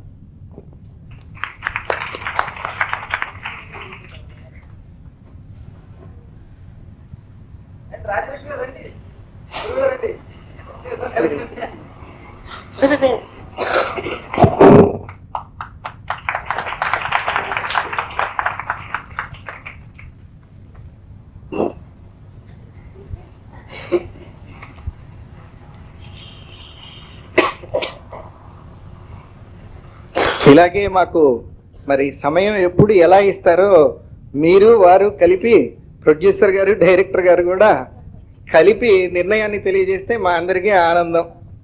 రాజలక్ష్మి గారు రండి గురువు గారు రండి ఇలాగే మాకు మరి సమయం ఎప్పుడు ఎలా ఇస్తారో మీరు వారు కలిపి ప్రొడ్యూసర్ గారు డైరెక్టర్ గారు కూడా కలిపి నిర్ణయాన్ని తెలియజేస్తే మా అందరికీ ఆనందం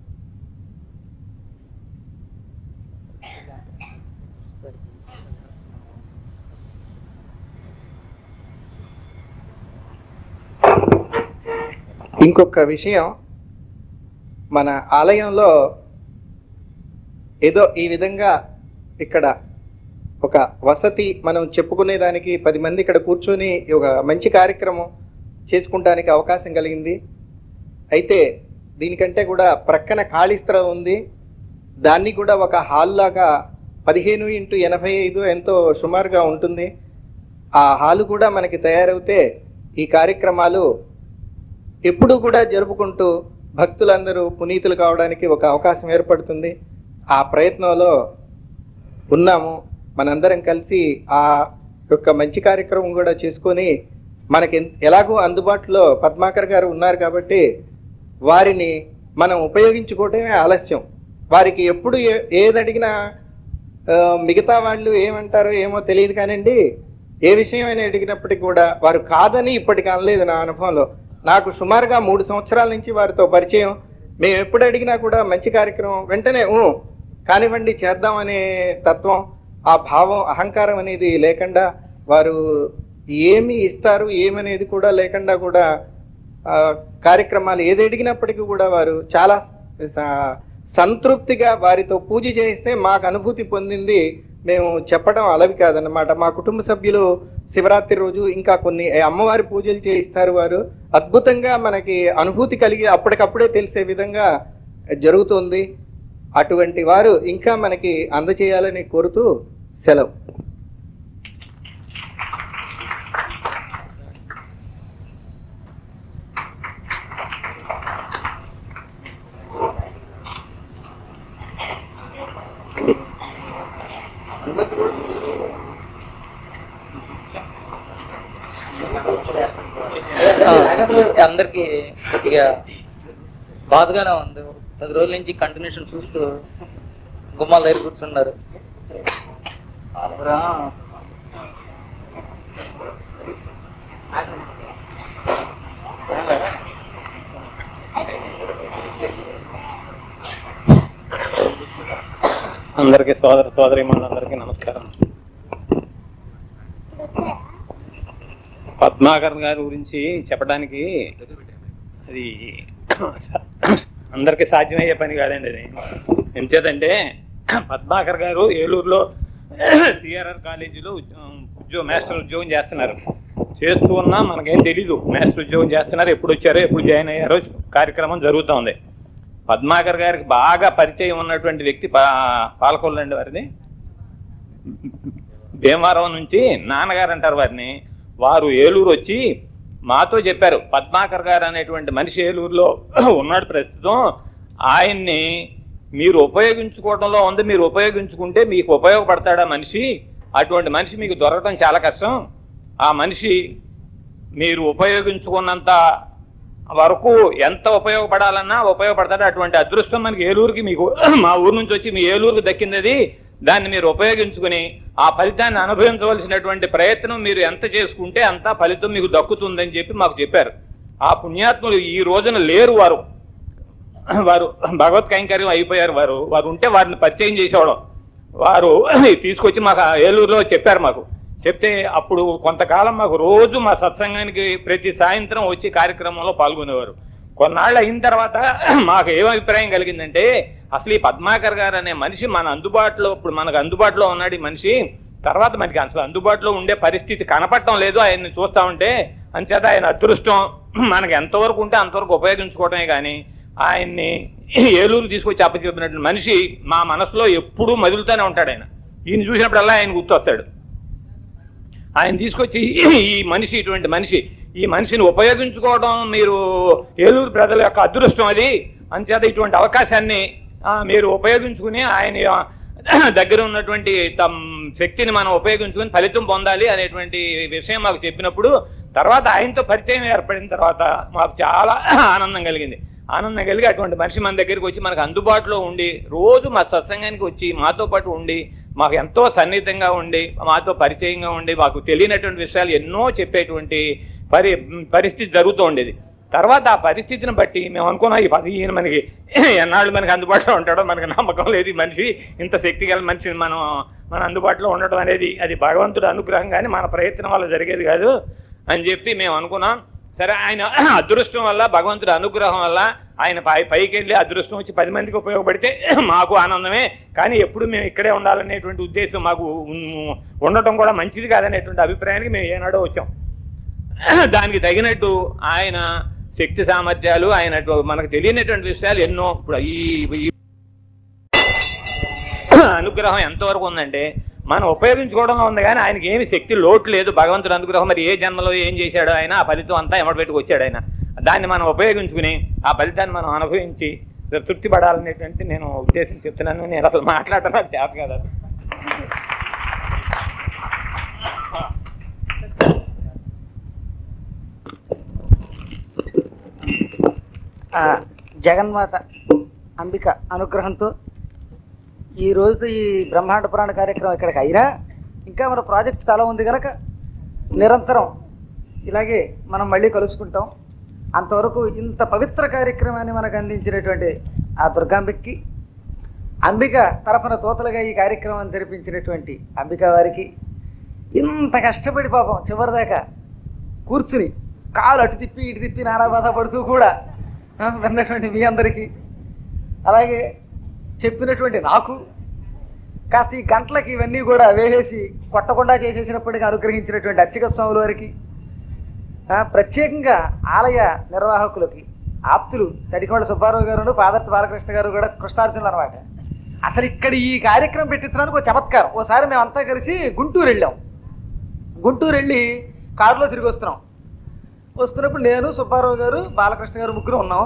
ఇంకొక విషయం మన ఆలయంలో ఏదో ఈ విధంగా ఇక్కడ ఒక వసతి మనం చెప్పుకునే దానికి పది మంది ఇక్కడ కూర్చొని ఒక మంచి కార్యక్రమం చేసుకుంటానికి అవకాశం కలిగింది అయితే దీనికంటే కూడా ప్రక్కన ఖాళీ స్థలం ఉంది దాన్ని కూడా ఒక హాల్ లాగా పదిహేను ఇంటూ ఎనభై ఐదు ఎంతో సుమారుగా ఉంటుంది ఆ హాలు కూడా మనకి తయారవుతే ఈ కార్యక్రమాలు ఎప్పుడూ కూడా జరుపుకుంటూ భక్తులందరూ పునీతులు కావడానికి ఒక అవకాశం ఏర్పడుతుంది ఆ ప్రయత్నంలో ఉన్నాము మనందరం కలిసి ఆ యొక్క మంచి కార్యక్రమం కూడా చేసుకొని మనకి ఎన్- ఎలాగో అందుబాటులో పద్మాకర్ గారు ఉన్నారు కాబట్టి వారిని మనం ఉపయోగించుకోవటమే ఆలస్యం వారికి ఎప్పుడు ఏ- ఏది అడిగినా ఆ, మిగతా వాళ్ళు ఏమంటారో ఏమో తెలియదు కానండి ఏ విషయం అయినా అడిగినప్పటికీ కూడా వారు కాదని ఇప్పటికి అనలేదు నా అనుభవంలో నాకు సుమారుగా మూడు సంవత్సరాల నుంచి వారితో పరిచయం మేము ఎప్పుడు అడిగినా కూడా మంచి కార్యక్రమం వెంటనే ఊ కానివ్వండి చేద్దాం అనే తత్వం ఆ భావం అహంకారం అనేది లేకుండా వారు ఏమి ఇస్తారు ఏమనేది కూడా లేకుండా కూడా ఆ, కార్యక్రమాలు ఏది అడిగినప్పటికీ కూడా వారు చాలా స- సంతృప్తిగా వారితో పూజ చేయిస్తే మాకు అనుభూతి పొందింది మేము చెప్పడం అలవి కాదన్నమాట మా కుటుంబ సభ్యులు శివరాత్రి రోజు ఇంకా కొన్ని అమ్మవారి పూజలు చేయిస్తారు వారు అద్భుతంగా మనకి అనుభూతి కలిగి అప్పటికప్పుడే తెలిసే విధంగా జరుగుతుంది అటువంటి వారు ఇంకా మనకి అందచేయాలని కోరుతూ సెలవు అందరికి కొద్దిగా బాధగానే ఉంది పది రోజుల నుంచి కంటిన్యూషన్ చూస్తూ గుమ్మాల దగ్గర కూర్చున్నారు అందరికీ సోదర సోదరిమణులందరికీ నమస్కారం పద్మాకర్ గారి గురించి చెప్పడానికి అది అందరికీ సాధ్యమయ్యే పని కాదండి అది ఎంచేతంటే పద్మాకర్ గారు ఏలూరులో సిఆర్ఆర్ కాలేజీలో ఉద్యోగం మాస్టర్ ఉద్యోగం చేస్తున్నారు చేస్తూ ఉన్నా మనకేం తెలీదు మాస్టర్ ఉద్యోగం చేస్తున్నారు ఎప్పుడు వచ్చారో ఎప్పుడు జాయిన్ అయ్యారో కార్యక్రమం జరుగుతూ ఉంది పద్మాకర్ గారికి బాగా పరిచయం ఉన్నటువంటి వ్యక్తి పా పాలకొల్లండి వారిది భీమవరం నుంచి నాన్నగారు అంటారు వారిని వారు ఏలూరు వచ్చి మాతో చెప్పారు పద్మాకర్ గారు అనేటువంటి మనిషి ఏలూరులో ఉన్నాడు ప్రస్తుతం ఆయన్ని మీరు ఉపయోగించుకోవడంలో ఉంది మీరు ఉపయోగించుకుంటే మీకు ఉపయోగపడతాడా మనిషి అటువంటి మనిషి మీకు దొరకడం చాలా కష్టం ఆ మనిషి మీరు ఉపయోగించుకున్నంత వరకు ఎంత ఉపయోగపడాలన్నా ఉపయోగపడతాడు అటువంటి అదృష్టం మనకి ఏలూరుకి మీకు మా ఊరు నుంచి వచ్చి మీ ఏలూరుకి దక్కింది దాన్ని మీరు ఉపయోగించుకుని ఆ ఫలితాన్ని అనుభవించవలసినటువంటి ప్రయత్నం మీరు ఎంత చేసుకుంటే అంత ఫలితం మీకు దక్కుతుందని చెప్పి మాకు చెప్పారు ఆ పుణ్యాత్ములు ఈ రోజున లేరు వారు వారు భగవత్ కైంకర్యం అయిపోయారు వారు వారు ఉంటే వారిని పరిచయం చేసేవాళ్ళం వారు తీసుకొచ్చి మాకు ఆ ఏలూరులో చెప్పారు మాకు చెప్తే అప్పుడు కొంతకాలం మాకు రోజు మా సత్సంగానికి ప్రతి సాయంత్రం వచ్చి కార్యక్రమంలో పాల్గొనేవారు కొన్నాళ్ళు అయిన తర్వాత మాకు ఏం అభిప్రాయం కలిగిందంటే అసలు ఈ పద్మాకర్ గారు అనే మనిషి మన అందుబాటులో ఇప్పుడు మనకు అందుబాటులో ఉన్నాడు ఈ మనిషి తర్వాత మనకి అసలు అందుబాటులో ఉండే పరిస్థితి కనపడటం లేదు ఆయన్ని చూస్తా ఉంటే అంచేత ఆయన అదృష్టం మనకి ఎంతవరకు ఉంటే అంతవరకు ఉపయోగించుకోవటమే కానీ ఆయన్ని ఏలూరు తీసుకొచ్చి అప్పచెప్పినట్టు మనిషి మా మనసులో ఎప్పుడూ మదులుతూనే ఉంటాడు ఆయన ఈయన చూసినప్పుడల్లా ఆయన గుర్తొస్తాడు ఆయన తీసుకొచ్చి ఈ మనిషి ఇటువంటి మనిషి ఈ మనిషిని ఉపయోగించుకోవడం మీరు ఏలూరు ప్రజల యొక్క అదృష్టం అది అంచేత ఇటువంటి అవకాశాన్ని ఆ, మీరు ఉపయోగించుకుని ఆయన ఆ, దగ్గర ఉన్నటువంటి తమ్ శక్తిని మనం ఉపయోగించుకుని ఫలితం పొందాలి అనేటువంటి విషయం మాకు చెప్పినప్పుడు తర్వాత ఆయనతో పరిచయం ఏర్పడిన తర్వాత మాకు చాలా ఆనందం కలిగింది ఆనందం కలిగి అటువంటి మనిషి మన దగ్గరికి వచ్చి మనకు అందుబాటులో ఉండి రోజు మా సత్సంగానికి వచ్చి మాతో పాటు ఉండి మాకు ఎంతో సన్నిహితంగా ఉండి మాతో పరిచయంగా ఉండి మాకు తెలియనటువంటి విషయాలు ఎన్నో చెప్పేటువంటి పరి పరిస్థితి జరుగుతూ ఉండేది తర్వాత ఆ పరిస్థితిని బట్టి మేము అనుకున్నాం ఈ పది ఈయన మనకి ఎన్నాళ్ళు మనకి అందుబాటులో ఉంటాడో మనకి నమ్మకం లేదు ఈ మనిషి ఇంత శక్తి గల మనిషిని మనం మన అందుబాటులో ఉండడం అనేది అది భగవంతుడు అనుగ్రహం కానీ మన ప్రయత్నం వల్ల జరిగేది కాదు అని చెప్పి మేము అనుకున్నాం సరే ఆయన అదృష్టం వల్ల భగవంతుడి అనుగ్రహం వల్ల ఆయన పై పైకి వెళ్ళి అదృష్టం వచ్చి పది మందికి ఉపయోగపడితే మాకు ఆనందమే కానీ ఎప్పుడు మేము ఇక్కడే ఉండాలనేటువంటి ఉద్దేశం మాకు ఉన్- ఉండటం కూడా మంచిది కాదనేటువంటి అభిప్రాయానికి మేము ఏనాడో వచ్చాం దానికి తగినట్టు ఆయన శక్తి సామర్థ్యాలు ఆయన మనకు తెలియనటువంటి విషయాలు ఎన్నో ఇప్పుడు ఈ ఈ అనుగ్రహం ఎంతవరకు ఉందంటే మనం ఉపయోగించుకోవడంలో ఉంది కానీ ఆయనకి ఏమి శక్తి లోటు లేదు భగవంతుడు అనుగ్రహం మరి ఏ జన్మలో ఏం చేశాడో ఆయన ఆ ఫలితం అంతా ఎమట పెట్టుకు వచ్చాడు ఆయన దాన్ని మనం ఉపయోగించుకుని ఆ ఫలితాన్ని మనం అనుభవించి తృప్తి పడాలనేటువంటి నేను ఉద్దేశం చెప్తున్నాను నేను అసలు మాట్లాడటం నాకు చేత కదా ఆ జగన్మాత అంబిక అనుగ్రహంతో ఈ రోజు ఈ బ్రహ్మాండ పురాణ కార్యక్రమం ఇక్కడికి అయినా ఇంకా మన ప్రాజెక్ట్ చాలా ఉంది కనుక నిరంతరం ఇలాగే మనం మళ్ళీ కలుసుకుంటాం అంతవరకు ఇంత పవిత్ర కార్యక్రమాన్ని మనకు అందించినటువంటి ఆ దుర్గాంబిక్కి అంబిక తరఫున తోతలుగా ఈ కార్యక్రమాన్ని జరిపించినటువంటి అంబిక వారికి ఇంత కష్టపడి పాపం చివరిదాకా కూర్చుని కాలు అటు తిప్పి ఇటు తిప్పి నానా బాధ పడుతూ కూడా ఆ, విన్నటువంటి మీ అందరికీ అలాగే చెప్పినటువంటి నాకు కాస్త ఈ గంటలకి ఇవన్నీ కూడా వేసేసి కొట్టకుండా చేసేసినప్పటికీ అనుగ్రహించినటువంటి అర్చక స్వాముల వారికి ఆ, ప్రత్యేకంగా ఆలయ నిర్వాహకులకి ఆప్తులు తడికోళ్ళ సుబ్బారావు గారు పాదర్తి బాలకృష్ణ గారు కూడా కృష్ణార్జునులు అనమాట అసలు ఇక్కడ ఈ కార్యక్రమం పెట్టించడానికి ఒక చమత్కారం ఓసారి మేమంతా కలిసి గుంటూరు వెళ్ళాం గుంటూరు వెళ్ళి కారులో తిరిగి వస్తున్నాం వస్తున్నప్పుడు నేను సుబ్బారావు గారు బాలకృష్ణ గారు ముగ్గురు ఉన్నాం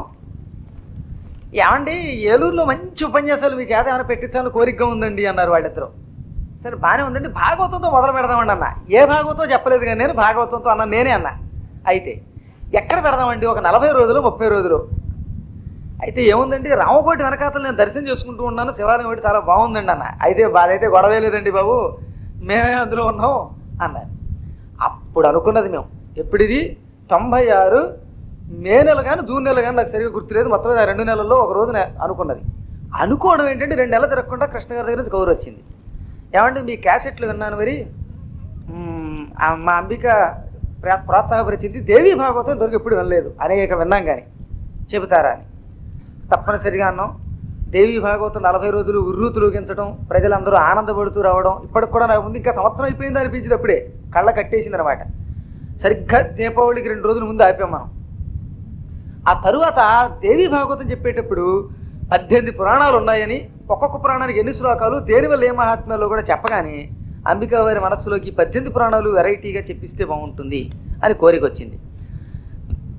ఏమండి ఏలూరులో మంచి ఉపన్యాసాలు మీ చేత ఏమైనా పెట్టించాలని కోరికగా ఉందండి అన్నారు వాళ్ళిద్దరు సరే బాగానే ఉందండి భాగవతంతో మొదలు పెడదామండి అన్న ఏ భాగవతం చెప్పలేదు కానీ నేను భాగవతంతో అన్న నేనే అన్న అయితే ఎక్కడ పెడదామండి ఒక నలభై రోజులు ముప్పై రోజులు అయితే ఏముందండి రామకోటి వెనకాతలు నేను దర్శనం చేసుకుంటూ ఉన్నాను శివాలయం ఒకటి చాలా బాగుందండి అన్న అయితే బాధైతే గొడవే లేదండి బాబు మేమే అందులో ఉన్నాం అన్నారు అప్పుడు అనుకున్నది మేము ఎప్పుడిది తొంభై ఆరు మే నెల కానీ జూన్ నెల కానీ నాకు సరిగ్గా గుర్తులేదు మొత్తం మీద ఆ రెండు నెలల్లో ఒక రోజున అనుకున్నది అనుకోవడం ఏంటంటే రెండు నెలలు తిరగకుండా కృష్ణ గారి దగ్గర నుంచి కౌరు వచ్చింది ఏమంటే మీ క్యాసెట్లు విన్నాను మరి మ్మ్, ఆ మా అంబిక ప్రా- ప్రోత్సాహపరిచింది దేవీ భాగవతం దొరికి ఎప్పుడు వినలేదు అనేక విన్నాం కానీ చెబుతారా అని తప్పనిసరిగా అన్నాం దేవి భాగవతం నలభై రోజులు ఉర్రూ తొలగించడం ప్రజలందరూ ఆనందపడుతూ రావడం ఇప్పటికి కూడా నాకు ముందు ఇంకా సంవత్సరం అయిపోయింది అనిపించింది అప్పుడే కళ్ళ కట్టేసింది అనమాట సరిగ్గా దీపావళికి రెండు రోజుల ముందు ఆపాం మనం ఆ తరువాత దేవి భాగవతం చెప్పేటప్పుడు పద్దెనిమిది పురాణాలు ఉన్నాయని ఒక్కొక్క పురాణానికి ఎన్ని శ్లోకాలు దేని వల్ల ఏ మహాత్మ్యాలు కూడా చెప్పగానే అంబికా వారి మనస్సులోకి పద్దెనిమిది పురాణాలు వెరైటీగా చెప్పిస్తే బాగుంటుంది అని కోరిక వచ్చింది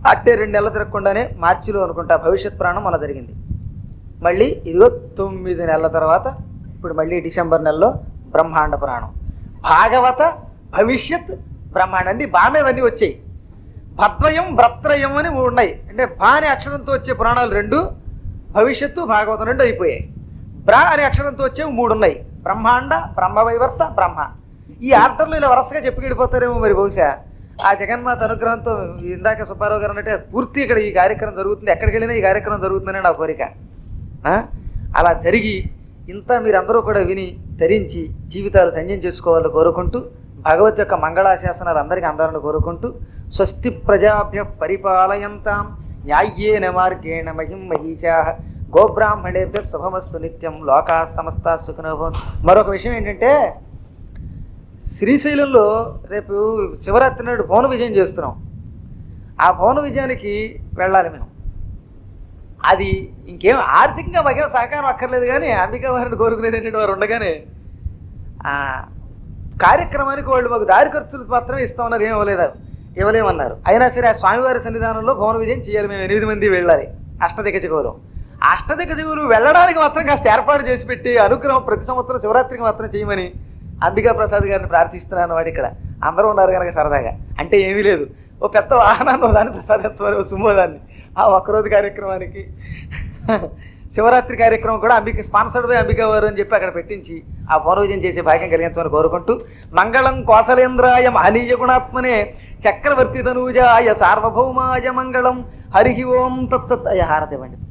అట్టే రెండు నెలలు తిరగకుండానే మార్చిలో అనుకుంటా భవిష్యత్ ప్రాణం మన జరిగింది మళ్ళీ ఇదిగో తొమ్మిది నెలల తర్వాత ఇప్పుడు మళ్ళీ డిసెంబర్ నెలలో బ్రహ్మాండ పురాణం భాగవత భవిష్యత్ బ్రహ్మాండ అన్ని బా మీద అన్ని వచ్చాయి భద్వయం భ్రత్రయం అని మూడు ఉన్నాయి అంటే భా అనే అక్షరంతో వచ్చే పురాణాలు రెండు భవిష్యత్తు భాగవతం రెండు అయిపోయాయి బ్ర అనే అక్షరంతో వచ్చేవి మూడు ఉన్నాయి బ్రహ్మాండ బ్రహ్మవైవర్త బ్రహ్మ ఈ ఆర్డర్లో ఇలా వరుసగా చెప్పుకెళ్ళిపోతారేమో మరి బహుశా ఆ జగన్మాత అనుగ్రహంతో ఇందాక సుబ్బారావు గారు అంటే పూర్తి ఇక్కడ ఈ కార్యక్రమం జరుగుతుంది ఎక్కడికి వెళ్ళినా ఈ కార్యక్రమం జరుగుతుందని నా కోరిక ఆ? అలా జరిగి ఇంత మీరందరూ కూడా విని ధరించి జీవితాలు ధన్యం చేసుకోవాలని కోరుకుంటూ భగవత్ యొక్క మంగళాశాసనాలు అందరికీ అందాలని కోరుకుంటూ స్వస్తి ప్రజాభ్య పరిపాలయంతాం న్యాయ్యేన మార్గేణ మహిం మహీషా గోబ్రాహ్మణేభ్య శుభమస్తు నిత్యం లోకా సమస్త సుఖనోభవం మరొక విషయం ఏంటంటే శ్రీశైలంలో రేపు శివరాత్రి నాడు పవన విజయం చేస్తున్నాం ఆ పవన విజయానికి వెళ్ళాలి మేము అది ఇంకేం ఆర్థికంగా మాకేం సహకారం అక్కర్లేదు కానీ అంబికా వారిని కోరుకునేది ఏంటంటే వారు ఉండగానే ఆ కార్యక్రమానికి వాళ్ళు మాకు దారి ఖర్చులు మాత్రమే ఇస్తామన్నారు ఏం ఇవ్వలేదు ఇవ్వలేమన్నారు అయినా సరే ఆ స్వామివారి సన్నిధానంలో భవన విజయం చేయాలి మేము ఎనిమిది మంది వెళ్ళాలి అష్టదిగ్గజ గౌరవం అష్టదిగ్గజ గౌరవం వెళ్ళడానికి మాత్రం కాస్త ఏర్పాటు చేసి పెట్టి అనుగ్రహం ప్రతి సంవత్సరం శివరాత్రికి మాత్రం చేయమని అంబికా ప్రసాద్ గారిని ప్రార్థిస్తున్నాను వాడు ఇక్కడ అందరూ ఉన్నారు కనుక సరదాగా అంటే ఏమీ లేదు ఓ పెద్ద వాహనాన్ని ఓ దాన్ని ప్రసాదించమని ఓ సుమోదాన్ని ఆ ఒక్కరోజు కార్యక్రమానికి శివరాత్రి కార్యక్రమం కూడా అంబిక స్పాన్సర్డ్ బై అంబికా వారు అని చెప్పి అక్కడ పెట్టించి ఆ పౌనవిజయం చేసే భాగ్యం కలిగించమని కోరుకుంటూ మంగళం కోసలేంద్రాయ మహనీయ గుణాత్మనే చక్రవర్తి తనూజాయ సార్వభౌమాయ మంగళం హరి ఓం తత్సత్ అయ హారతి ఇవ్వండి